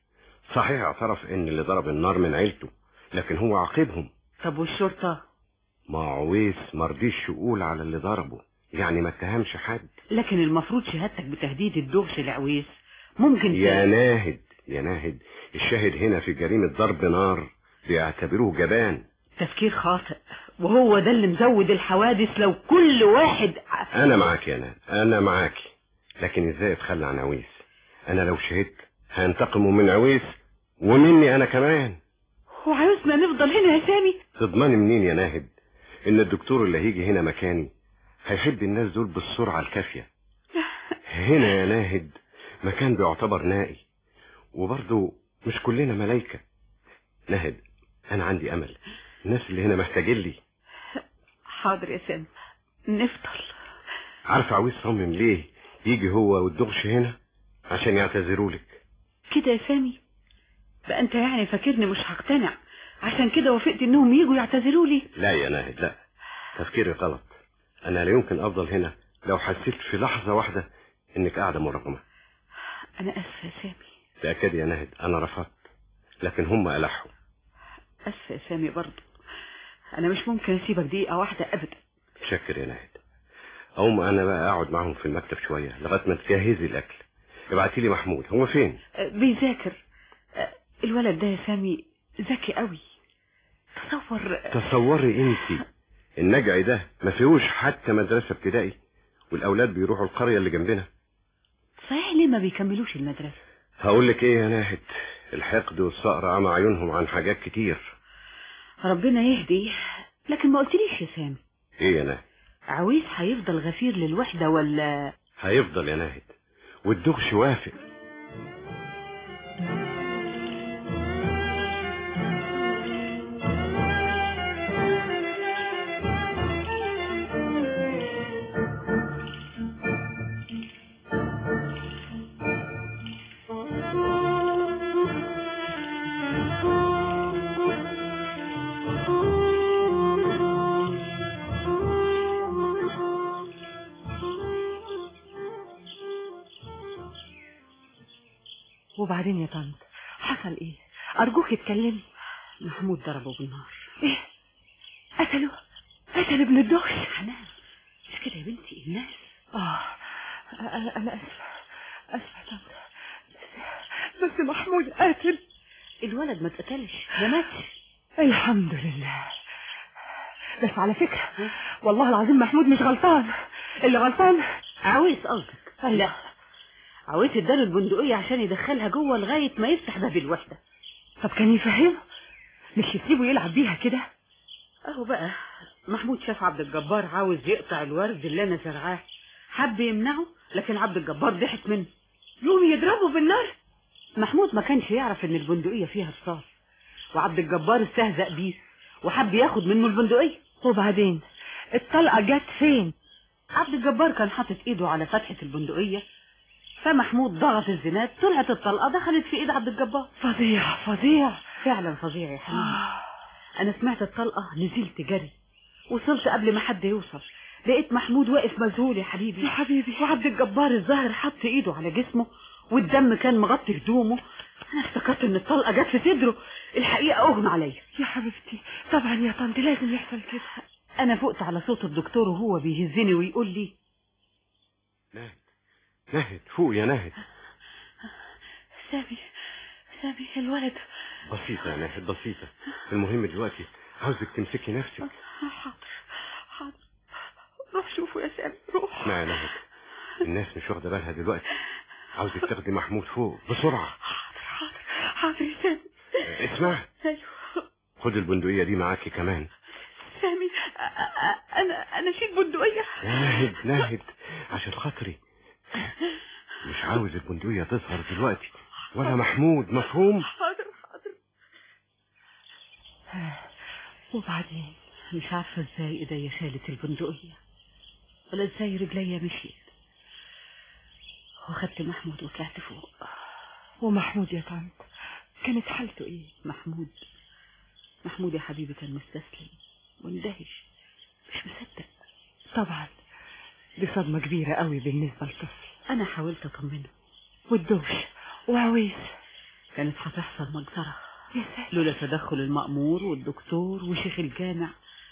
[SPEAKER 14] صحيح اعترف ان اللي ضرب النار من عيلته لكن هو عاقبهم
[SPEAKER 12] طب والشرطة
[SPEAKER 14] ما عويس مرضيش يقول على اللي ضربه يعني ما اتهمش حد
[SPEAKER 12] لكن المفروض شهادتك بتهديد الدغش لعويس ممكن ت-
[SPEAKER 14] يا ناهد يا ناهد الشاهد هنا في جريمة ضرب نار بيعتبروه جبان
[SPEAKER 12] تفكير خاطئ وهو ده اللي مزود الحوادث لو كل واحد
[SPEAKER 14] انا معاك يا ناهد انا معاك لكن ازاي اتخلى عن عويس انا لو شهدت هينتقموا من عويس ومني انا كمان
[SPEAKER 12] وعاوزنا نفضل هنا يا سامي
[SPEAKER 14] تضمني منين يا ناهد ان الدكتور اللي هيجي هنا مكاني هيحب الناس دول بالسرعة الكافية هنا يا ناهد مكان بيعتبر نائي وبرضه مش كلنا ملايكة ناهد انا عندي امل الناس اللي هنا محتاجين لي
[SPEAKER 12] حاضر يا سامي نفضل
[SPEAKER 14] عارف عاوز صمم ليه يجي هو والدغش هنا عشان يعتذروا لك
[SPEAKER 12] كده يا سامي بقى انت يعني فاكرني مش هقتنع عشان كده وافقت انهم يجوا يعتذروا لي
[SPEAKER 14] لا يا ناهد لا تفكيري غلط انا لا يمكن افضل هنا لو حسيت في لحظة واحدة انك قاعدة مرغمة
[SPEAKER 12] انا اسفه يا سامي
[SPEAKER 14] تأكد يا ناهد انا رفضت لكن هم ألحوا
[SPEAKER 12] اسفه يا سامي برضه انا مش ممكن اسيبك دقيقه واحده ابدا
[SPEAKER 14] شكر يا ناهد اقوم انا بقى اقعد معهم في المكتب شوية لغاية ما تجهزي الاكل ابعتي لي محمود هو فين
[SPEAKER 12] أه، بيذاكر أه، الولد ده يا سامي ذكي قوي تصور
[SPEAKER 14] تصوري انت النجعي ده ما فيهوش حتى مدرسة ابتدائي والاولاد بيروحوا القرية اللي جنبنا
[SPEAKER 12] صحيح ليه ما بيكملوش المدرسه
[SPEAKER 14] هقول لك ايه يا ناهد الحقد والصقر عمى عيونهم عن حاجات كتير
[SPEAKER 12] ربنا يهدي لكن ما قلتليش يا سامي
[SPEAKER 14] ايه يا ناهد
[SPEAKER 12] عويس هيفضل غفير للوحده ولا
[SPEAKER 14] هيفضل يا ناهد والدغش وافق
[SPEAKER 15] وبعدين يا طنط حصل ايه ارجوك اتكلمي
[SPEAKER 12] محمود ضربه بالنار
[SPEAKER 15] ايه قتلوا قتل ابن الدغش
[SPEAKER 12] حنان مش كده يا بنتي الناس
[SPEAKER 15] اه انا انا اسفه اسفه يا طنط بس, بس محمود قاتل
[SPEAKER 12] الولد ما اتقتلش ده مات
[SPEAKER 15] الحمد لله بس على فكرة والله العظيم محمود مش غلطان اللي غلطان
[SPEAKER 12] عاوز قصدك لا عاوز اداله البندقية عشان يدخلها جوه لغاية ما يفتح باب الوحدة
[SPEAKER 15] طب كان يفهمه مش يسيبه يلعب بيها كده
[SPEAKER 12] اهو بقى محمود شاف عبد الجبار عاوز يقطع الورد اللي انا زرعاه حب يمنعه لكن عبد الجبار ضحك منه يقوم يضربه بالنار محمود ما كانش يعرف ان البندقية فيها رصاص وعبد الجبار استهزأ بيه وحب ياخد منه البندقية
[SPEAKER 15] وبعدين الطلقة جت فين
[SPEAKER 12] عبد الجبار كان حاطط ايده على فتحة البندقية فمحمود ضغط الزناد طلعت الطلقة دخلت في ايد عبد الجبار
[SPEAKER 15] فظيع فظيع
[SPEAKER 12] فعلا فظيع يا حنين انا سمعت الطلقة نزلت جري وصلت قبل ما حد يوصل لقيت محمود واقف مذهول يا حبيبي
[SPEAKER 15] يا حبيبي
[SPEAKER 12] وعبد الجبار الظاهر حط ايده على جسمه والدم كان مغطي هدومه انا افتكرت ان الطلقة جت في صدره الحقيقة اغمى عليا
[SPEAKER 15] يا حبيبتي طبعا يا طنط لازم يحصل كده
[SPEAKER 12] انا فقت على صوت الدكتور وهو بيهزني ويقول لي
[SPEAKER 14] ناهد ناهد فوق يا ناهد
[SPEAKER 12] سامي سامي الولد
[SPEAKER 14] بسيطة يا ناهد بسيطة المهم دلوقتي عاوزك تمسكي نفسك
[SPEAKER 12] حاضر حاضر روح شوفه يا سامي روح
[SPEAKER 14] اسمعي يا ناهد الناس مش واخدة بالها دلوقتي عاوزك تاخدي محمود فوق بسرعة
[SPEAKER 12] حاضر حاضر حاضر يا سامي
[SPEAKER 14] اسمعي
[SPEAKER 12] ايوه
[SPEAKER 14] خد البندقية دي معاكي كمان
[SPEAKER 12] سامي أ- أ- انا انا شيل بندقية
[SPEAKER 14] ناهد ناهد عشان خاطري مش عاوز البندقية تظهر دلوقتي ولا محمود مفهوم
[SPEAKER 12] حاضر حاضر
[SPEAKER 15] وبعدين
[SPEAKER 12] مش عارفة ازاي ايديا شالت البندقية ولا ازاي رجليا مشيت وخدت محمود وطلعت فوق
[SPEAKER 15] ومحمود يا طنط كانت حالته ايه
[SPEAKER 12] محمود محمود يا حبيبي كان مستسلم واندهش مش مصدق
[SPEAKER 15] طبعا دي صدمة كبيرة قوي بالنسبة لطفل
[SPEAKER 12] انا حاولت اطمنه
[SPEAKER 15] والدوش وعويس
[SPEAKER 12] كانت هتحصل مجزرة
[SPEAKER 17] يا ساتر
[SPEAKER 12] لولا تدخل المأمور والدكتور وشيخ الجامع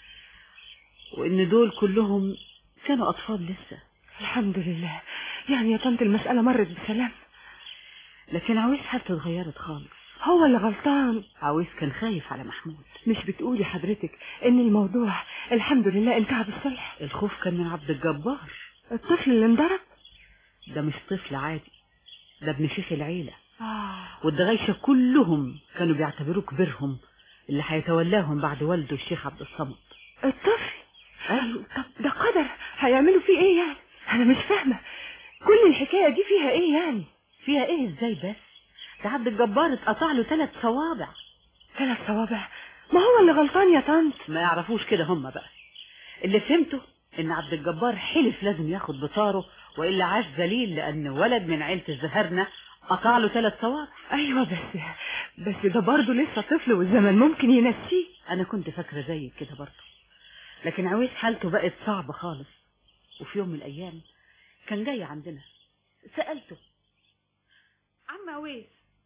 [SPEAKER 12] وإن دول كلهم كانوا أطفال لسه
[SPEAKER 15] الحمد لله يعني يا طنط المسألة مرت بسلام
[SPEAKER 12] لكن عويس حالته اتغيرت خالص
[SPEAKER 15] هو اللي غلطان
[SPEAKER 12] عويس كان خايف على محمود
[SPEAKER 15] مش بتقولي حضرتك ان الموضوع الحمد لله انتهى بالصلح
[SPEAKER 12] الخوف كان من عبد الجبار
[SPEAKER 15] الطفل اللي انضرب
[SPEAKER 12] ده مش طفل عادي ده ابن شيخ العيلة
[SPEAKER 15] آه.
[SPEAKER 12] والدغايشة كلهم كانوا بيعتبروه كبيرهم اللي هيتولاهم بعد والده الشيخ عبد الصمد
[SPEAKER 15] الطفل أيوة. طب ده قدر هيعملوا فيه ايه يعني انا مش فاهمة كل الحكاية دي فيها ايه يعني
[SPEAKER 12] فيها ايه ازاي بس ده عبد الجبار اتقطع له ثلاث صوابع
[SPEAKER 15] ثلاث صوابع ما هو اللي غلطان يا طنط
[SPEAKER 12] ما يعرفوش كده هم بقى اللي فهمته ان عبد الجبار حلف لازم ياخد بطاره والا عاش ذليل لان ولد من عيلة الزهرنة قطع له ثلاث صوابع
[SPEAKER 15] ايوه بس بس ده برضه لسه طفل والزمن ممكن ينسيه
[SPEAKER 12] انا كنت فاكرة زيك كده برضه لكن عويس حالته بقت صعبة خالص وفي يوم من الايام كان جاي عندنا سألته عم عويس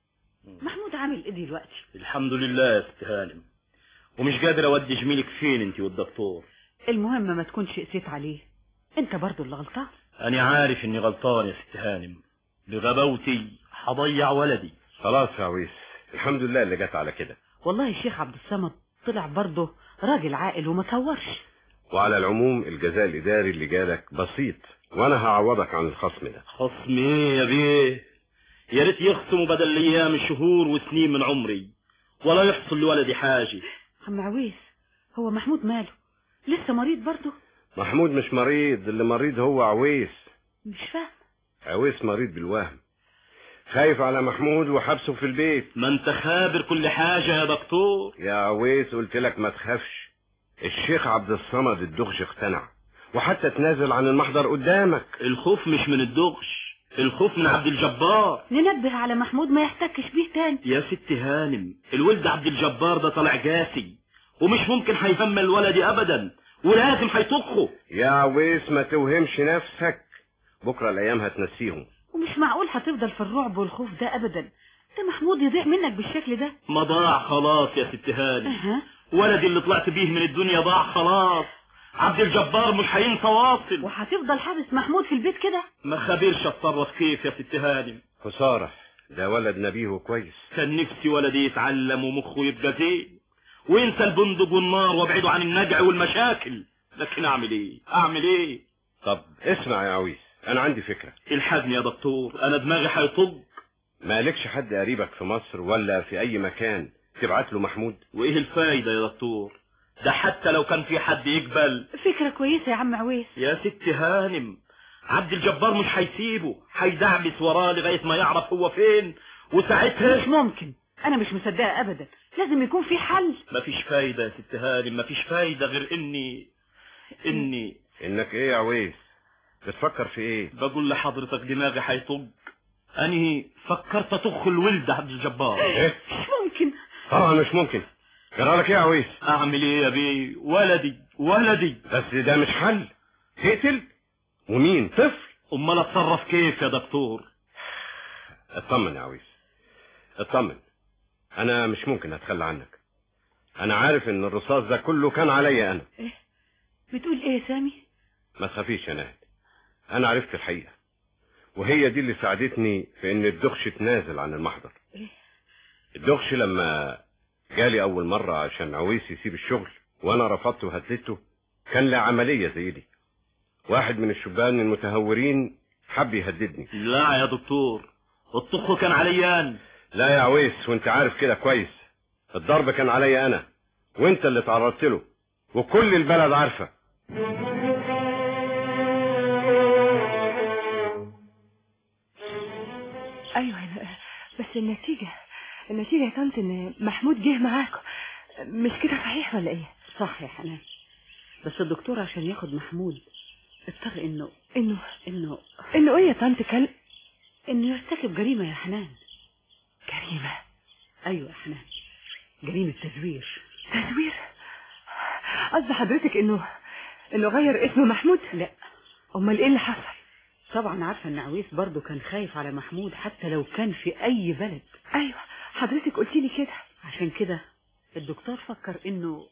[SPEAKER 12] محمود عامل ايه دلوقتي
[SPEAKER 9] الحمد لله يا ست هانم ومش قادر اودي جميلك فين انت والدكتور
[SPEAKER 12] المهم ما تكونش قسيت عليه انت برضو اللي غلطان
[SPEAKER 9] انا عارف اني غلطان يا ست هانم بغباوتي هضيع ولدي
[SPEAKER 14] خلاص يا عويس الحمد لله اللي جت على كده
[SPEAKER 12] والله الشيخ عبد الصمد طلع برضه راجل عاقل وما صورش
[SPEAKER 14] وعلى العموم الجزاء الإداري اللي جالك بسيط وأنا هعوضك عن الخصم ده
[SPEAKER 9] خصم ايه يا بيه يا ريت يخصموا بدل الايام شهور وسنين من عمري ولا يحصل لولدي حاجه
[SPEAKER 12] عم عويس هو محمود ماله لسه مريض برضه
[SPEAKER 14] محمود مش مريض اللي مريض هو عويس
[SPEAKER 12] مش فاهم
[SPEAKER 14] عويس مريض بالوهم خايف على محمود وحبسه في البيت
[SPEAKER 9] ما انت خابر كل حاجة يا دكتور
[SPEAKER 14] يا عويس قلت لك ما تخافش الشيخ عبد الصمد الدغش اقتنع وحتى تنازل عن المحضر قدامك
[SPEAKER 9] الخوف مش من الدغش الخوف من عبد الجبار
[SPEAKER 12] ننبه على محمود ما يحتكش بيه تاني
[SPEAKER 9] يا ست هانم الولد عبد الجبار ده طالع جاسي ومش ممكن هيهمل ولدي ابدا ولازم هيطخه
[SPEAKER 14] يا عويس ما توهمش نفسك بكرة الأيام هتنسيهم
[SPEAKER 12] ومش معقول هتفضل في الرعب والخوف ده ابدا ده محمود يضيع منك بالشكل ده
[SPEAKER 9] ما ضاع خلاص يا ست هانم
[SPEAKER 12] أه.
[SPEAKER 9] ولدي اللي طلعت بيه من الدنيا ضاع خلاص عبد الجبار مش هينسى واصل
[SPEAKER 12] وهتفضل حابس محمود في البيت كده
[SPEAKER 9] ما خبرش اتصرف كيف يا ست هانم
[SPEAKER 14] خسارة ده ولد نبيه وكويس
[SPEAKER 9] كان نفسي ولدي يتعلم ومخه يبقى زين وينسى البندق والنار وابعده عن النجع والمشاكل لكن اعمل ايه اعمل ايه
[SPEAKER 14] طب اسمع يا عويس انا عندي فكرة
[SPEAKER 9] الحقني يا دكتور انا دماغي هيطج
[SPEAKER 14] مالكش حد قريبك في مصر ولا في اي مكان تبعت له محمود
[SPEAKER 9] وايه الفايدة يا دكتور ده حتى لو كان في حد يقبل
[SPEAKER 12] فكرة كويسة يا عم عويس
[SPEAKER 9] يا ست هانم عبد الجبار مش هيسيبه هيدعبس وراه لغاية ما يعرف هو فين وساعتها
[SPEAKER 12] مش ممكن انا مش مصدقة ابدا لازم يكون في حل
[SPEAKER 9] مفيش فايدة يا ست هانم مفيش فايدة غير اني اني
[SPEAKER 14] انك ايه يا عويس بتفكر في ايه
[SPEAKER 9] بقول لحضرتك دماغي هيطج انهي فكرت اطخ الولد عبد الجبار
[SPEAKER 14] ايه
[SPEAKER 12] مش ممكن
[SPEAKER 14] اه مش ممكن جرالك ايه يا عويس
[SPEAKER 9] اعمل ايه يا بيه ولدي ولدي
[SPEAKER 14] بس ده مش حل تقتل ومين طفل
[SPEAKER 9] امال اتصرف كيف يا دكتور
[SPEAKER 14] اطمن يا عويس اطمن انا مش ممكن اتخلى عنك انا عارف ان الرصاص ده كله كان عليا انا
[SPEAKER 12] ايه بتقول ايه يا سامي
[SPEAKER 14] ما تخافيش يا ناهد انا عرفت الحقيقة وهي دي اللي ساعدتني في ان الدخش تنازل عن المحضر
[SPEAKER 12] إيه؟
[SPEAKER 14] الدخش لما جالي اول مرة عشان عويس يسيب الشغل وانا رفضته وهددته كان له عملية زي دي واحد من الشبان المتهورين حب يهددني
[SPEAKER 9] لا يا دكتور الطخ كان عليان
[SPEAKER 14] لا يا عويس وانت عارف كده كويس الضرب كان عليا انا وانت اللي تعرضت له وكل البلد عارفة
[SPEAKER 15] ايوه بس النتيجة النتيجة يا طنط ان محمود جه معاكم مش كده صحيح ولا ايه
[SPEAKER 12] صح يا حنان بس الدكتور عشان ياخد محمود اضطر انه
[SPEAKER 15] انه
[SPEAKER 12] انه
[SPEAKER 15] انه ايه يا طنط كان
[SPEAKER 12] انه يرتكب جريمة يا حنان
[SPEAKER 15] جريمة
[SPEAKER 12] ايوه يا حنان جريمة تزوير
[SPEAKER 15] تزوير قصد حضرتك انه انه غير اسم محمود
[SPEAKER 12] لا
[SPEAKER 15] امال ايه اللي حصل
[SPEAKER 12] طبعا عارفة ان عويس برضو كان خايف على محمود حتى لو كان في اي بلد
[SPEAKER 17] ايوه حضرتك قلتي لي كده
[SPEAKER 12] عشان كده الدكتور فكر انه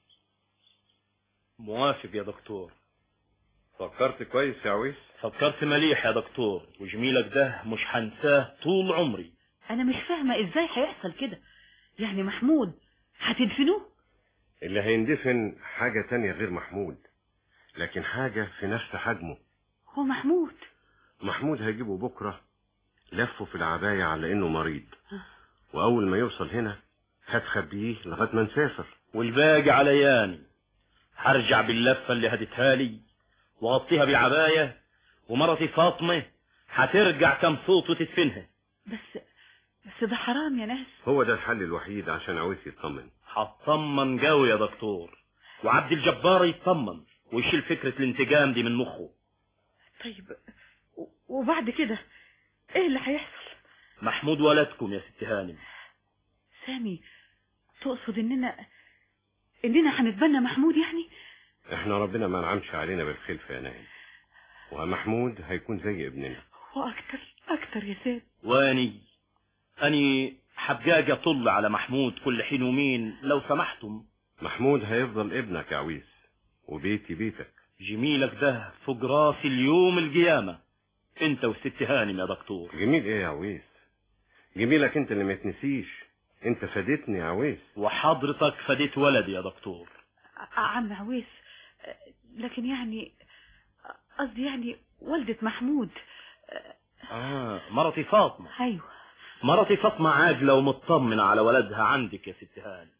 [SPEAKER 9] موافق يا دكتور
[SPEAKER 14] فكرت كويس يا عويس
[SPEAKER 9] فكرت مليح يا دكتور وجميلك ده مش هنساه طول عمري
[SPEAKER 12] انا مش فاهمة ازاي هيحصل كده يعني محمود هتدفنوه
[SPEAKER 14] اللي هيندفن حاجة تانية غير محمود لكن حاجة في نفس حجمه
[SPEAKER 12] هو محمود
[SPEAKER 14] محمود هيجيبه بكرة لفه في العباية على انه مريض واول ما يوصل هنا هتخبيه لغاية ما نسافر
[SPEAKER 9] والباقي علياني هرجع باللفة اللي هدتها لي واغطيها بالعباية ومرتي فاطمة هترجع كم صوت وتدفنها
[SPEAKER 12] بس بس ده حرام يا ناس
[SPEAKER 14] هو ده الحل الوحيد عشان عاوز يطمن
[SPEAKER 9] هطمن قوي يا دكتور وعبد الجبار يطمن ويشيل فكرة الانتقام دي من مخه
[SPEAKER 12] طيب وبعد كده ايه اللي هيحصل
[SPEAKER 9] محمود ولدكم يا ست هانم
[SPEAKER 12] سامي تقصد اننا اننا هنتبنى محمود يعني
[SPEAKER 14] احنا ربنا ما نعمش علينا بالخلف يا نايم ومحمود هيكون زي ابننا
[SPEAKER 12] واكتر اكتر يا سيد
[SPEAKER 9] واني اني حبقاقي اطل على محمود كل حين ومين لو سمحتم
[SPEAKER 14] محمود هيفضل ابنك يا عويس وبيتي بيتك
[SPEAKER 9] جميلك ده فوق راسي اليوم القيامة انت والست هانم يا دكتور
[SPEAKER 14] جميل ايه يا عويس جميلك انت اللي ما تنسيش انت فادتني يا عويس
[SPEAKER 9] وحضرتك فديت ولدي يا دكتور
[SPEAKER 12] عم عويس لكن يعني قصدي يعني والدة محمود
[SPEAKER 9] اه مرتي فاطمة
[SPEAKER 12] ايوه
[SPEAKER 9] مرتي فاطمة عاجلة ومطمنة على ولدها عندك يا ست هانم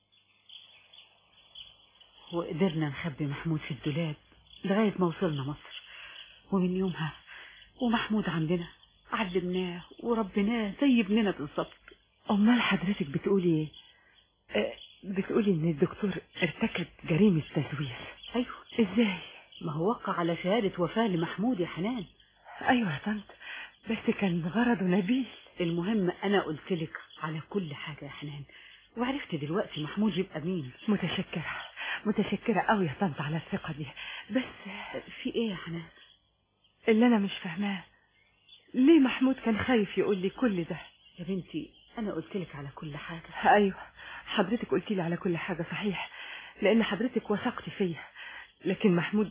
[SPEAKER 12] وقدرنا نخبي محمود في الدولاب لغاية ما وصلنا مصر ومن يومها ومحمود عندنا علمناه وربناه زي ابننا بالظبط
[SPEAKER 15] امال حضرتك بتقولي ايه آه، بتقولي ان الدكتور ارتكب جريمة تزوير
[SPEAKER 12] ايوه
[SPEAKER 15] ازاي
[SPEAKER 12] ما هو وقع على شهادة وفاة لمحمود يا حنان
[SPEAKER 15] ايوه يا طنط بس كان غرضه نبيل
[SPEAKER 12] المهم انا قلت لك على كل حاجة يا حنان وعرفت دلوقتي محمود يبقى مين
[SPEAKER 15] متشكرة متشكرة قوي يا طنط على الثقة دي بس
[SPEAKER 12] في ايه يا حنان
[SPEAKER 15] اللي انا مش فاهماه ليه محمود كان خايف يقول لي كل ده
[SPEAKER 12] يا بنتي انا قلت لك على كل حاجة
[SPEAKER 15] ايوه حضرتك قلتي لي على كل حاجة صحيح لان حضرتك وثقتي فيا لكن محمود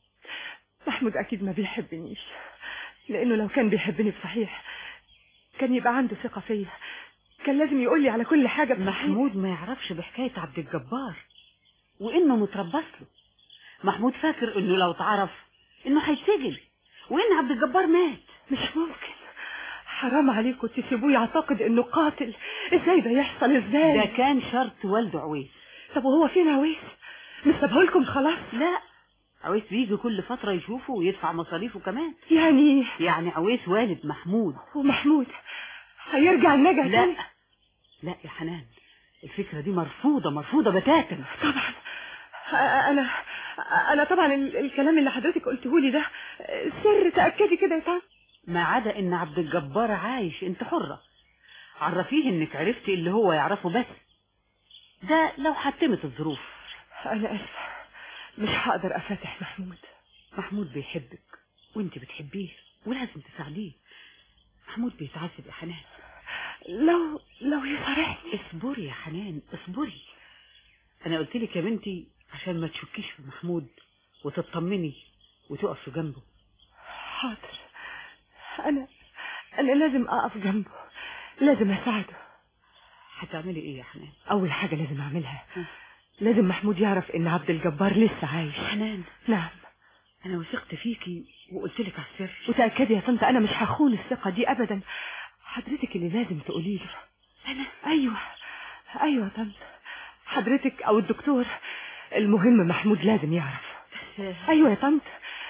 [SPEAKER 15] محمود اكيد ما بيحبنيش لانه لو كان بيحبني بصحيح كان يبقى عنده ثقة فيا كان لازم يقول لي على كل حاجة بصحيح.
[SPEAKER 12] محمود ما يعرفش بحكاية عبد الجبار وانه متربص له محمود فاكر انه لو اتعرف انه هيتسجن وان عبد الجبار مات
[SPEAKER 15] مش ممكن حرام عليكم تسيبوه يعتقد انه قاتل ازاي ده يحصل ازاي
[SPEAKER 12] ده كان شرط والده عويس
[SPEAKER 15] طب وهو فين عويس مش سابه لكم خلاص
[SPEAKER 12] لا عويس بيجي كل فترة يشوفه ويدفع مصاريفه كمان
[SPEAKER 15] يعني
[SPEAKER 12] يعني عويس والد محمود
[SPEAKER 15] ومحمود هيرجع النجا
[SPEAKER 12] لا لا يا حنان الفكرة دي مرفوضة مرفوضة بتاتا
[SPEAKER 15] طبعا انا انا طبعا ال- الكلام اللي حضرتك قلته لي ده سر تاكدي كده يا طنط
[SPEAKER 12] ما عدا ان عبد الجبار عايش انت حرة عرفيه انك عرفتي اللي هو يعرفه بس ده لو حتمت الظروف
[SPEAKER 15] انا اسفه مش هقدر افتح محمود
[SPEAKER 12] محمود بيحبك وانت بتحبيه ولازم تساعديه محمود بيتعذب يا حنان
[SPEAKER 15] لو لو يصارحني
[SPEAKER 12] اصبري يا حنان اصبري انا قلت لك يا بنتي عشان ما تشكيش في محمود وتطمني وتقف جنبه
[SPEAKER 15] حاضر انا انا لازم اقف جنبه لازم اساعده
[SPEAKER 12] هتعملي ايه يا حنان
[SPEAKER 15] اول حاجه لازم اعملها لازم محمود يعرف ان عبد الجبار لسه عايش
[SPEAKER 12] حنان
[SPEAKER 15] نعم
[SPEAKER 12] انا وثقت فيكي وقلت لك على السر
[SPEAKER 15] وتاكدي يا طنط انا مش هخون الثقه دي ابدا حضرتك اللي لازم تقولي له
[SPEAKER 12] انا
[SPEAKER 15] ايوه ايوه يا طنط حضرتك او الدكتور المهم محمود لازم يعرف
[SPEAKER 12] بس
[SPEAKER 15] ايوه يا طنط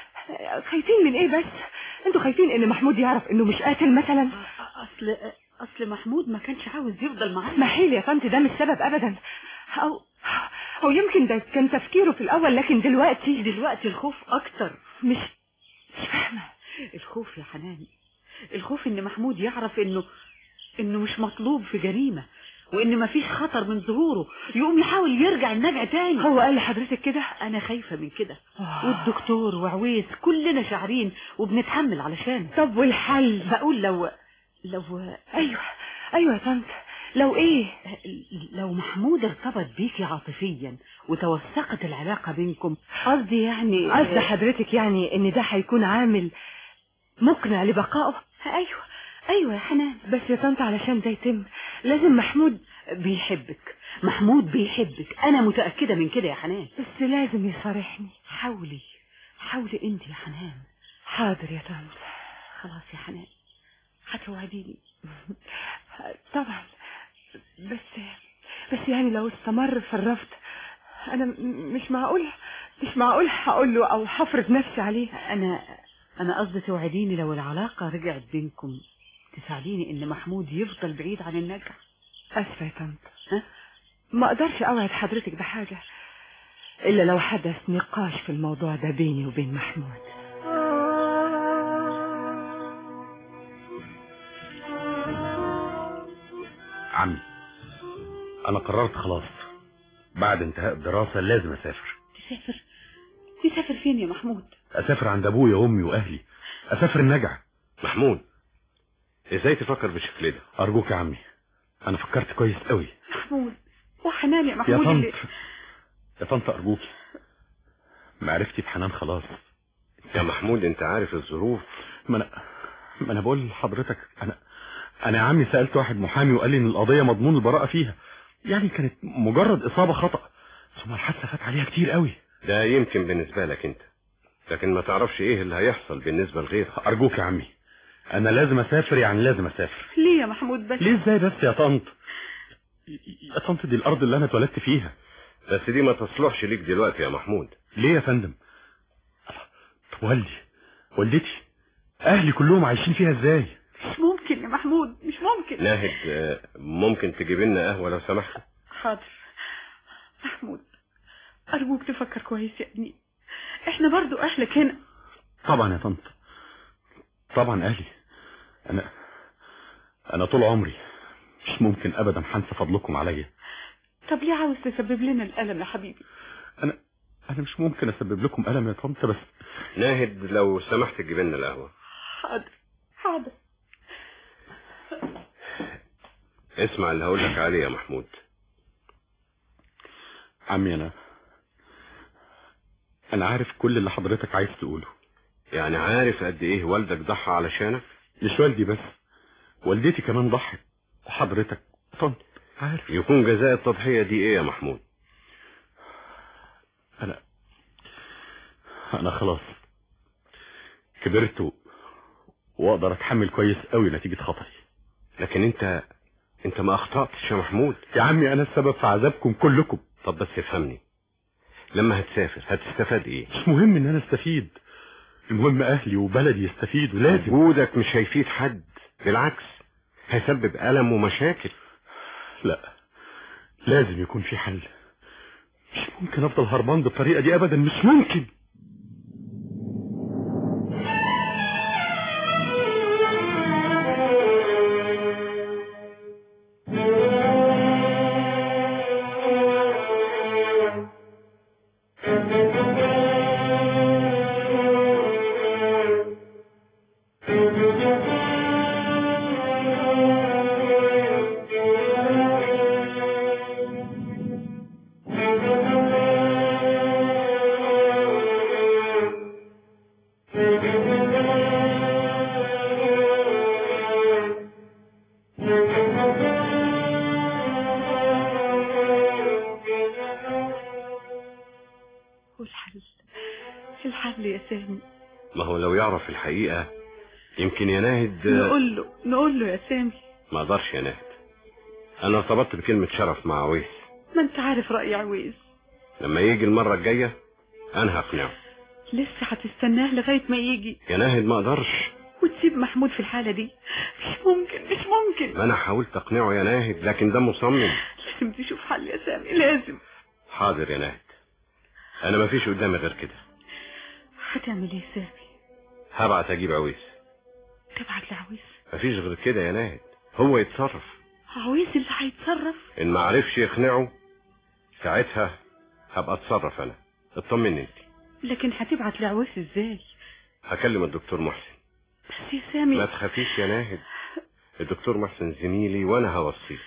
[SPEAKER 15] خايفين من ايه بس انتوا خايفين ان محمود يعرف انه مش قاتل مثلا
[SPEAKER 12] اصل اصل محمود ما كانش عاوز يفضل معانا
[SPEAKER 15] اسمحي لي يا طنط ده مش سبب ابدا او او يمكن ده كان تفكيره في الاول لكن دلوقتي
[SPEAKER 12] دلوقتي الخوف اكتر
[SPEAKER 15] مش مش فاهمه
[SPEAKER 12] الخوف يا حنان الخوف ان محمود يعرف انه انه مش مطلوب في جريمة وان مفيش خطر من ظهوره يقوم يحاول يرجع النجع تاني
[SPEAKER 15] هو قال لحضرتك كده
[SPEAKER 12] انا خايفة من كده والدكتور وعويس كلنا شاعرين وبنتحمل علشان
[SPEAKER 15] طب والحل
[SPEAKER 12] بقول لو لو
[SPEAKER 15] ايوه ايوه يا طنط لو ايه
[SPEAKER 12] لو محمود ارتبط بيكي عاطفيا وتوثقت العلاقة بينكم قصدي يعني
[SPEAKER 15] قصد حضرتك يعني ان ده هيكون عامل مقنع لبقائه
[SPEAKER 12] ايوه ايوه يا حنان
[SPEAKER 15] بس يا طنط علشان ده يتم لازم محمود
[SPEAKER 12] بيحبك محمود بيحبك انا متأكدة من كده يا حنان
[SPEAKER 15] بس لازم يصارحني
[SPEAKER 12] حاولي حاولي انت يا حنان
[SPEAKER 15] حاضر يا طنط
[SPEAKER 12] خلاص يا حنان هتوعديني
[SPEAKER 15] طبعا بس بس يعني لو استمر في الرفض انا م- مش معقول مش معقول هقول له او هفرض نفسي عليه
[SPEAKER 12] انا انا قصدي توعديني لو العلاقة رجعت بينكم تساعديني ان محمود يفضل بعيد عن النجع
[SPEAKER 15] اسفه يا طنط ها؟ ما اقدرش اوعد حضرتك بحاجه الا لو حدث نقاش في الموضوع ده بيني وبين محمود
[SPEAKER 10] عمي انا قررت خلاص بعد انتهاء الدراسة لازم اسافر
[SPEAKER 12] تسافر تسافر فين يا محمود
[SPEAKER 10] اسافر عند ابويا وامي واهلي اسافر النجع
[SPEAKER 14] محمود ازاي تفكر بالشكل ده
[SPEAKER 10] ارجوك يا عمي انا فكرت كويس قوي
[SPEAKER 12] محمود وحنان يا
[SPEAKER 10] يا
[SPEAKER 12] محمود
[SPEAKER 10] طنط
[SPEAKER 12] اللي
[SPEAKER 10] يا طنط ارجوكي معرفتي بحنان خلاص
[SPEAKER 14] يا محمود انت عارف الظروف
[SPEAKER 10] ما انا ما انا بقول لحضرتك انا انا يا عمي سالت واحد محامي وقال لي ان القضيه مضمون البراءه فيها يعني كانت مجرد اصابه خطا ثم الحادثه فات عليها كتير قوي
[SPEAKER 14] ده يمكن بالنسبة لك انت لكن ما تعرفش ايه اللي هيحصل بالنسبة لغيرك
[SPEAKER 10] ارجوك يا عمي انا لازم اسافر يعني لازم اسافر
[SPEAKER 12] ليه يا محمود بس
[SPEAKER 10] ليه ازاي بس يا طنط يا طنط دي الارض اللي انا اتولدت فيها
[SPEAKER 14] بس دي ما تصلحش ليك دلوقتي يا محمود
[SPEAKER 10] ليه يا فندم طب والدي والدتي اهلي كلهم عايشين فيها ازاي
[SPEAKER 12] مش ممكن يا محمود مش ممكن
[SPEAKER 14] ناهد آه، ممكن تجيب لنا قهوة لو سمحت
[SPEAKER 12] حاضر محمود أرجوك تفكر كويس يا ابني احنا برضو أهلك هنا
[SPEAKER 10] طبعا يا طنط طبعا اهلي انا انا طول عمري مش ممكن ابدا هنسى فضلكم عليا
[SPEAKER 12] طب ليه عاوز تسبب لنا الألم يا حبيبي
[SPEAKER 10] انا انا مش ممكن اسبب لكم الم يا طنط بس
[SPEAKER 14] ناهد لو سمحت تجيب لنا القهوة
[SPEAKER 12] حاضر حاضر
[SPEAKER 14] اسمع اللي هقول لك عليه يا محمود
[SPEAKER 10] عمي انا انا عارف كل اللي حضرتك عايز تقوله
[SPEAKER 14] يعني عارف قد ايه والدك ضحى علشانك
[SPEAKER 10] مش والدي بس والدتي كمان ضحت وحضرتك طنط عارف
[SPEAKER 14] يكون جزاء التضحية دي ايه يا محمود
[SPEAKER 10] انا انا خلاص كبرت و... واقدر اتحمل كويس قوي نتيجة خطأي
[SPEAKER 14] لكن انت انت ما اخطأتش يا محمود
[SPEAKER 10] يا عمي انا السبب في عذابكم كلكم
[SPEAKER 14] طب بس افهمني لما هتسافر هتستفاد ايه
[SPEAKER 10] مش مهم ان انا استفيد المهم اهلي وبلدي يستفيدوا لازم
[SPEAKER 14] وجودك مش هيفيد حد بالعكس هيسبب ألم ومشاكل
[SPEAKER 10] لا لازم يكون في حل مش ممكن افضل هربان بالطريقة دي ابدا مش ممكن
[SPEAKER 12] والحل الحل يا سامي
[SPEAKER 14] ما هو لو يعرف الحقيقة يمكن يا ناهد
[SPEAKER 12] نقول له نقول له يا سامي
[SPEAKER 14] ما اقدرش يا ناهد انا ارتبطت بكلمة شرف مع عويس
[SPEAKER 12] ما انت عارف رأي عويس
[SPEAKER 14] لما يجي المرة الجاية انا هقنعه
[SPEAKER 12] لسه هتستناه لغاية ما يجي
[SPEAKER 14] يا ناهد ما اقدرش
[SPEAKER 12] وتسيب محمود في الحالة دي مش ممكن مش ممكن
[SPEAKER 14] ما انا حاولت اقنعه يا ناهد لكن ده مصمم
[SPEAKER 12] لازم تشوف حل يا سامي لازم
[SPEAKER 14] حاضر يا ناهد انا ما فيش قدامي غير كده
[SPEAKER 12] هتعمل ايه يا سامي
[SPEAKER 14] هبعت اجيب عويس
[SPEAKER 12] تبعت لعويس
[SPEAKER 14] مفيش غير كده يا ناهد هو يتصرف
[SPEAKER 12] عويس اللي هيتصرف
[SPEAKER 14] ان ما عرفش يقنعه ساعتها هبقى اتصرف انا اطمني انت
[SPEAKER 12] لكن هتبعت لعويس ازاي
[SPEAKER 14] هكلم الدكتور محسن
[SPEAKER 12] بس يا سامي
[SPEAKER 14] ما تخافيش يا ناهد الدكتور محسن زميلي وانا هوصيه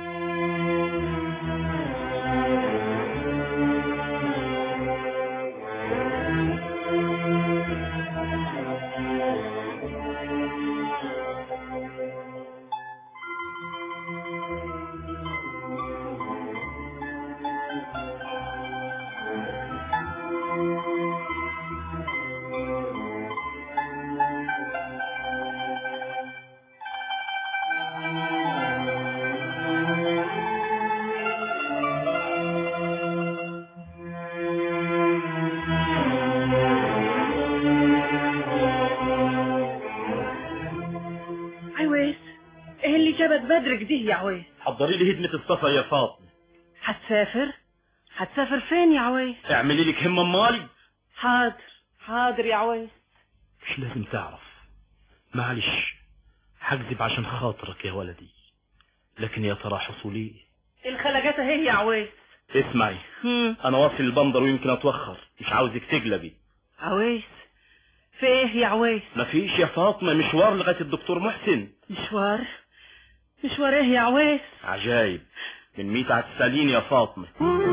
[SPEAKER 12] عويس ايه اللي جابك بدرك دي يا عويس
[SPEAKER 9] حضري لي هدمة السفر يا فاطمة
[SPEAKER 12] هتسافر هتسافر فين يا عويس
[SPEAKER 9] اعملي لك همة مالي
[SPEAKER 12] حاضر حاضر يا عويس
[SPEAKER 9] مش لازم تعرف معلش هكذب عشان خاطرك يا ولدي لكن يا ترى حصولي
[SPEAKER 12] الخلقات اهي يا عويس
[SPEAKER 9] اسمعي
[SPEAKER 12] هم.
[SPEAKER 9] انا واصل البندر ويمكن اتوخر مش عاوزك تقلبي
[SPEAKER 12] عويس في ايه يا عويس
[SPEAKER 9] مفيش يا فاطمة مشوار لغاية الدكتور محسن
[SPEAKER 12] مشوار مشوار ايه يا عويس
[SPEAKER 9] عجايب من ميت عتسالين يا فاطمة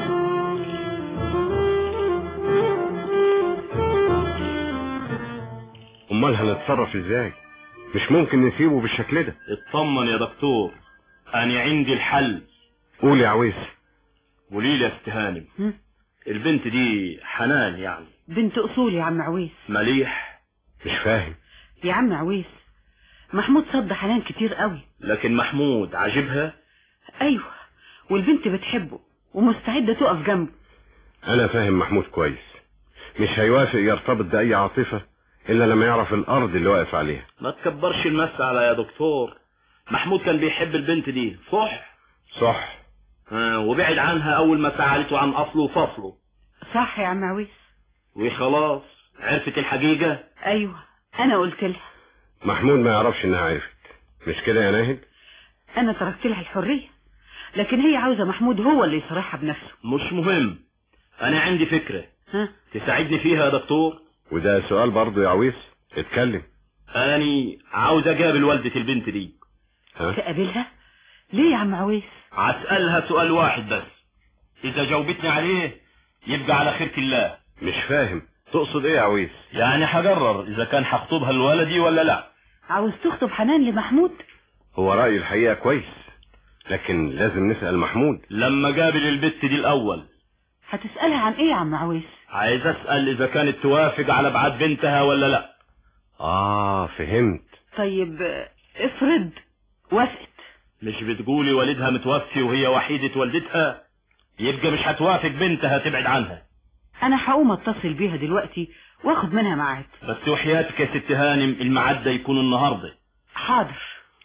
[SPEAKER 14] امال هنتصرف ازاي مش ممكن نسيبه بالشكل ده
[SPEAKER 9] اطمن يا دكتور انا عندي الحل
[SPEAKER 14] قول يا عويس
[SPEAKER 9] قولي لي يا استهانم البنت دي حنان يعني
[SPEAKER 12] بنت اصول يا عم عويس
[SPEAKER 9] مليح
[SPEAKER 14] مش فاهم
[SPEAKER 12] يا عم عويس محمود صد حنان كتير قوي
[SPEAKER 9] لكن محمود عاجبها
[SPEAKER 12] ايوه والبنت بتحبه ومستعدة تقف جنبه
[SPEAKER 14] انا فاهم محمود كويس مش هيوافق يرتبط بأي عاطفة الا لما يعرف الارض اللي واقف عليها
[SPEAKER 9] ما تكبرش المسألة يا دكتور محمود كان بيحب البنت دي صح
[SPEAKER 14] صح
[SPEAKER 9] آه وبعد عنها اول ما سألته عن اصله وفصله
[SPEAKER 12] صح يا عم عويس
[SPEAKER 9] وخلاص عرفت الحقيقة
[SPEAKER 12] ايوه انا قلت لها
[SPEAKER 14] محمود ما يعرفش انها عرفت مش كده يا ناهد
[SPEAKER 12] انا تركت لها الحرية لكن هي عاوزة محمود هو اللي يصارحها بنفسه
[SPEAKER 9] مش مهم انا عندي فكرة
[SPEAKER 12] ها
[SPEAKER 9] تساعدني فيها يا دكتور
[SPEAKER 14] وده سؤال برضه يا عويس اتكلم
[SPEAKER 9] اني عاوز اقابل والدة البنت دي
[SPEAKER 14] ها
[SPEAKER 12] تقابلها ليه يا عم عويس
[SPEAKER 9] هسألها سؤال واحد بس اذا جاوبتني عليه يبقى على خيرة الله
[SPEAKER 14] مش فاهم تقصد ايه يا عويس
[SPEAKER 9] يعني هقرر اذا كان هخطبها لولدي ولا لا
[SPEAKER 12] عاوز تخطب حنان لمحمود
[SPEAKER 14] هو رأي الحقيقة كويس لكن لازم نسأل محمود
[SPEAKER 9] لما قابل البت دي الاول
[SPEAKER 12] هتسألها عن ايه يا عم عويس
[SPEAKER 9] عايز اسأل اذا كانت توافق على ابعاد بنتها ولا لا
[SPEAKER 14] اه فهمت
[SPEAKER 12] طيب آه، افرض وافقت
[SPEAKER 9] مش بتقولي والدها متوفي وهي وحيدة والدتها يبقى مش هتوافق بنتها تبعد عنها
[SPEAKER 12] انا هقوم اتصل بيها دلوقتي واخد منها ميعاد
[SPEAKER 9] بس وحياتك يا ست هانم الميعاد ده يكون النهارده
[SPEAKER 12] حاضر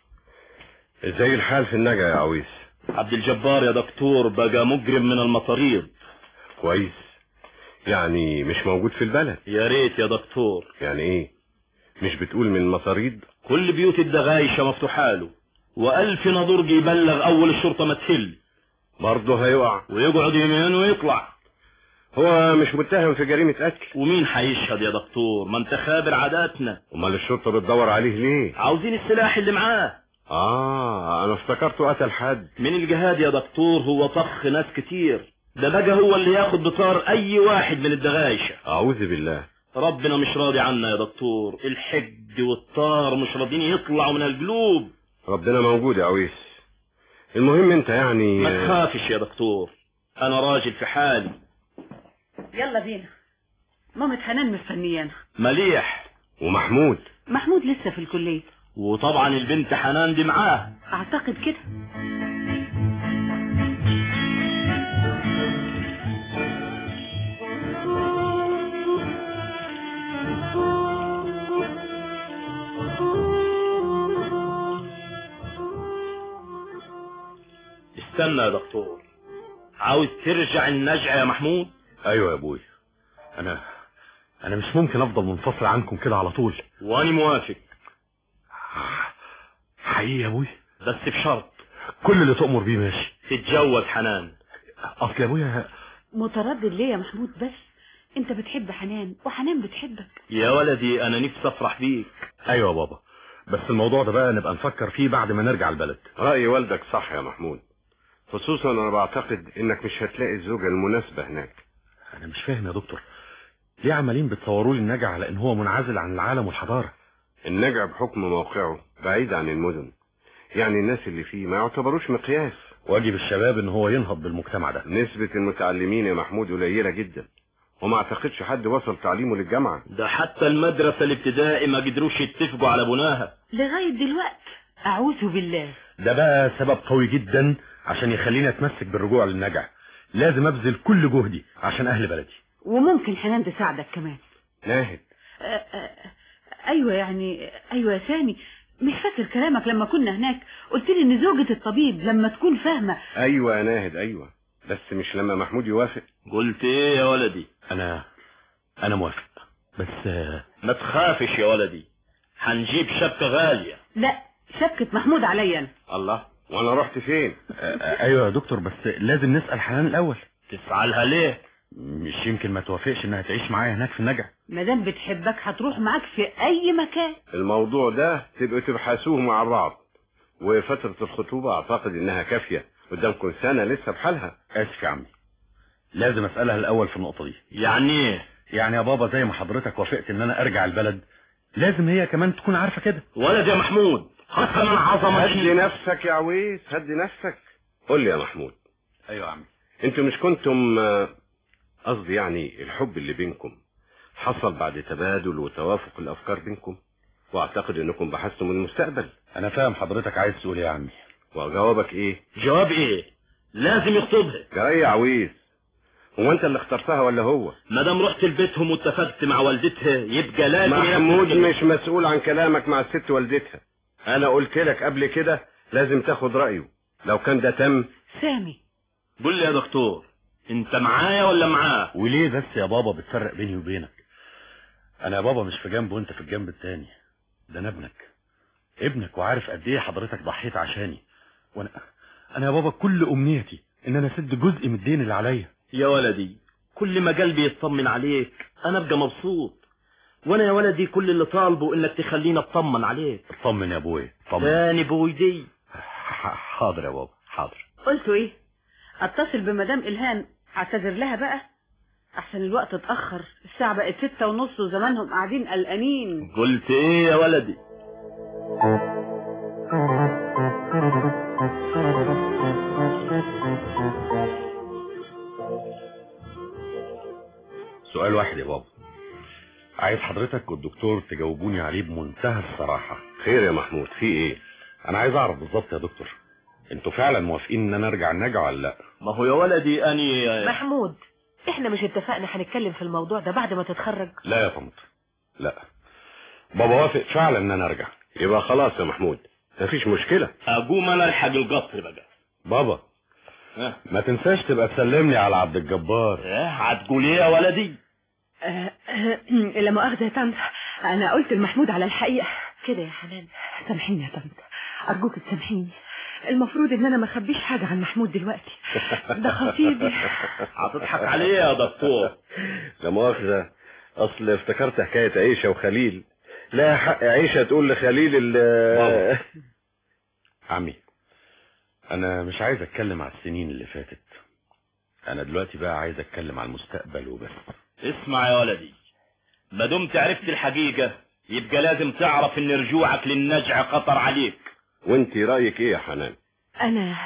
[SPEAKER 14] ازاي الحال في النجا يا عويس
[SPEAKER 9] عبد الجبار يا دكتور بقى مجرم من المطاريد
[SPEAKER 14] كويس يعني مش موجود في البلد
[SPEAKER 9] يا ريت يا دكتور
[SPEAKER 14] يعني ايه مش بتقول من مطاريد
[SPEAKER 9] كل بيوت الدغايشة مفتوحة له وألف نضرج يبلغ أول الشرطة ما تهل
[SPEAKER 14] برضه هيقع
[SPEAKER 9] ويقعد يمين ويطلع
[SPEAKER 14] هو مش متهم في جريمة قتل
[SPEAKER 9] ومين هيشهد يا دكتور ما انت خابر عاداتنا
[SPEAKER 14] امال الشرطة بتدور عليه ليه
[SPEAKER 9] عاوزين السلاح اللي معاه
[SPEAKER 14] اه انا افتكرته قتل حد
[SPEAKER 9] من الجهاد يا دكتور هو طخ ناس كتير ده بقى هو اللي ياخد بطار اي واحد من الدغايشة
[SPEAKER 14] اعوذ بالله
[SPEAKER 9] ربنا مش راضي عنا يا دكتور الحج والطار مش راضيين يطلعوا من القلوب
[SPEAKER 14] ربنا موجود يا عويس المهم انت يعني
[SPEAKER 9] ما تخافش يا دكتور انا راجل في حالي
[SPEAKER 12] يلا بينا مامة حنان مستنيانا
[SPEAKER 9] مليح
[SPEAKER 14] ومحمود
[SPEAKER 12] محمود لسه في الكلية
[SPEAKER 9] وطبعا البنت حنان دي معاه
[SPEAKER 12] اعتقد كده
[SPEAKER 9] استنى يا دكتور عاوز ترجع النجع يا محمود
[SPEAKER 10] ايوه يا ابوي انا انا مش ممكن افضل منفصل عنكم كده على طول
[SPEAKER 9] وانا موافق
[SPEAKER 10] حقيقي يا ابوي
[SPEAKER 9] بس بشرط
[SPEAKER 10] كل اللي تؤمر بيه ماشي
[SPEAKER 9] تتجوز حنان
[SPEAKER 10] اصل يا ابويا
[SPEAKER 12] متردد ليه يا محمود بس انت بتحب حنان وحنان بتحبك
[SPEAKER 9] يا ولدي انا نفسي افرح بيك
[SPEAKER 10] ايوه يا بابا بس الموضوع ده بقى نبقى نفكر فيه بعد ما نرجع البلد
[SPEAKER 14] رأي والدك صح يا محمود خصوصا انا بعتقد انك مش هتلاقي الزوجة المناسبة هناك
[SPEAKER 10] انا مش فاهم يا دكتور ليه عمالين بتصوروا لي النجع على ان هو منعزل عن العالم والحضارة
[SPEAKER 14] النجع بحكم موقعه بعيد عن المدن يعني الناس اللي فيه ما يعتبروش مقياس
[SPEAKER 10] واجب الشباب ان هو ينهض بالمجتمع ده
[SPEAKER 14] نسبة المتعلمين يا محمود قليلة جدا وما اعتقدش حد وصل تعليمه للجامعة
[SPEAKER 9] ده حتى المدرسة الابتدائي ما قدروش يتفقوا على بناها
[SPEAKER 12] لغاية دلوقتي أعوذ بالله
[SPEAKER 10] ده بقى سبب قوي جدا عشان يخليني اتمسك بالرجوع للنجع لازم ابذل كل جهدي عشان اهل بلدي
[SPEAKER 12] وممكن حنان تساعدك كمان
[SPEAKER 14] ناهد
[SPEAKER 12] آه، آه، ايوه يعني ايوه يا سامي مش فاكر كلامك لما كنا هناك قلت لي ان زوجة الطبيب لما تكون فاهمة
[SPEAKER 14] ايوه يا ناهد ايوه بس مش لما محمود يوافق
[SPEAKER 9] قلت ايه يا ولدي
[SPEAKER 10] انا انا موافق بس آه،
[SPEAKER 9] ما تخافش يا ولدي هنجيب شبكة غالية
[SPEAKER 12] لا شبكة محمود عليا أنا.
[SPEAKER 14] الله وانا رحت فين
[SPEAKER 10] آه، ايوه يا دكتور بس لازم نسأل حنان الاول
[SPEAKER 9] تسعى لها ليه
[SPEAKER 10] مش يمكن ما توافقش انها تعيش معايا هناك في النجع
[SPEAKER 12] مادام بتحبك هتروح معاك في اي مكان
[SPEAKER 14] الموضوع ده تبقوا تبحثوه مع بعض وفترة الخطوبة اعتقد انها كافية قدامكم سنة لسه بحالها
[SPEAKER 10] اسف يا عمي لازم اسألها الاول في النقطة دي
[SPEAKER 9] يعني ايه
[SPEAKER 10] يعني يا بابا زي ما حضرتك وافقت ان انا ارجع البلد لازم هي كمان تكون عارفة كده
[SPEAKER 9] ولد يا محمود قسما عظمة
[SPEAKER 14] هدي نفسك يا عويس هدي نفسك قول لي يا محمود
[SPEAKER 10] ايوه يا عمي
[SPEAKER 14] انتوا مش كنتم آه، قصدي يعني الحب اللي بينكم حصل بعد تبادل وتوافق الافكار بينكم واعتقد انكم بحثتم المستقبل
[SPEAKER 10] انا فاهم حضرتك عايز تقول ايه يا عمي
[SPEAKER 14] وجوابك ايه
[SPEAKER 9] جواب ايه لازم يخطبها
[SPEAKER 14] جاي يا عويس هو انت اللي اخترتها ولا هو
[SPEAKER 9] ما دام رحت لبيتهم واتفقت مع والدتها يبقى لازم
[SPEAKER 14] محمود
[SPEAKER 9] ينفذ.
[SPEAKER 14] مش مسؤول عن كلامك مع الست والدتها انا قلت لك قبل كده لازم تاخد رايه لو كان ده تم
[SPEAKER 12] سامي
[SPEAKER 9] قول لي يا دكتور انت معايا ولا معاه
[SPEAKER 10] وليه بس يا بابا بتفرق بيني وبينك انا يا بابا مش في جنب وانت في الجنب التاني ده انا ابنك ابنك وعارف قد ايه حضرتك ضحيت عشاني وانا انا يا بابا كل امنيتي ان انا اسد جزء من الدين اللي عليا
[SPEAKER 9] يا ولدي كل ما قلبي يطمن عليك انا ابقى مبسوط وانا يا ولدي كل اللي طالبه انك تخليني اطمن عليك
[SPEAKER 10] اطمن يا ابويا اطمن
[SPEAKER 9] تاني بويدي
[SPEAKER 10] ح- حاضر يا بابا حاضر
[SPEAKER 12] قلتوا ايه اتصل بمدام الهام اعتذر لها بقى احسن الوقت اتاخر الساعه بقت ستة ونص وزمانهم قاعدين قلقانين
[SPEAKER 9] قلت ايه يا ولدي
[SPEAKER 10] سؤال واحد يا بابا عايز حضرتك والدكتور تجاوبوني عليه بمنتهى الصراحة
[SPEAKER 14] خير يا محمود في ايه
[SPEAKER 10] انا عايز اعرف بالظبط يا دكتور انتوا فعلا موافقين ان انا ارجع النجع ولا لا
[SPEAKER 9] ما هو يا ولدي اني
[SPEAKER 15] محمود احنا مش اتفقنا هنتكلم في الموضوع ده بعد ما تتخرج
[SPEAKER 10] لا يا طنط لا بابا وافق فعلا ان انا ارجع
[SPEAKER 14] يبقى خلاص يا محمود مفيش مشكلة
[SPEAKER 9] اقوم انا الحق القطر بقى
[SPEAKER 10] بابا
[SPEAKER 9] ها
[SPEAKER 10] ما تنساش تبقى تسلم لي على عبد الجبار
[SPEAKER 9] ايه هتقول ايه يا ولدي
[SPEAKER 12] آه، آه، لا مؤاخذة يا طنط أنا قلت لمحمود على الحقيقة
[SPEAKER 15] كده يا حنان
[SPEAKER 12] سامحيني يا طنط أرجوك تسامحيني المفروض إن أنا ما أخبيش حاجة عن محمود دلوقتي ده خطيبي
[SPEAKER 9] هتضحك عليه يا دكتور
[SPEAKER 14] لا مؤاخذة اصل افتكرت حكاية عيشة وخليل لا حق عيشة تقول لخليل ال
[SPEAKER 10] بابا. عمي انا مش عايز اتكلم على السنين اللي فاتت انا دلوقتي بقى عايز اتكلم على المستقبل وبس
[SPEAKER 9] اسمع يا ولدي ما دمت عرفت الحقيقة يبقى لازم تعرف ان رجوعك للنجع خطر عليك
[SPEAKER 14] وانت رأيك ايه يا حنان
[SPEAKER 12] أنا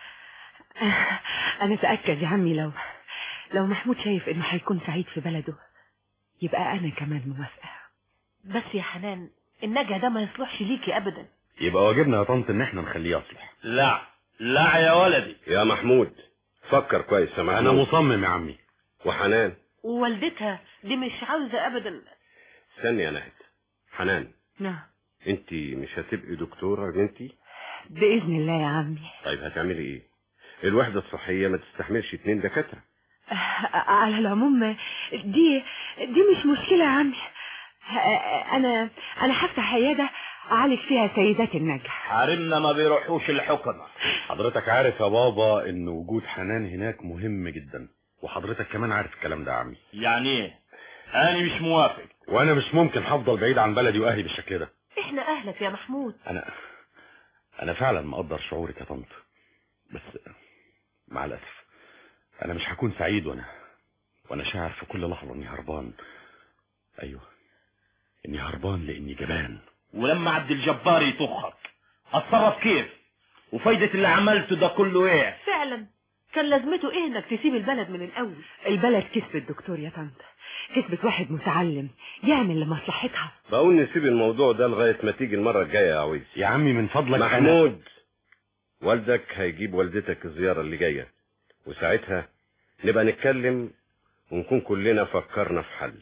[SPEAKER 12] أنا أتأكد يا عمي لو لو محمود شايف إنه هيكون سعيد في بلده يبقى أنا كمان موافقة
[SPEAKER 15] بس يا حنان النجع ده ما يصلحش ليكي ابدا
[SPEAKER 10] يبقى واجبنا يا طنط ان احنا نخليه يصلح
[SPEAKER 9] لا لا يا ولدي
[SPEAKER 14] يا محمود فكر كويس يا محمود
[SPEAKER 10] انا مصمم يا عمي
[SPEAKER 14] وحنان
[SPEAKER 15] ووالدتها دي مش عاوزة ابدا
[SPEAKER 14] استني يا نهد حنان
[SPEAKER 12] نعم
[SPEAKER 14] انت مش هتبقي دكتورة انت
[SPEAKER 12] بإذن الله يا عمي
[SPEAKER 14] طيب هتعملي ايه الوحدة الصحية ما تستحملش اتنين دكاترة
[SPEAKER 12] آه، على العموم دي دي مش مشكلة يا عمي آه، أنا أنا هفتح عيادة اعالج فيها سيدات النجح
[SPEAKER 9] حارمنا ما بيروحوش الحكمة
[SPEAKER 10] حضرتك عارف يا بابا ان وجود حنان هناك مهم جدا وحضرتك كمان عارف الكلام ده يا عمي
[SPEAKER 9] يعني ايه انا مش موافق
[SPEAKER 10] وانا مش ممكن هفضل بعيد عن بلدي واهلي بالشكل ده
[SPEAKER 15] احنا اهلك يا محمود
[SPEAKER 10] انا انا فعلا مقدر شعورك يا طنط بس مع الاسف انا مش هكون سعيد وانا وانا شاعر في كل لحظه اني هربان ايوه اني هربان لاني جبان
[SPEAKER 9] ولما عبد الجبار يطخك اتصرف كيف وفايدة اللي عملته ده كله ايه
[SPEAKER 15] فعلا كان لازمته ايه انك تسيب البلد من الاول
[SPEAKER 12] البلد كسبت دكتور يا طنط كسبت واحد متعلم يعمل لمصلحتها
[SPEAKER 14] بقول نسيب الموضوع ده لغاية ما تيجي المرة الجاية يا عويس
[SPEAKER 10] يا عمي من فضلك أنا-
[SPEAKER 14] محمود والدك هيجيب والدتك الزيارة اللي جاية وساعتها نبقى نتكلم ونكون كلنا فكرنا في حل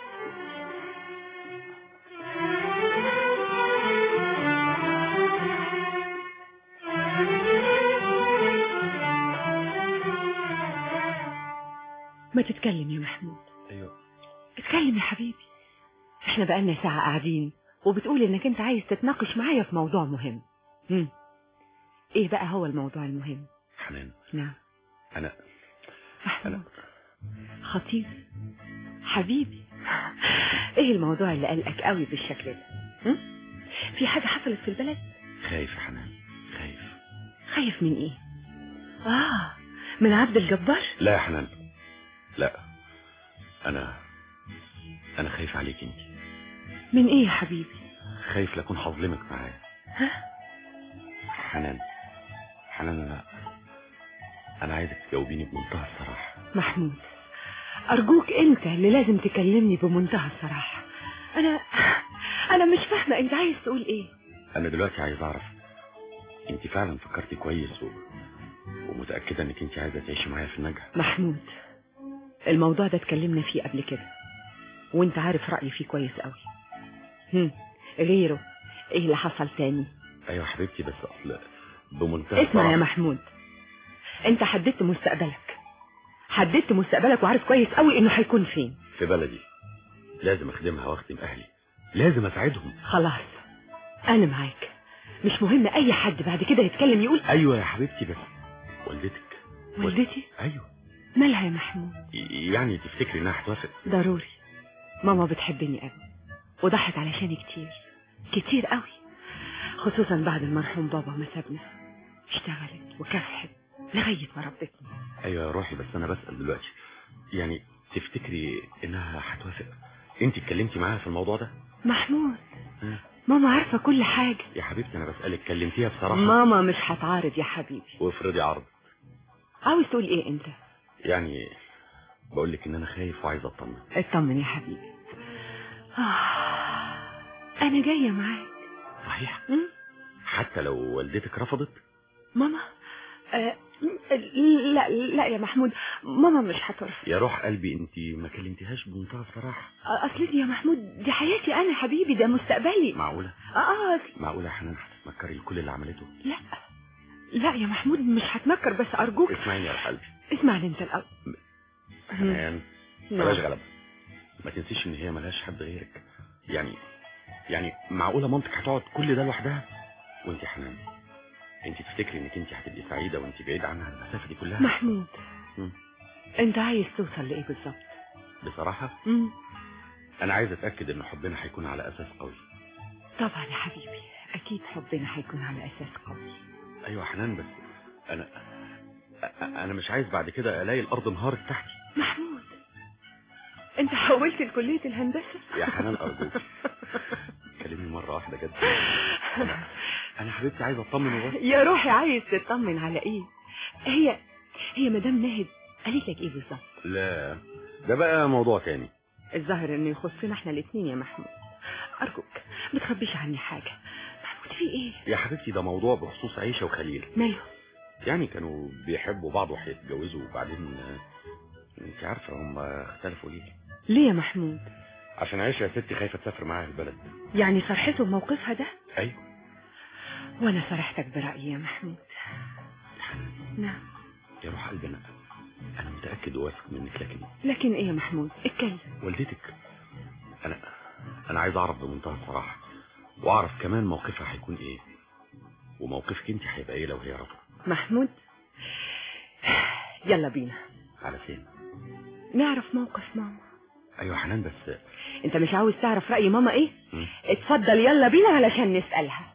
[SPEAKER 12] ما تتكلم يا محمود
[SPEAKER 10] ايوه
[SPEAKER 12] اتكلم يا حبيبي احنا بقالنا ساعة قاعدين وبتقول انك انت عايز تتناقش معايا في موضوع مهم مم. ايه بقى هو الموضوع المهم
[SPEAKER 10] حنان
[SPEAKER 12] نعم
[SPEAKER 10] انا
[SPEAKER 12] محمود خطير حبيبي ايه الموضوع اللي قلقك قوي بالشكل ده هم؟ في حاجة حصلت في البلد
[SPEAKER 10] خايف يا حنان خايف
[SPEAKER 12] خايف من ايه اه من عبد الجبار
[SPEAKER 10] لا يا حنان لا انا انا خايف عليك انت
[SPEAKER 12] من ايه يا حبيبي
[SPEAKER 10] خايف لاكون هظلمك معايا
[SPEAKER 12] ها
[SPEAKER 10] حنان حنان انا انا عايزك تجاوبيني بمنتهى الصراحه
[SPEAKER 12] محمود ارجوك انت اللي لازم تكلمني بمنتهى الصراحة انا انا مش فاهمة انت عايز تقول ايه
[SPEAKER 10] انا دلوقتي عايز اعرف انت فعلا فكرتي كويس و... ومتاكده انك انت عايزه تعيشي معايا في النجع
[SPEAKER 12] محمود الموضوع ده اتكلمنا فيه قبل كده وانت عارف رأيي فيه كويس قوي هم. غيره ايه اللي حصل تاني
[SPEAKER 10] ايوه يا حبيبتي بس اصل بمنتهى
[SPEAKER 12] اسمع يا
[SPEAKER 10] الصراحة.
[SPEAKER 12] محمود انت حددت مستقبلك حددت مستقبلك وعارف كويس قوي انه هيكون فين
[SPEAKER 10] في بلدي لازم اخدمها واخدم اهلي لازم اساعدهم
[SPEAKER 12] خلاص انا معاك مش مهم اي حد بعد كده يتكلم يقول
[SPEAKER 10] ايوه يا حبيبتي بس والدتك
[SPEAKER 12] والدتي
[SPEAKER 10] ايوه
[SPEAKER 12] مالها يا محمود
[SPEAKER 10] ي- يعني تفتكري انها هتوافق
[SPEAKER 12] ضروري ماما بتحبني قوي وضحت علشاني كتير كتير قوي خصوصا بعد المرحوم بابا ما سابنا اشتغلت وكافحت لغاية ما ربتني
[SPEAKER 10] ايوه يا روحي بس انا بسال دلوقتي يعني تفتكري انها هتوافق انت اتكلمتي معاها في الموضوع ده
[SPEAKER 12] محمود
[SPEAKER 10] ها؟
[SPEAKER 12] ماما عارفة كل حاجة
[SPEAKER 10] يا حبيبتي انا بسالك كلمتيها بصراحه
[SPEAKER 12] ماما مش هتعارض يا حبيبي
[SPEAKER 10] وافرضي عرض
[SPEAKER 12] عاوز تقول ايه انت
[SPEAKER 10] يعني بقول لك ان انا خايف وعايز اطمن
[SPEAKER 12] اطمن يا حبيبي آه. انا جاية معاك
[SPEAKER 10] صحيح
[SPEAKER 12] مم؟
[SPEAKER 10] حتى لو والدتك رفضت
[SPEAKER 12] ماما آه لا لا يا محمود ماما مش هترفض
[SPEAKER 10] يا روح قلبي انت ما كلمتيهاش بمنتهى الصراحه
[SPEAKER 12] اصل دي يا محمود دي حياتي انا حبيبي ده مستقبلي
[SPEAKER 10] معقوله
[SPEAKER 12] اه اه أصل-
[SPEAKER 10] معقوله يا حنان هتتنكري لكل اللي عملته
[SPEAKER 12] لا لا يا محمود مش هتنكر بس ارجوك
[SPEAKER 10] اسمعيني يا روح قلبي
[SPEAKER 12] اسمعني انت الاول
[SPEAKER 10] حنان
[SPEAKER 12] نعم.
[SPEAKER 10] بلاش غلبة ما تنسيش ان هي ملهاش حد غيرك يعني يعني معقولة مامتك هتقعد كل ده لوحدها وانت يا حنان انت تفتكري انك انت هتبقي سعيدة وانت بعيد عنها المسافة دي كلها
[SPEAKER 12] محمود
[SPEAKER 10] مم.
[SPEAKER 12] انت عايز توصل لايه بالظبط
[SPEAKER 10] بصراحة
[SPEAKER 12] مم.
[SPEAKER 10] انا عايز اتأكد ان حبنا هيكون على اساس قوي
[SPEAKER 12] طبعا يا حبيبي اكيد حبنا هيكون على اساس قوي
[SPEAKER 10] ايوه يا حنان بس انا أ- انا مش عايز بعد كده الاقي الارض انهارت تحتي
[SPEAKER 12] محمود انت حولت لكلية الهندسة
[SPEAKER 10] يا حنان ارجوك كلمني مرة واحدة جد انا انا حبيبتي عايز اطمن وبس
[SPEAKER 12] يا روحي عايز تطمن على ايه هي هي مدام ناهد قالت لك ايه بالظبط
[SPEAKER 10] لا ده بقى موضوع تاني
[SPEAKER 12] الظاهر انه يخصنا احنا الاثنين يا محمود ارجوك ما تخبيش عني حاجة محمود في ايه
[SPEAKER 10] يا حبيبتي ده موضوع بخصوص عيشة وخليل
[SPEAKER 12] ماله
[SPEAKER 10] يعني كانوا بيحبوا بعض وهيتجوزوا وبعدين آه، انت عارفة هم اختلفوا ليه
[SPEAKER 12] ليه يا محمود
[SPEAKER 10] عشان عيشة يا ستي خايفة تسافر معاها البلد
[SPEAKER 12] يعني صرحته بموقفها ده
[SPEAKER 10] ايوه
[SPEAKER 12] وانا صرحتك برأيي يا محمود نعم
[SPEAKER 10] يا روح قلبي انا انا متأكد وواثق منك لكن
[SPEAKER 12] لكن ايه يا محمود اتكلم
[SPEAKER 10] والدتك انا انا عايز اعرف بمنتهى الصراحة واعرف كمان موقفها هيكون ايه وموقفك انت هيبقى ايه لو هي رفضت
[SPEAKER 15] محمود يلا بينا
[SPEAKER 10] على فين
[SPEAKER 15] نعرف موقف ماما
[SPEAKER 10] ايوه يا حنان بس
[SPEAKER 15] انت مش عاوز تعرف رأي ماما ايه
[SPEAKER 10] مم.
[SPEAKER 15] اتفضل يلا بينا علشان نسألها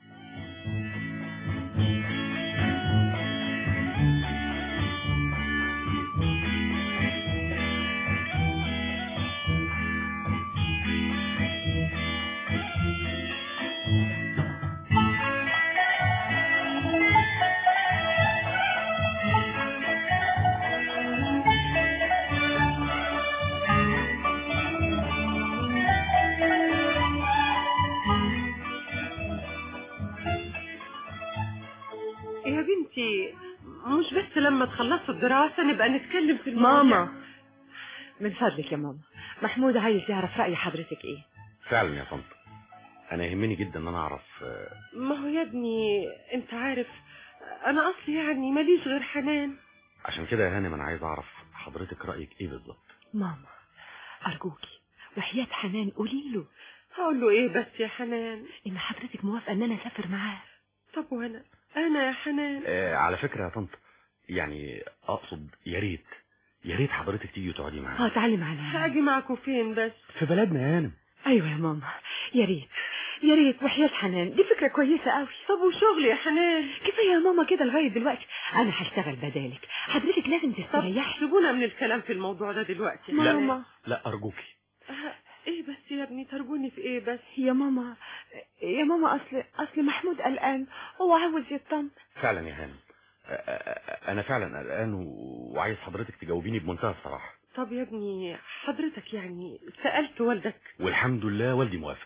[SPEAKER 16] يا بنتي مش بس لما تخلصوا الدراسة نبقى نتكلم في الموضوع
[SPEAKER 15] ماما من فضلك يا ماما محمود عايز يعرف رأي حضرتك ايه
[SPEAKER 10] فعلا يا طنط انا يهمني جدا ان انا اعرف آه،
[SPEAKER 16] ما هو يا ابني انت عارف انا اصلي يعني ماليش غير حنان
[SPEAKER 10] عشان كده يا هانم انا عايز اعرف حضرتك رايك ايه بالظبط
[SPEAKER 15] ماما أرجوكي وحياة حنان قولي له
[SPEAKER 16] هقول له ايه بس يا حنان
[SPEAKER 15] إن حضرتك موافقة إن أنا أسافر معاه
[SPEAKER 16] طب وانا انا يا حنان
[SPEAKER 10] آه على فكره يا طنط يعني اقصد يا ريت يا ريت حضرتك تيجي وتقعدي معانا
[SPEAKER 15] اه تعالي معانا
[SPEAKER 16] هاجي معاكم فين بس
[SPEAKER 10] في بلدنا يا هانم
[SPEAKER 15] أيوة يا ماما يا ريت يا ريت وحياة حنان دي فكرة كويسة قوي
[SPEAKER 16] طب وشغلي يا حنان
[SPEAKER 15] كفاية يا ماما كده لغاية دلوقتي أنا هشتغل بدالك حضرتك لازم
[SPEAKER 16] طب
[SPEAKER 15] تستريحي
[SPEAKER 16] سيبونا من الكلام في الموضوع ده دلوقتي
[SPEAKER 15] ماما
[SPEAKER 10] لا ارجوكي
[SPEAKER 16] آه، ايه بس يا ابني ترجوني في ايه بس
[SPEAKER 15] يا ماما يا ماما أصل أصل محمود قلقان هو عاوز يطمن
[SPEAKER 10] فعلا يا هانم آه، آه، انا فعلا قلقان و- وعايز حضرتك تجاوبيني بمنتهى الصراحه
[SPEAKER 16] طب يا ابني حضرتك يعني سألت والدك
[SPEAKER 10] والحمد لله والدي موافق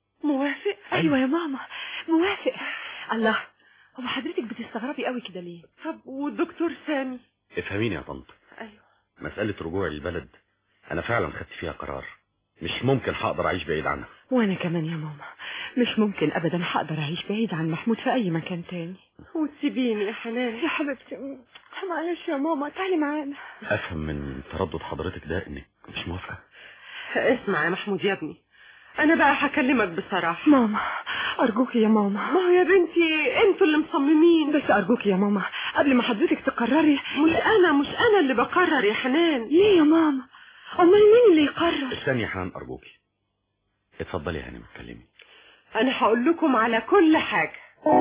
[SPEAKER 16] موافق
[SPEAKER 15] أيوة يا ماما موافق الله هو حضرتك بتستغربي قوي كده ليه
[SPEAKER 16] طب والدكتور سامي
[SPEAKER 10] افهميني يا طنط
[SPEAKER 16] ايوه
[SPEAKER 10] مساله رجوعي للبلد انا فعلا خدت فيها قرار مش ممكن هقدر اعيش بعيد عنها
[SPEAKER 15] وأنا كمان يا ماما مش ممكن أبدا هقدر أعيش بعيد عن محمود في أي مكان تاني
[SPEAKER 16] وتسيبيني يا حنان
[SPEAKER 15] يا حبيبتي معلش يا ماما تعالي معانا
[SPEAKER 10] افهم من تردد حضرتك ده انك مش موافقه
[SPEAKER 16] اسمع يا محمود يا ابني انا بقى هكلمك بصراحة
[SPEAKER 15] ماما أرجوكي يا ماما
[SPEAKER 16] ما هو يا بنتي انتوا اللي مصممين
[SPEAKER 15] بس أرجوكي يا ماما قبل ما حضرتك تقرري
[SPEAKER 16] مش انا مش انا اللي بقرر يا حنان
[SPEAKER 15] ليه يا ماما أمال مين اللي يقرر
[SPEAKER 10] استني يا حنان ارجوكي اتفضلي يا هانم اتكلمي
[SPEAKER 16] انا هقول لكم على كل حاجة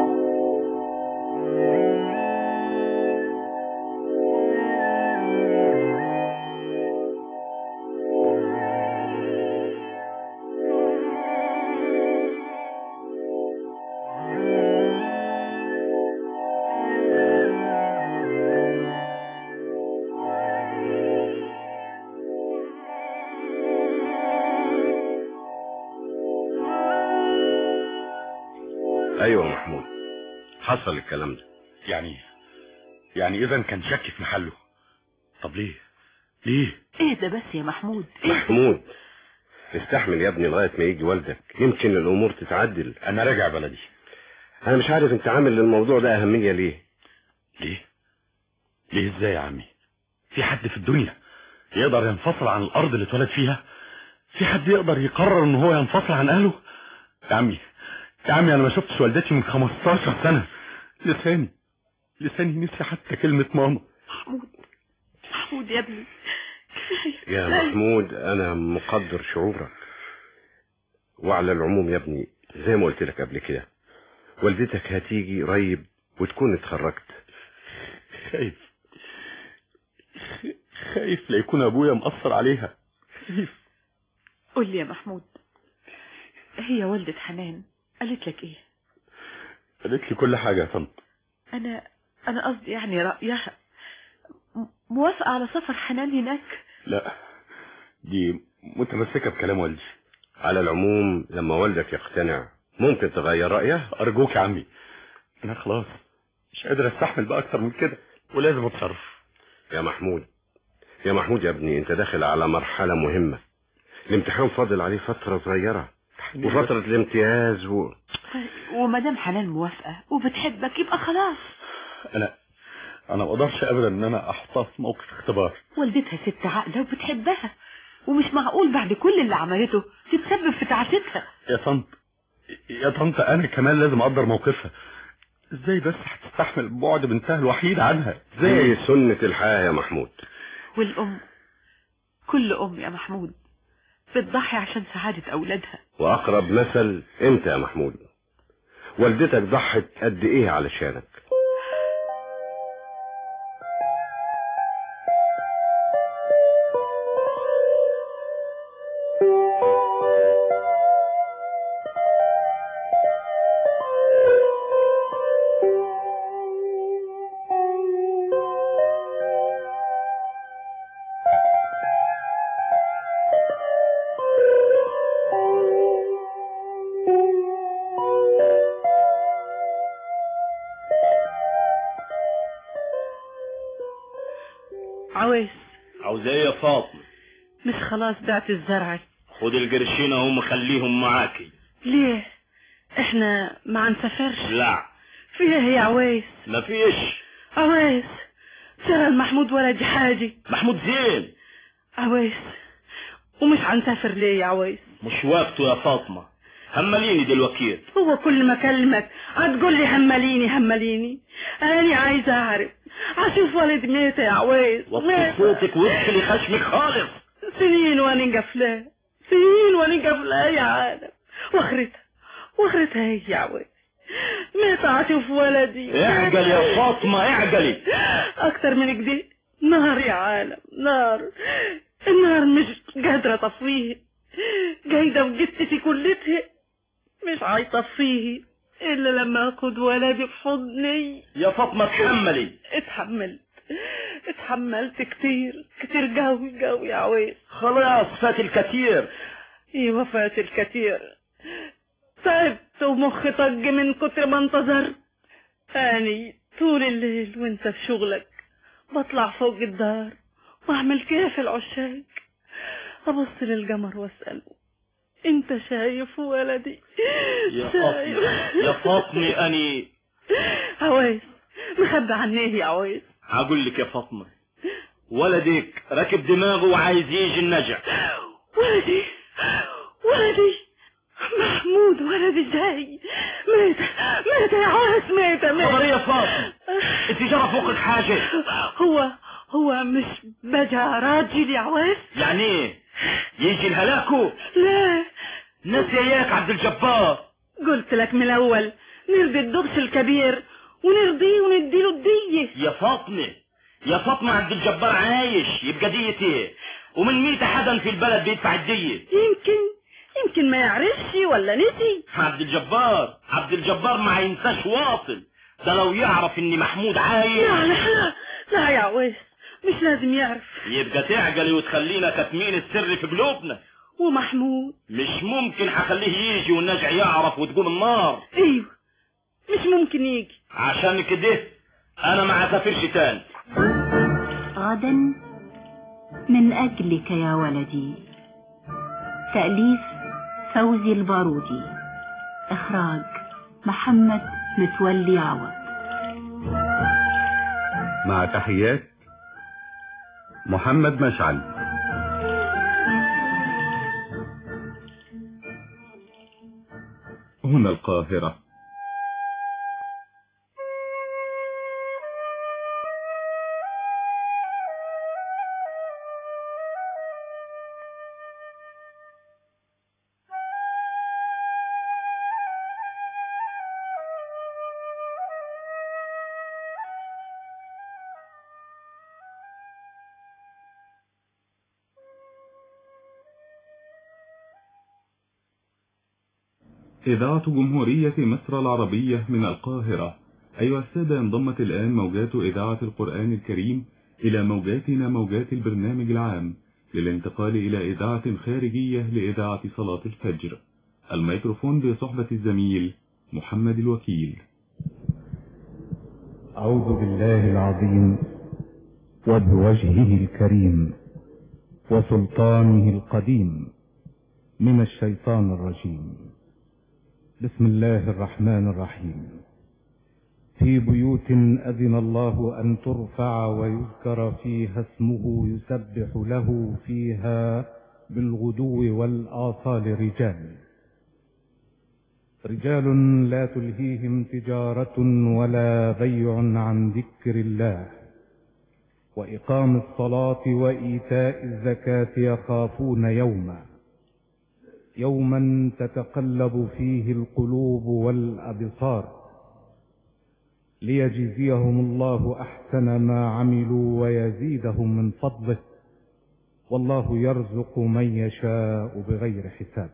[SPEAKER 14] ايوه يا محمود حصل الكلام ده
[SPEAKER 10] يعني يعني اذا كان شك في محله طب ليه ليه
[SPEAKER 12] اهدى بس يا محمود
[SPEAKER 14] محمود استحمل يا ابني لغايه ما يجي والدك يمكن الامور تتعدل
[SPEAKER 10] انا راجع بلدي
[SPEAKER 14] انا مش عارف انت عامل للموضوع ده اهميه ليه
[SPEAKER 10] ليه ليه ازاي يا عمي في حد في الدنيا يقدر ينفصل عن الارض اللي اتولد فيها في حد يقدر يقرر ان هو ينفصل عن اهله يا عمي يا عمي انا ما شفتش والدتي من 15 سنه لساني لساني نسي حتى كلمه ماما
[SPEAKER 12] محمود محمود يا ابني
[SPEAKER 14] يا محمود انا مقدر شعورك وعلى العموم يا ابني زي ما قلت لك قبل كده والدتك هتيجي قريب وتكون اتخرجت
[SPEAKER 10] خايف خايف لا يكون ابويا مأثر عليها خايف
[SPEAKER 12] قول لي يا محمود هي والدة حنان قالت لك ايه
[SPEAKER 10] قالت لي كل حاجه يا طنط
[SPEAKER 12] انا انا قصدي يعني رأيها م- موافقة على سفر حنان هناك
[SPEAKER 10] لا دي متمسكه بكلام والدي
[SPEAKER 14] على العموم لما والدك يقتنع ممكن تغير رأيه
[SPEAKER 10] ارجوك يا عمي انا خلاص مش قادر استحمل بقى اكتر من كده ولازم اتصرف
[SPEAKER 14] يا محمود يا محمود يا ابني انت داخل على مرحلة مهمة الامتحان فاضل عليه فترة صغيرة وفترة الامتياز و...
[SPEAKER 12] وما دام حنان موافقة وبتحبك يبقى خلاص
[SPEAKER 10] انا انا ما اقدرش ابدا ان انا احطها في موقف اختبار
[SPEAKER 12] والدتها ست عاقلة وبتحبها ومش معقول بعد كل اللي عملته تتسبب في تعاستها
[SPEAKER 10] يا طنط يا طنط انا كمان لازم اقدر موقفها ازاي بس هتستحمل بعد بنتها الوحيد عنها
[SPEAKER 14] زي سنة الحياة يا محمود
[SPEAKER 13] والأم كل أم يا محمود بتضحي عشان سعادة أولادها
[SPEAKER 14] واقرب مثل انت يا محمود والدتك ضحت قد ايه علشانك
[SPEAKER 13] عويس
[SPEAKER 9] عاوز ايه يا فاطمة
[SPEAKER 13] مش خلاص بعت الزرع
[SPEAKER 9] خد القرشين اهم خليهم معاكي
[SPEAKER 13] ليه احنا ما نسافرش
[SPEAKER 9] لا
[SPEAKER 13] فيها يا عويس
[SPEAKER 9] ما فيش
[SPEAKER 13] عويس ترى المحمود ولدي حاجي
[SPEAKER 9] محمود زين
[SPEAKER 13] عويس ومش هنسافر ليه يا عويس
[SPEAKER 9] مش وقته يا فاطمة همليني دلوقتي
[SPEAKER 13] هو كل ما اكلمك هتقول لي همليني همليني انا عايزه اعرف اشوف ولد ميت يا عويس
[SPEAKER 9] وطي صوتك وادخلي خشمك خالص
[SPEAKER 13] سنين وانا قفلاه سنين وانا قفلاه يا عالم واخرتها واخرتها هي يا عويس متى اشوف ولدي
[SPEAKER 9] اعجل يا فاطمة اعجلي
[SPEAKER 13] اكتر من كده نار يا عالم نار النار مش قادرة اطفيه جايدة وجدتي كلتها مش هيطفيه الا لما اخد ولدي في حضني
[SPEAKER 9] يا فاطمة اتحملي
[SPEAKER 13] اتحملت اتحملت كتير كتير قوي قوي يا عويس
[SPEAKER 9] خلاص فات الكثير
[SPEAKER 13] ايوه فات الكتير تعبت ومخي طج من كتر ما انتظرت اني طول الليل وانت في شغلك بطلع فوق الدار واعمل كيف العشاق ابص للقمر واساله انت شايف ولدي
[SPEAKER 9] يا فاطمة يا فاطمة اني
[SPEAKER 13] عويس مخبي عني ايه يا عويس
[SPEAKER 9] هقول لك يا فاطمة ولدك راكب دماغه وعايز يجي النجع
[SPEAKER 13] ولدي ولدي محمود ولدي ازاي مات مات يا عويس مات مات
[SPEAKER 9] خبر يا فاطمة انت جرى فوقك حاجة
[SPEAKER 13] هو هو مش بجا راجل يا عويس
[SPEAKER 9] يعني ايه يجي الهلاكو
[SPEAKER 13] لا
[SPEAKER 9] ناس اياك عبد الجبار
[SPEAKER 13] قلت لك من الاول نرضي الدغش الكبير ونرضيه ونديله الدية
[SPEAKER 9] يا فاطمة يا فاطمة عبد الجبار عايش يبقى دية ايه ومن ميت حدا في البلد بيدفع الدية
[SPEAKER 13] يمكن يمكن ما يعرفش ولا نسي
[SPEAKER 9] عبد الجبار عبد الجبار ما ينساش واصل ده لو يعرف ان محمود عايش
[SPEAKER 13] لا لا لا لا يا عويس مش لازم يعرف
[SPEAKER 9] يبقى تعجلي وتخلينا كاتمين السر في قلوبنا
[SPEAKER 13] ومحمود
[SPEAKER 9] مش ممكن هخليه يجي والنجع يعرف وتقوم النار
[SPEAKER 13] ايوه مش ممكن يجي
[SPEAKER 9] عشان كده انا ما هسافرش تاني
[SPEAKER 11] غدا من أجلك يا ولدي تأليف فوزي البارودي إخراج محمد متولي عوض
[SPEAKER 19] مع تحيات محمد مشعل هنا القاهرة إذاعة جمهورية مصر العربية من القاهرة أيها السادة انضمت الآن موجات إذاعة القرآن الكريم إلى موجاتنا موجات البرنامج العام للانتقال إلى إذاعة خارجية لإذاعة صلاة الفجر الميكروفون بصحبة الزميل محمد الوكيل
[SPEAKER 3] أعوذ بالله العظيم وبوجهه الكريم وسلطانه القديم من الشيطان الرجيم بسم الله الرحمن الرحيم في بيوت أذن الله أن ترفع ويذكر فيها اسمه يسبح له فيها بالغدو والآصال رجال
[SPEAKER 20] رجال لا تلهيهم تجارة ولا بيع عن ذكر الله وإقام الصلاة وإيتاء الزكاة يخافون يوما يوما تتقلب فيه القلوب والأبصار ليجزيهم الله أحسن ما عملوا ويزيدهم من فضله والله يرزق من يشاء بغير حساب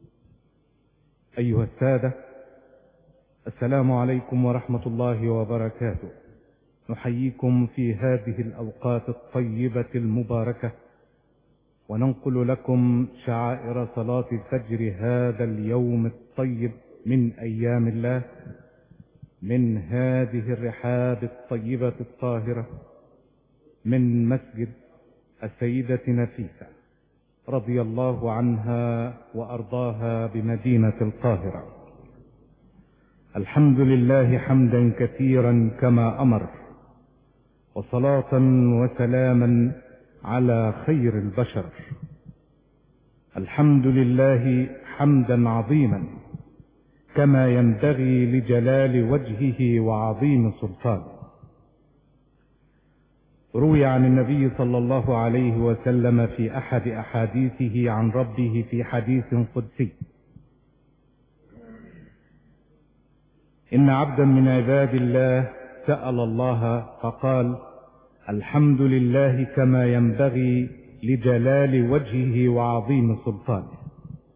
[SPEAKER 20] أيها السادة السلام عليكم ورحمة الله وبركاته نحييكم في هذه الأوقات الطيبة المباركة وننقل لكم شعائر صلاة الفجر هذا اليوم الطيب من أيام الله من هذه الرحاب الطيبة الطاهرة من مسجد السيدة نفيسة رضي الله عنها وأرضاها بمدينة القاهرة الحمد لله حمدا كثيرا كما أمر وصلاة وسلاما على خير البشر الحمد لله حمدا عظيما كما ينبغي لجلال وجهه وعظيم سلطانه روي عن النبي صلى الله عليه وسلم في احد احاديثه عن ربه في حديث قدسي ان عبدا من عباد الله سال الله فقال الحمد لله كما ينبغي لجلال وجهه وعظيم سلطانه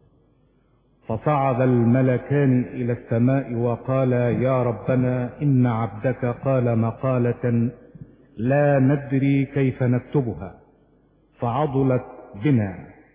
[SPEAKER 20] فصعد الملكان الى السماء وقال يا ربنا ان عبدك قال مقاله لا ندري كيف نكتبها فعضلت بنا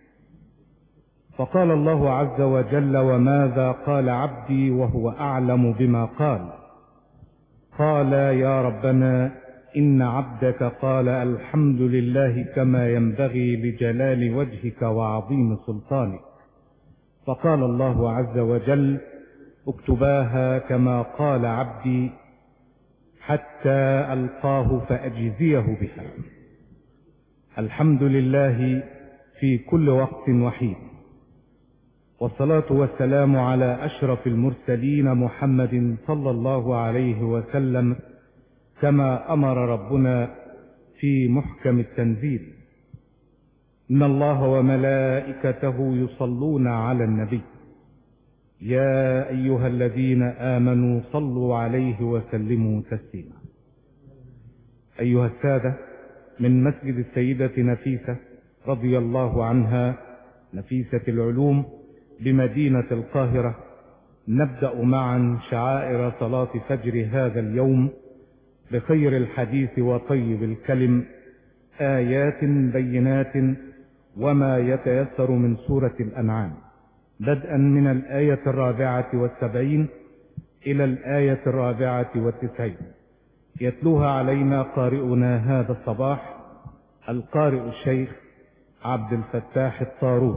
[SPEAKER 20] فقال الله عز وجل وماذا قال عبدي وهو اعلم بما قال قال يا ربنا ان عبدك قال الحمد لله كما ينبغي لجلال وجهك وعظيم سلطانك فقال الله عز وجل اكتباها كما قال عبدي حتى ألقاه فأجزيه بها الحمد لله في كل وقت وحيد والصلاة والسلام على أشرف المرسلين محمد صلى الله عليه وسلم كما أمر ربنا في محكم التنزيل إن الله وملائكته يصلون على النبي يا أيها الذين آمنوا صلوا عليه وسلموا تسليما أيها السادة من مسجد السيدة نفيسة رضي الله عنها نفيسة العلوم بمدينة القاهرة نبدأ معا شعائر صلاة فجر هذا اليوم بخير الحديث وطيب الكلم آيات بينات وما يتيسر من سورة الأنعام بدءا من الآية الرابعة والسبعين إلى الآية الرابعة والتسعين يتلوها علينا قارئنا هذا الصباح القارئ الشيخ عبد الفتاح الطاروس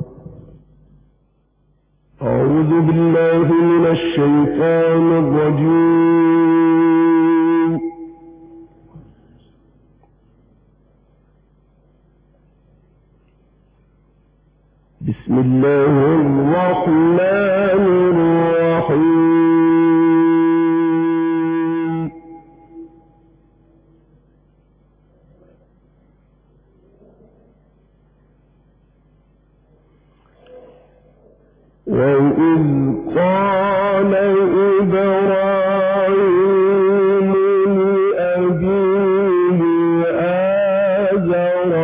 [SPEAKER 21] أعوذ بالله من الشيطان الرجيم بسم الله الرحمن الرحيم وإذ قال إبراهيم لأبيه آزر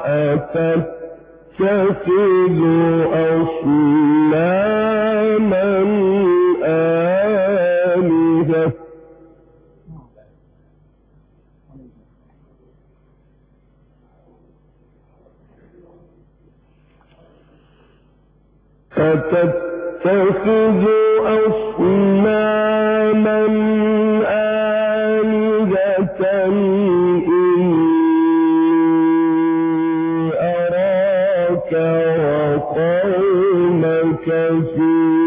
[SPEAKER 21] أتتخذ أصناما آلهة أتتخذ أصناما آلهة إني أراك وقومك في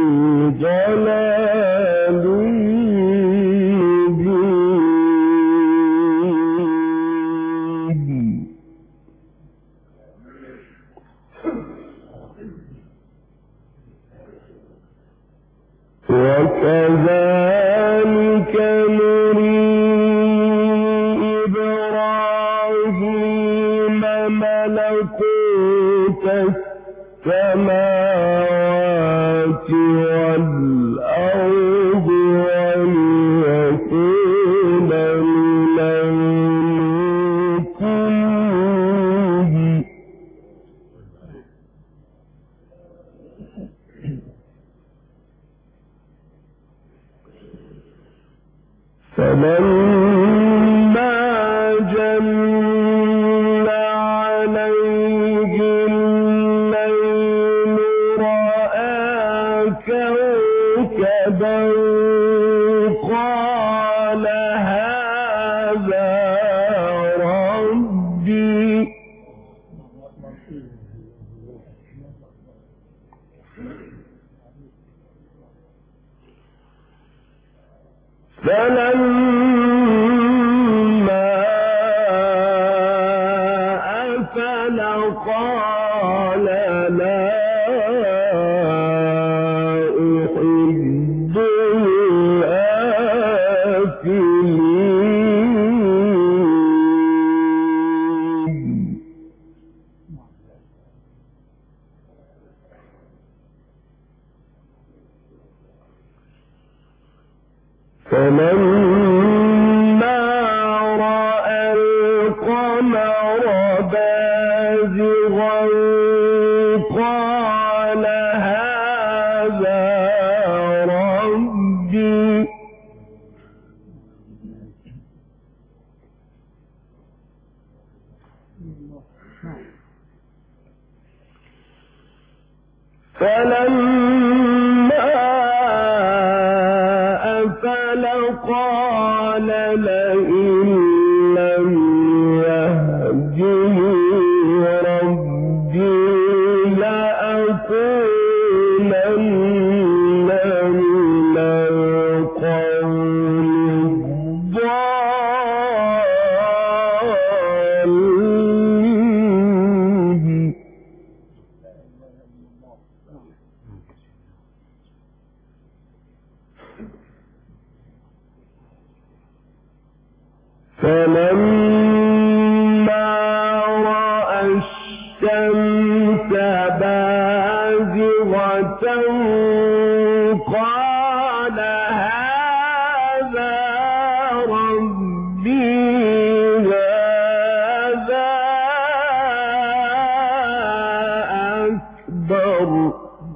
[SPEAKER 21] ضلال مبين السماوات والأرض وليكون من المقربين فلما جن عليه الليل رأى كوكبا قال هذا ربي فلما أفل قال لا أحب الآكلين فلما رأى القمر بازغا قال هذا ربي فلما أفل قال لئن لم يهدني ربي لأكونن من القوم الضالين فلما رأى الشمس بازغة قال هذا ربي هذا أكبر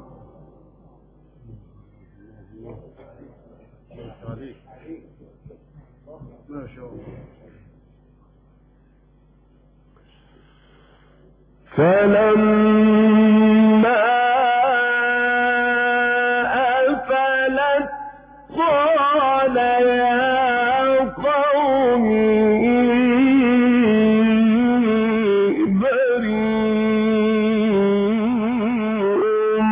[SPEAKER 3] ما شاء الله
[SPEAKER 21] فلما أفلت قال يا قوم إني بريء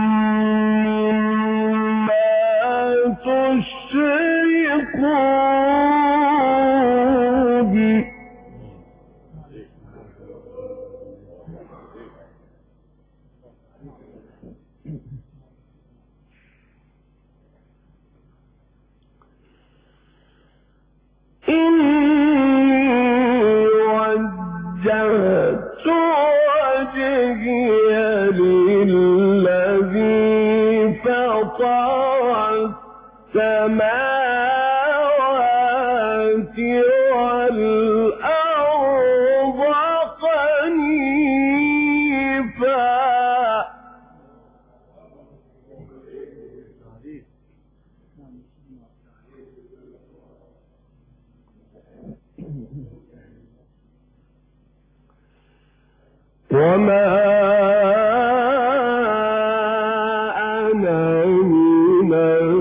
[SPEAKER 21] مما تشركون إني وجهت وجهي للذي فطر السماوات والأرض حنيفا وما أنا من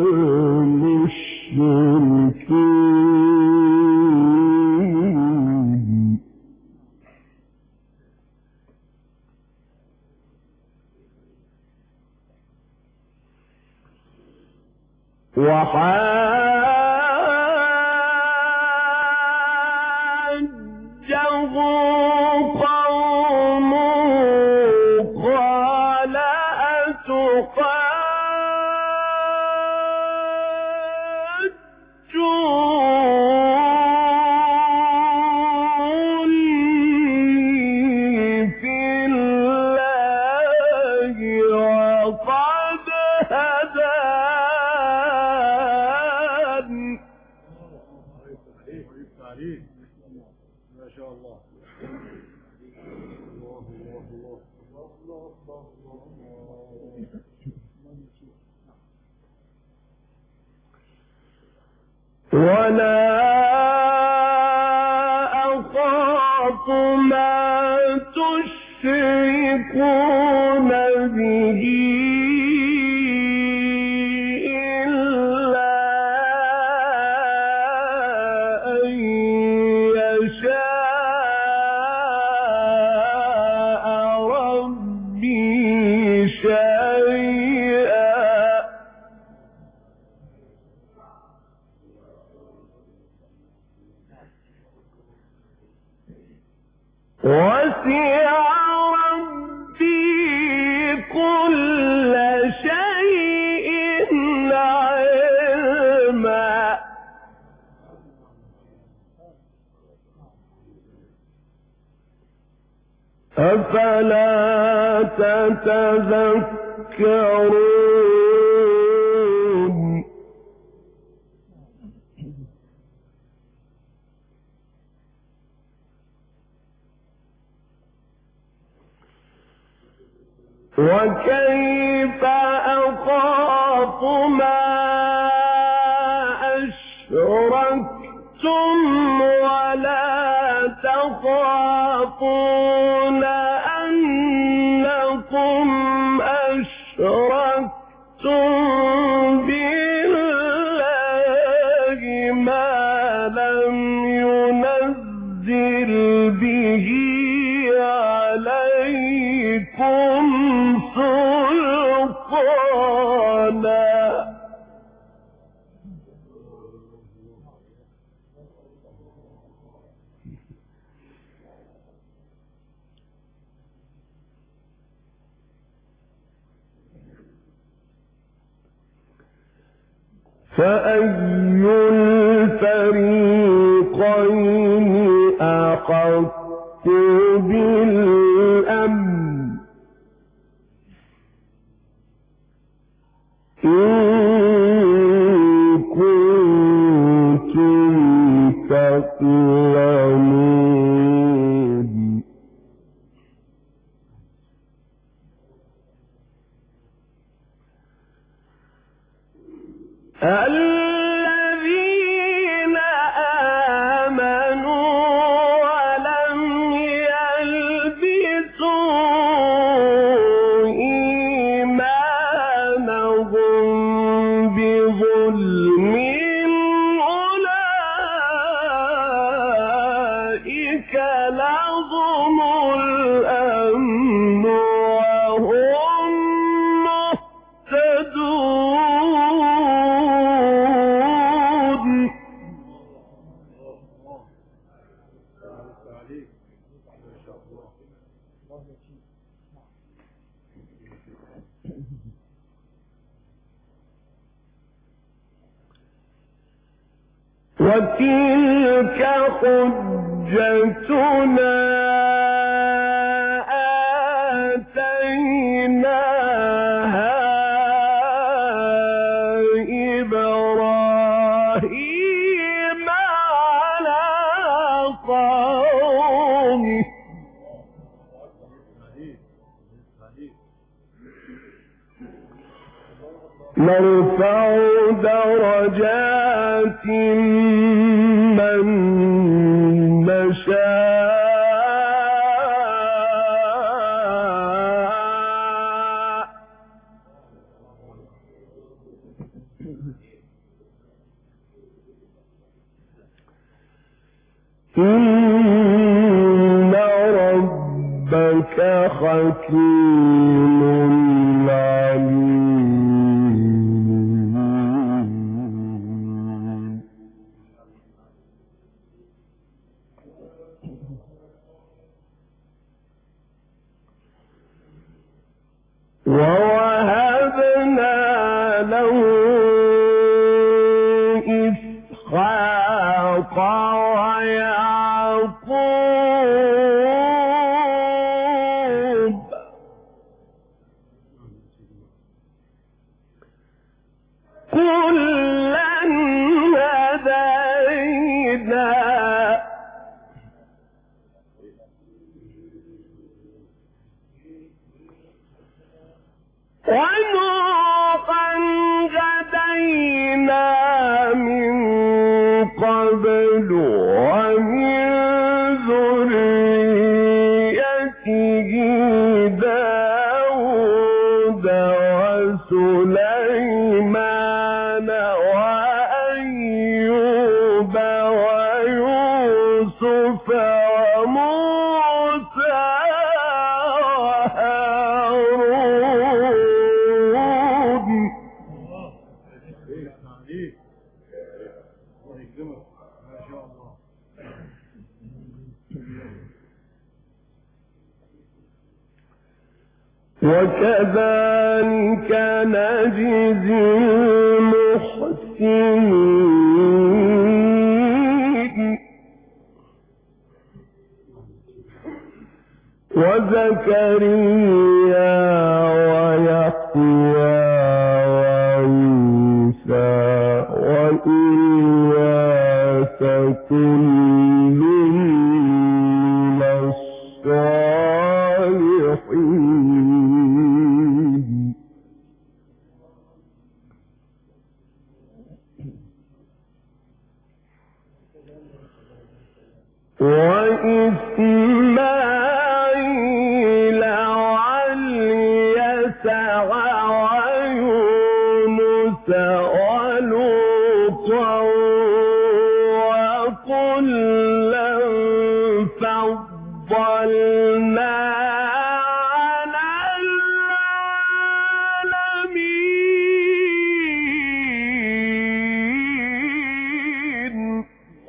[SPEAKER 21] المشركين وحاجه قومه قال أتحاجوني في الله ولا أخاف ما تشركون به إلا أن يشاء ربي شيئا وسع ربي كل شيء علما أفلا تتذكرون وكيف أخاف ما أشركتم ولا تخافون أنكم أشركتم بالله ما لم ينزل به عليكم سلطانا فأي الفريقين أحق بالأمن إن كنتم تعلمون الذين آمنوا ولم يلبسوا إيمانهم بظلم أولئك لهم الأمن وهم مهتدون وتلك حجتنا آتيناها إبراهيم على قومه نرفع درجات من نشاء إن ربك حكيم عليم ووهبنا له إسحاق ويعقوب كلا هدينا ويوسف وموسى وهارون وكذلك نجزي المحسنين وزكريا ويحيى وعيسى وإياس كل من الصالحين وإسماعيل واليسع ويونس ولوطا وكلا فضلنا على العالمين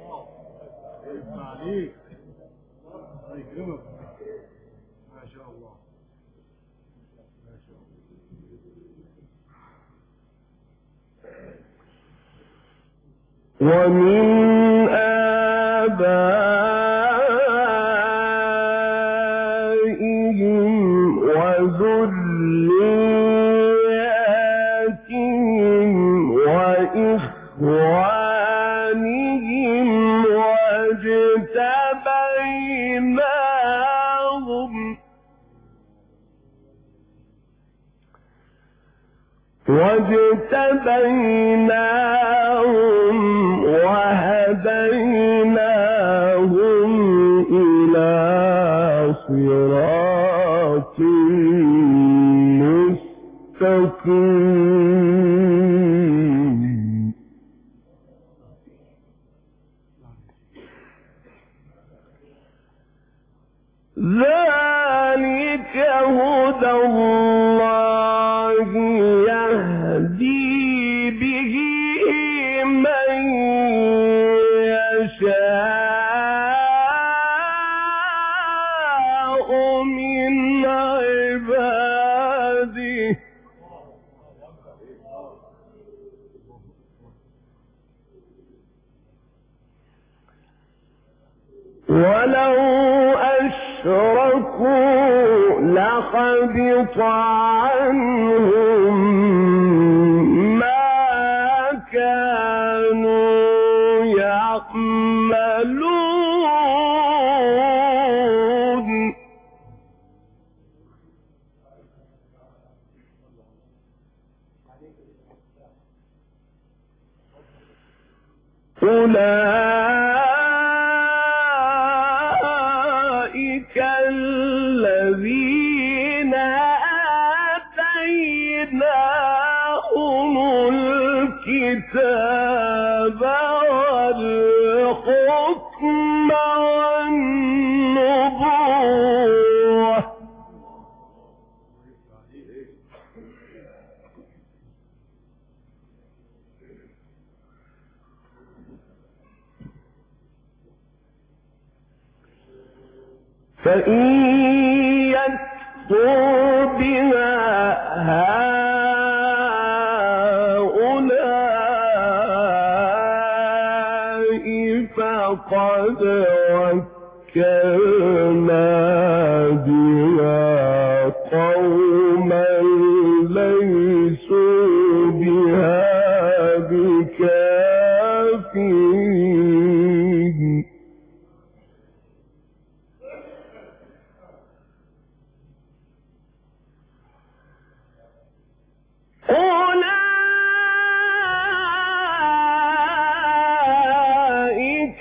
[SPEAKER 21] ومن آبائهم وذرياتهم وإخوانهم واجتبيناهم واجتبيناهم وهديناهم إلى صراط مستقيم ذلك هدى الله يهدي به من يشاء من عباده ولو أشركوا لحبط عنهم ما كانوا يعملون أولئك الذين آتيناهم الكتاب والحكم والنبوة فإن يكفر بها هؤلاء فقد وكلنا بها قوما ليسوا بها بكافرين أولئك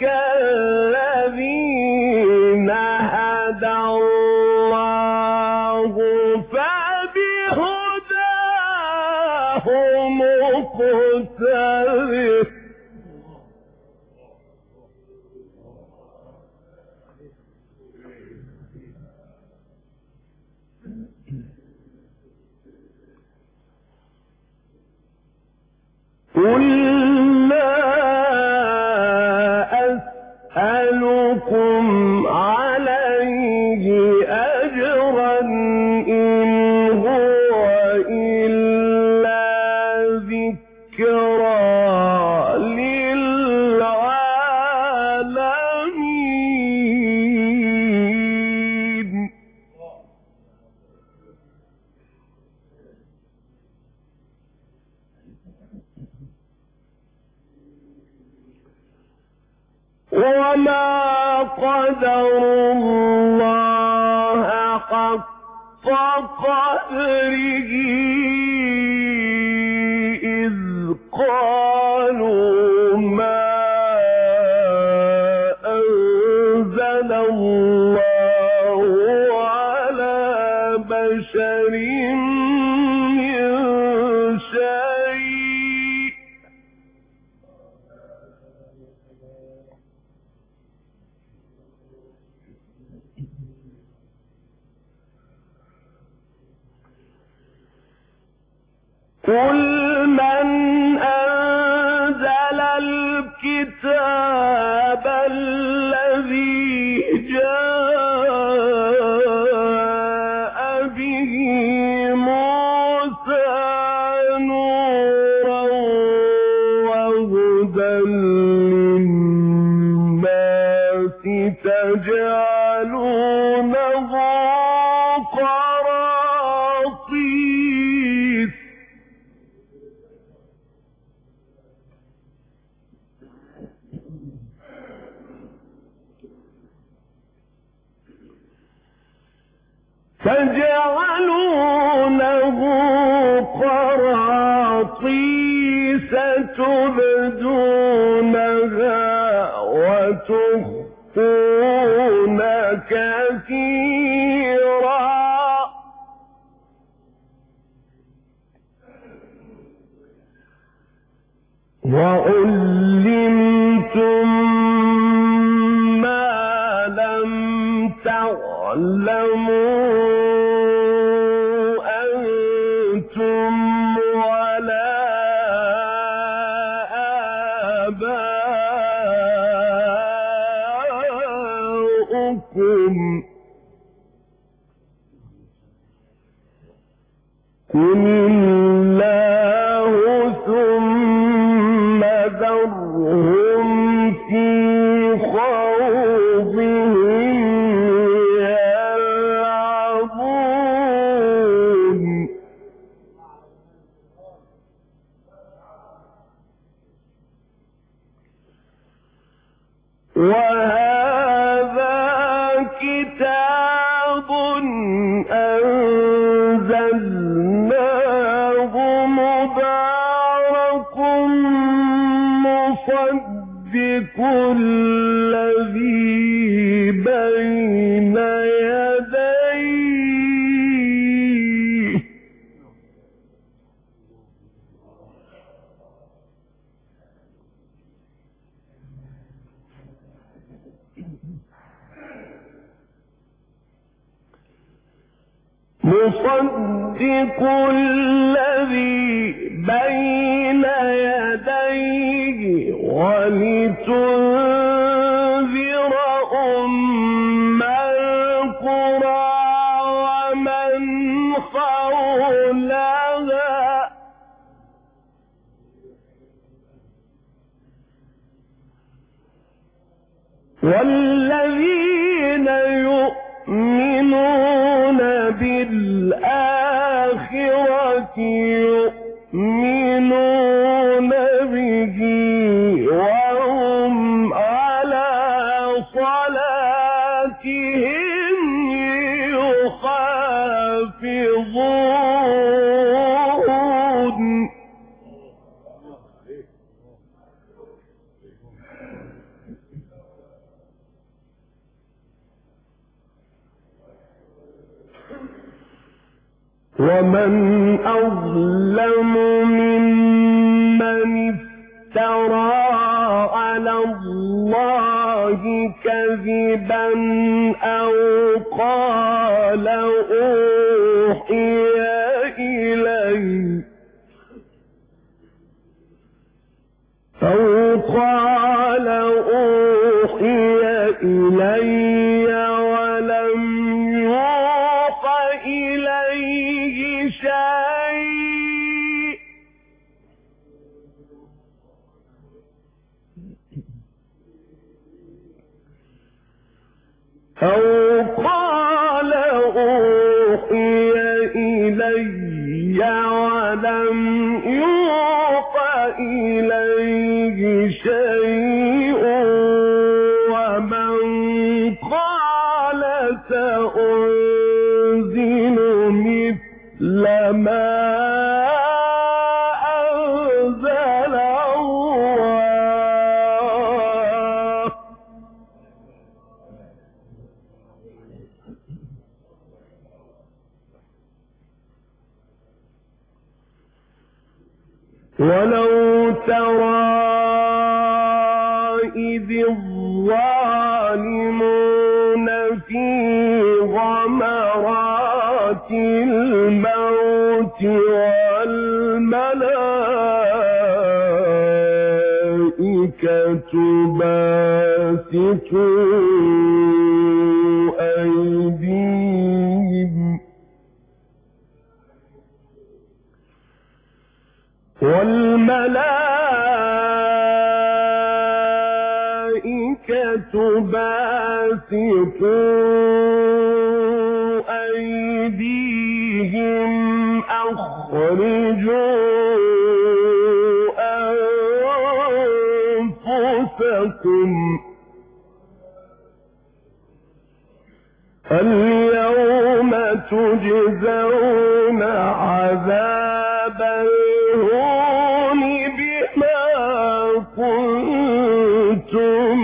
[SPEAKER 21] الذين هدى الله فبهداه مقتدر قل لا أسألكم عليه أجرا إن هو إلا ذكرى للعالمين وما قدر الله حق قدره إذ قالوا ما أنزل الله على بشر من شيء قل من أنزل الكتاب الذي جاء به موسى نورا وهدى للناس تجعلونه قراطيس تجعلونه قراطيس تبدونها وتخفون كثيرا وعلمتم ما لم تعلموا أنتم ولا آباؤكم قل الله ثم ذرهم في خوضهم يلعبون وهذا كتاب أنزلناه مبارك مصدق الذي بين يديه مصدق الذي بين يديه ولتنذر أم القرى ومن حولها والذين يؤمنون بالآخرة يؤمنون به وهم على صلاتهم يحافظون ومن أظلم ممن افترى على الله كذبا أو قال أوحي إلي أو قال أوحي إلي ولم يوحى إليه شيء ومن قال سأنزل مثل ما أنزل الله ولو ترى إذ الظالمون في غمرات الموت والملائكة باسطوا أيديهم والملائكة باسطوا أيديهم أخرجوا أنفسكم اليوم تجزون عذاب الهون بما كنتم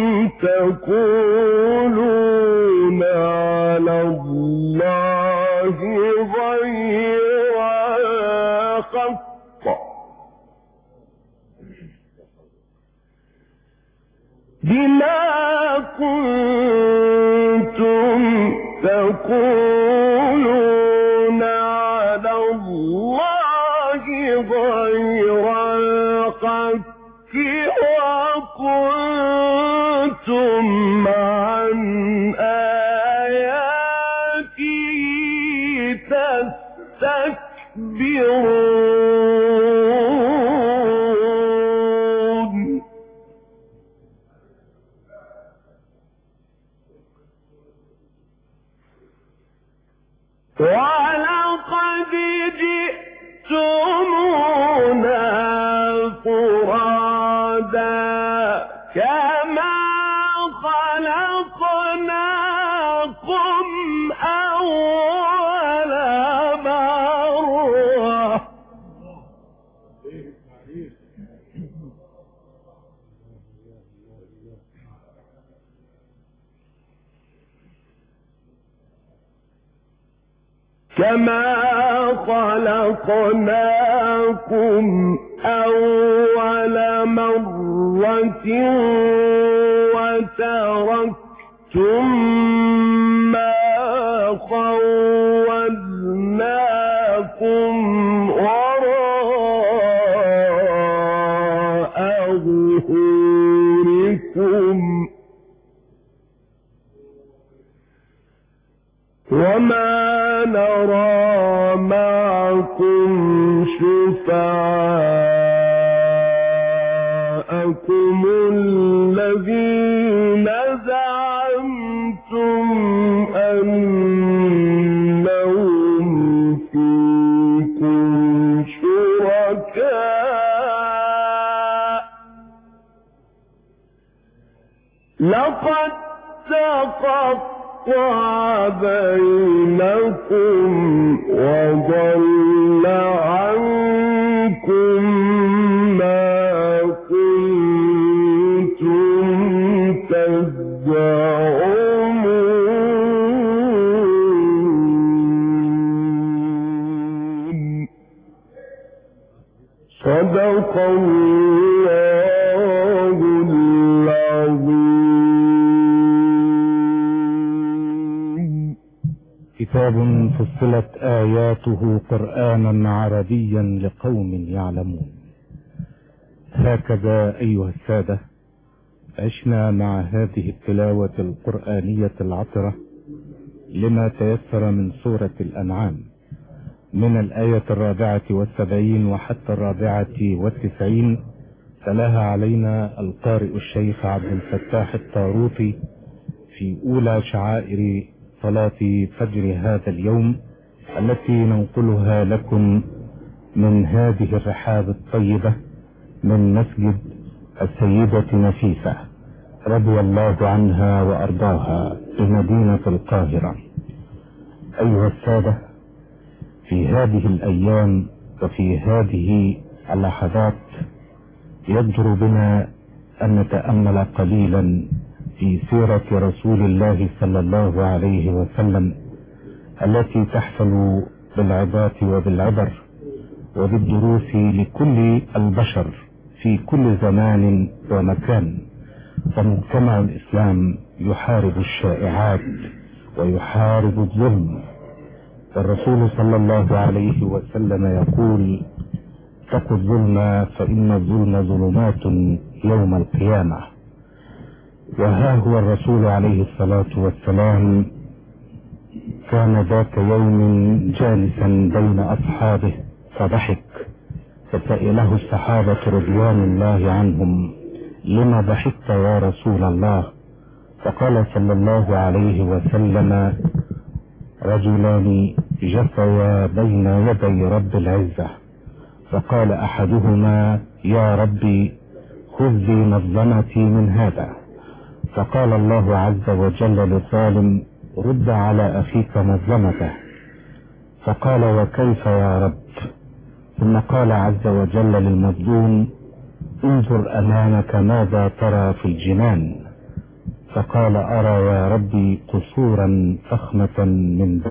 [SPEAKER 21] تقولون على الله غير الحق بما كنتم تقولون على الله غير الحق وكنتم عن آياته تستكبرون ولقد جئتمونا فرادا كما خلقناكم أول مرة كما خلقناكم أول مرة وتركتم ما خولناكم وراء ظهوركم وما نرى معكم شفعاءكم الذين زعمتم أنهم فيكم شركاء لقد تقطع بينكم وضل عنكم ما كنتم تزعمون صدق الله العظيم
[SPEAKER 20] كتاب فصلت آياته قرآنا عربيا لقوم يعلمون هكذا أيها السادة عشنا مع هذه التلاوة القرآنية العطرة لما تيسر من سورة الأنعام من الآية الرابعة والسبعين وحتى الرابعة والتسعين تلاها علينا القارئ الشيخ عبد الفتاح الطاروطي في أولى شعائر صلاة فجر هذا اليوم التي ننقلها لكم من هذه الرحاب الطيبة من مسجد السيدة نفيسة رضي الله عنها وأرضاها بمدينة القاهرة أيها السادة في هذه الأيام وفي هذه اللحظات يجدر بنا أن نتأمل قليلا في سيرة رسول الله صلى الله عليه وسلم التي تحفل بالعظات وبالعبر وبالدروس لكل البشر في كل زمان ومكان فمجتمع الإسلام يحارب الشائعات ويحارب الظلم والرسول صلى الله عليه وسلم يقول اتقوا الظلم فإن الظلم ظلمات يوم القيامة وها هو الرسول عليه الصلاة والسلام كان ذات يوم جالسا بين أصحابه فضحك فسئله الصحابة رضوان الله عنهم لما ضحكت يا رسول الله فقال صلى الله عليه وسلم رجلان جثيا بين يدي رب العزة فقال أحدهما يا ربي خذ لي مظلمتي من هذا فقال الله عز وجل للظالم رد على أخيك مظلمته فقال وكيف يا رب ثم قال عز وجل للمظلوم انظر أمامك ماذا ترى في الجنان فقال أرى يا ربي قصورا فخمة من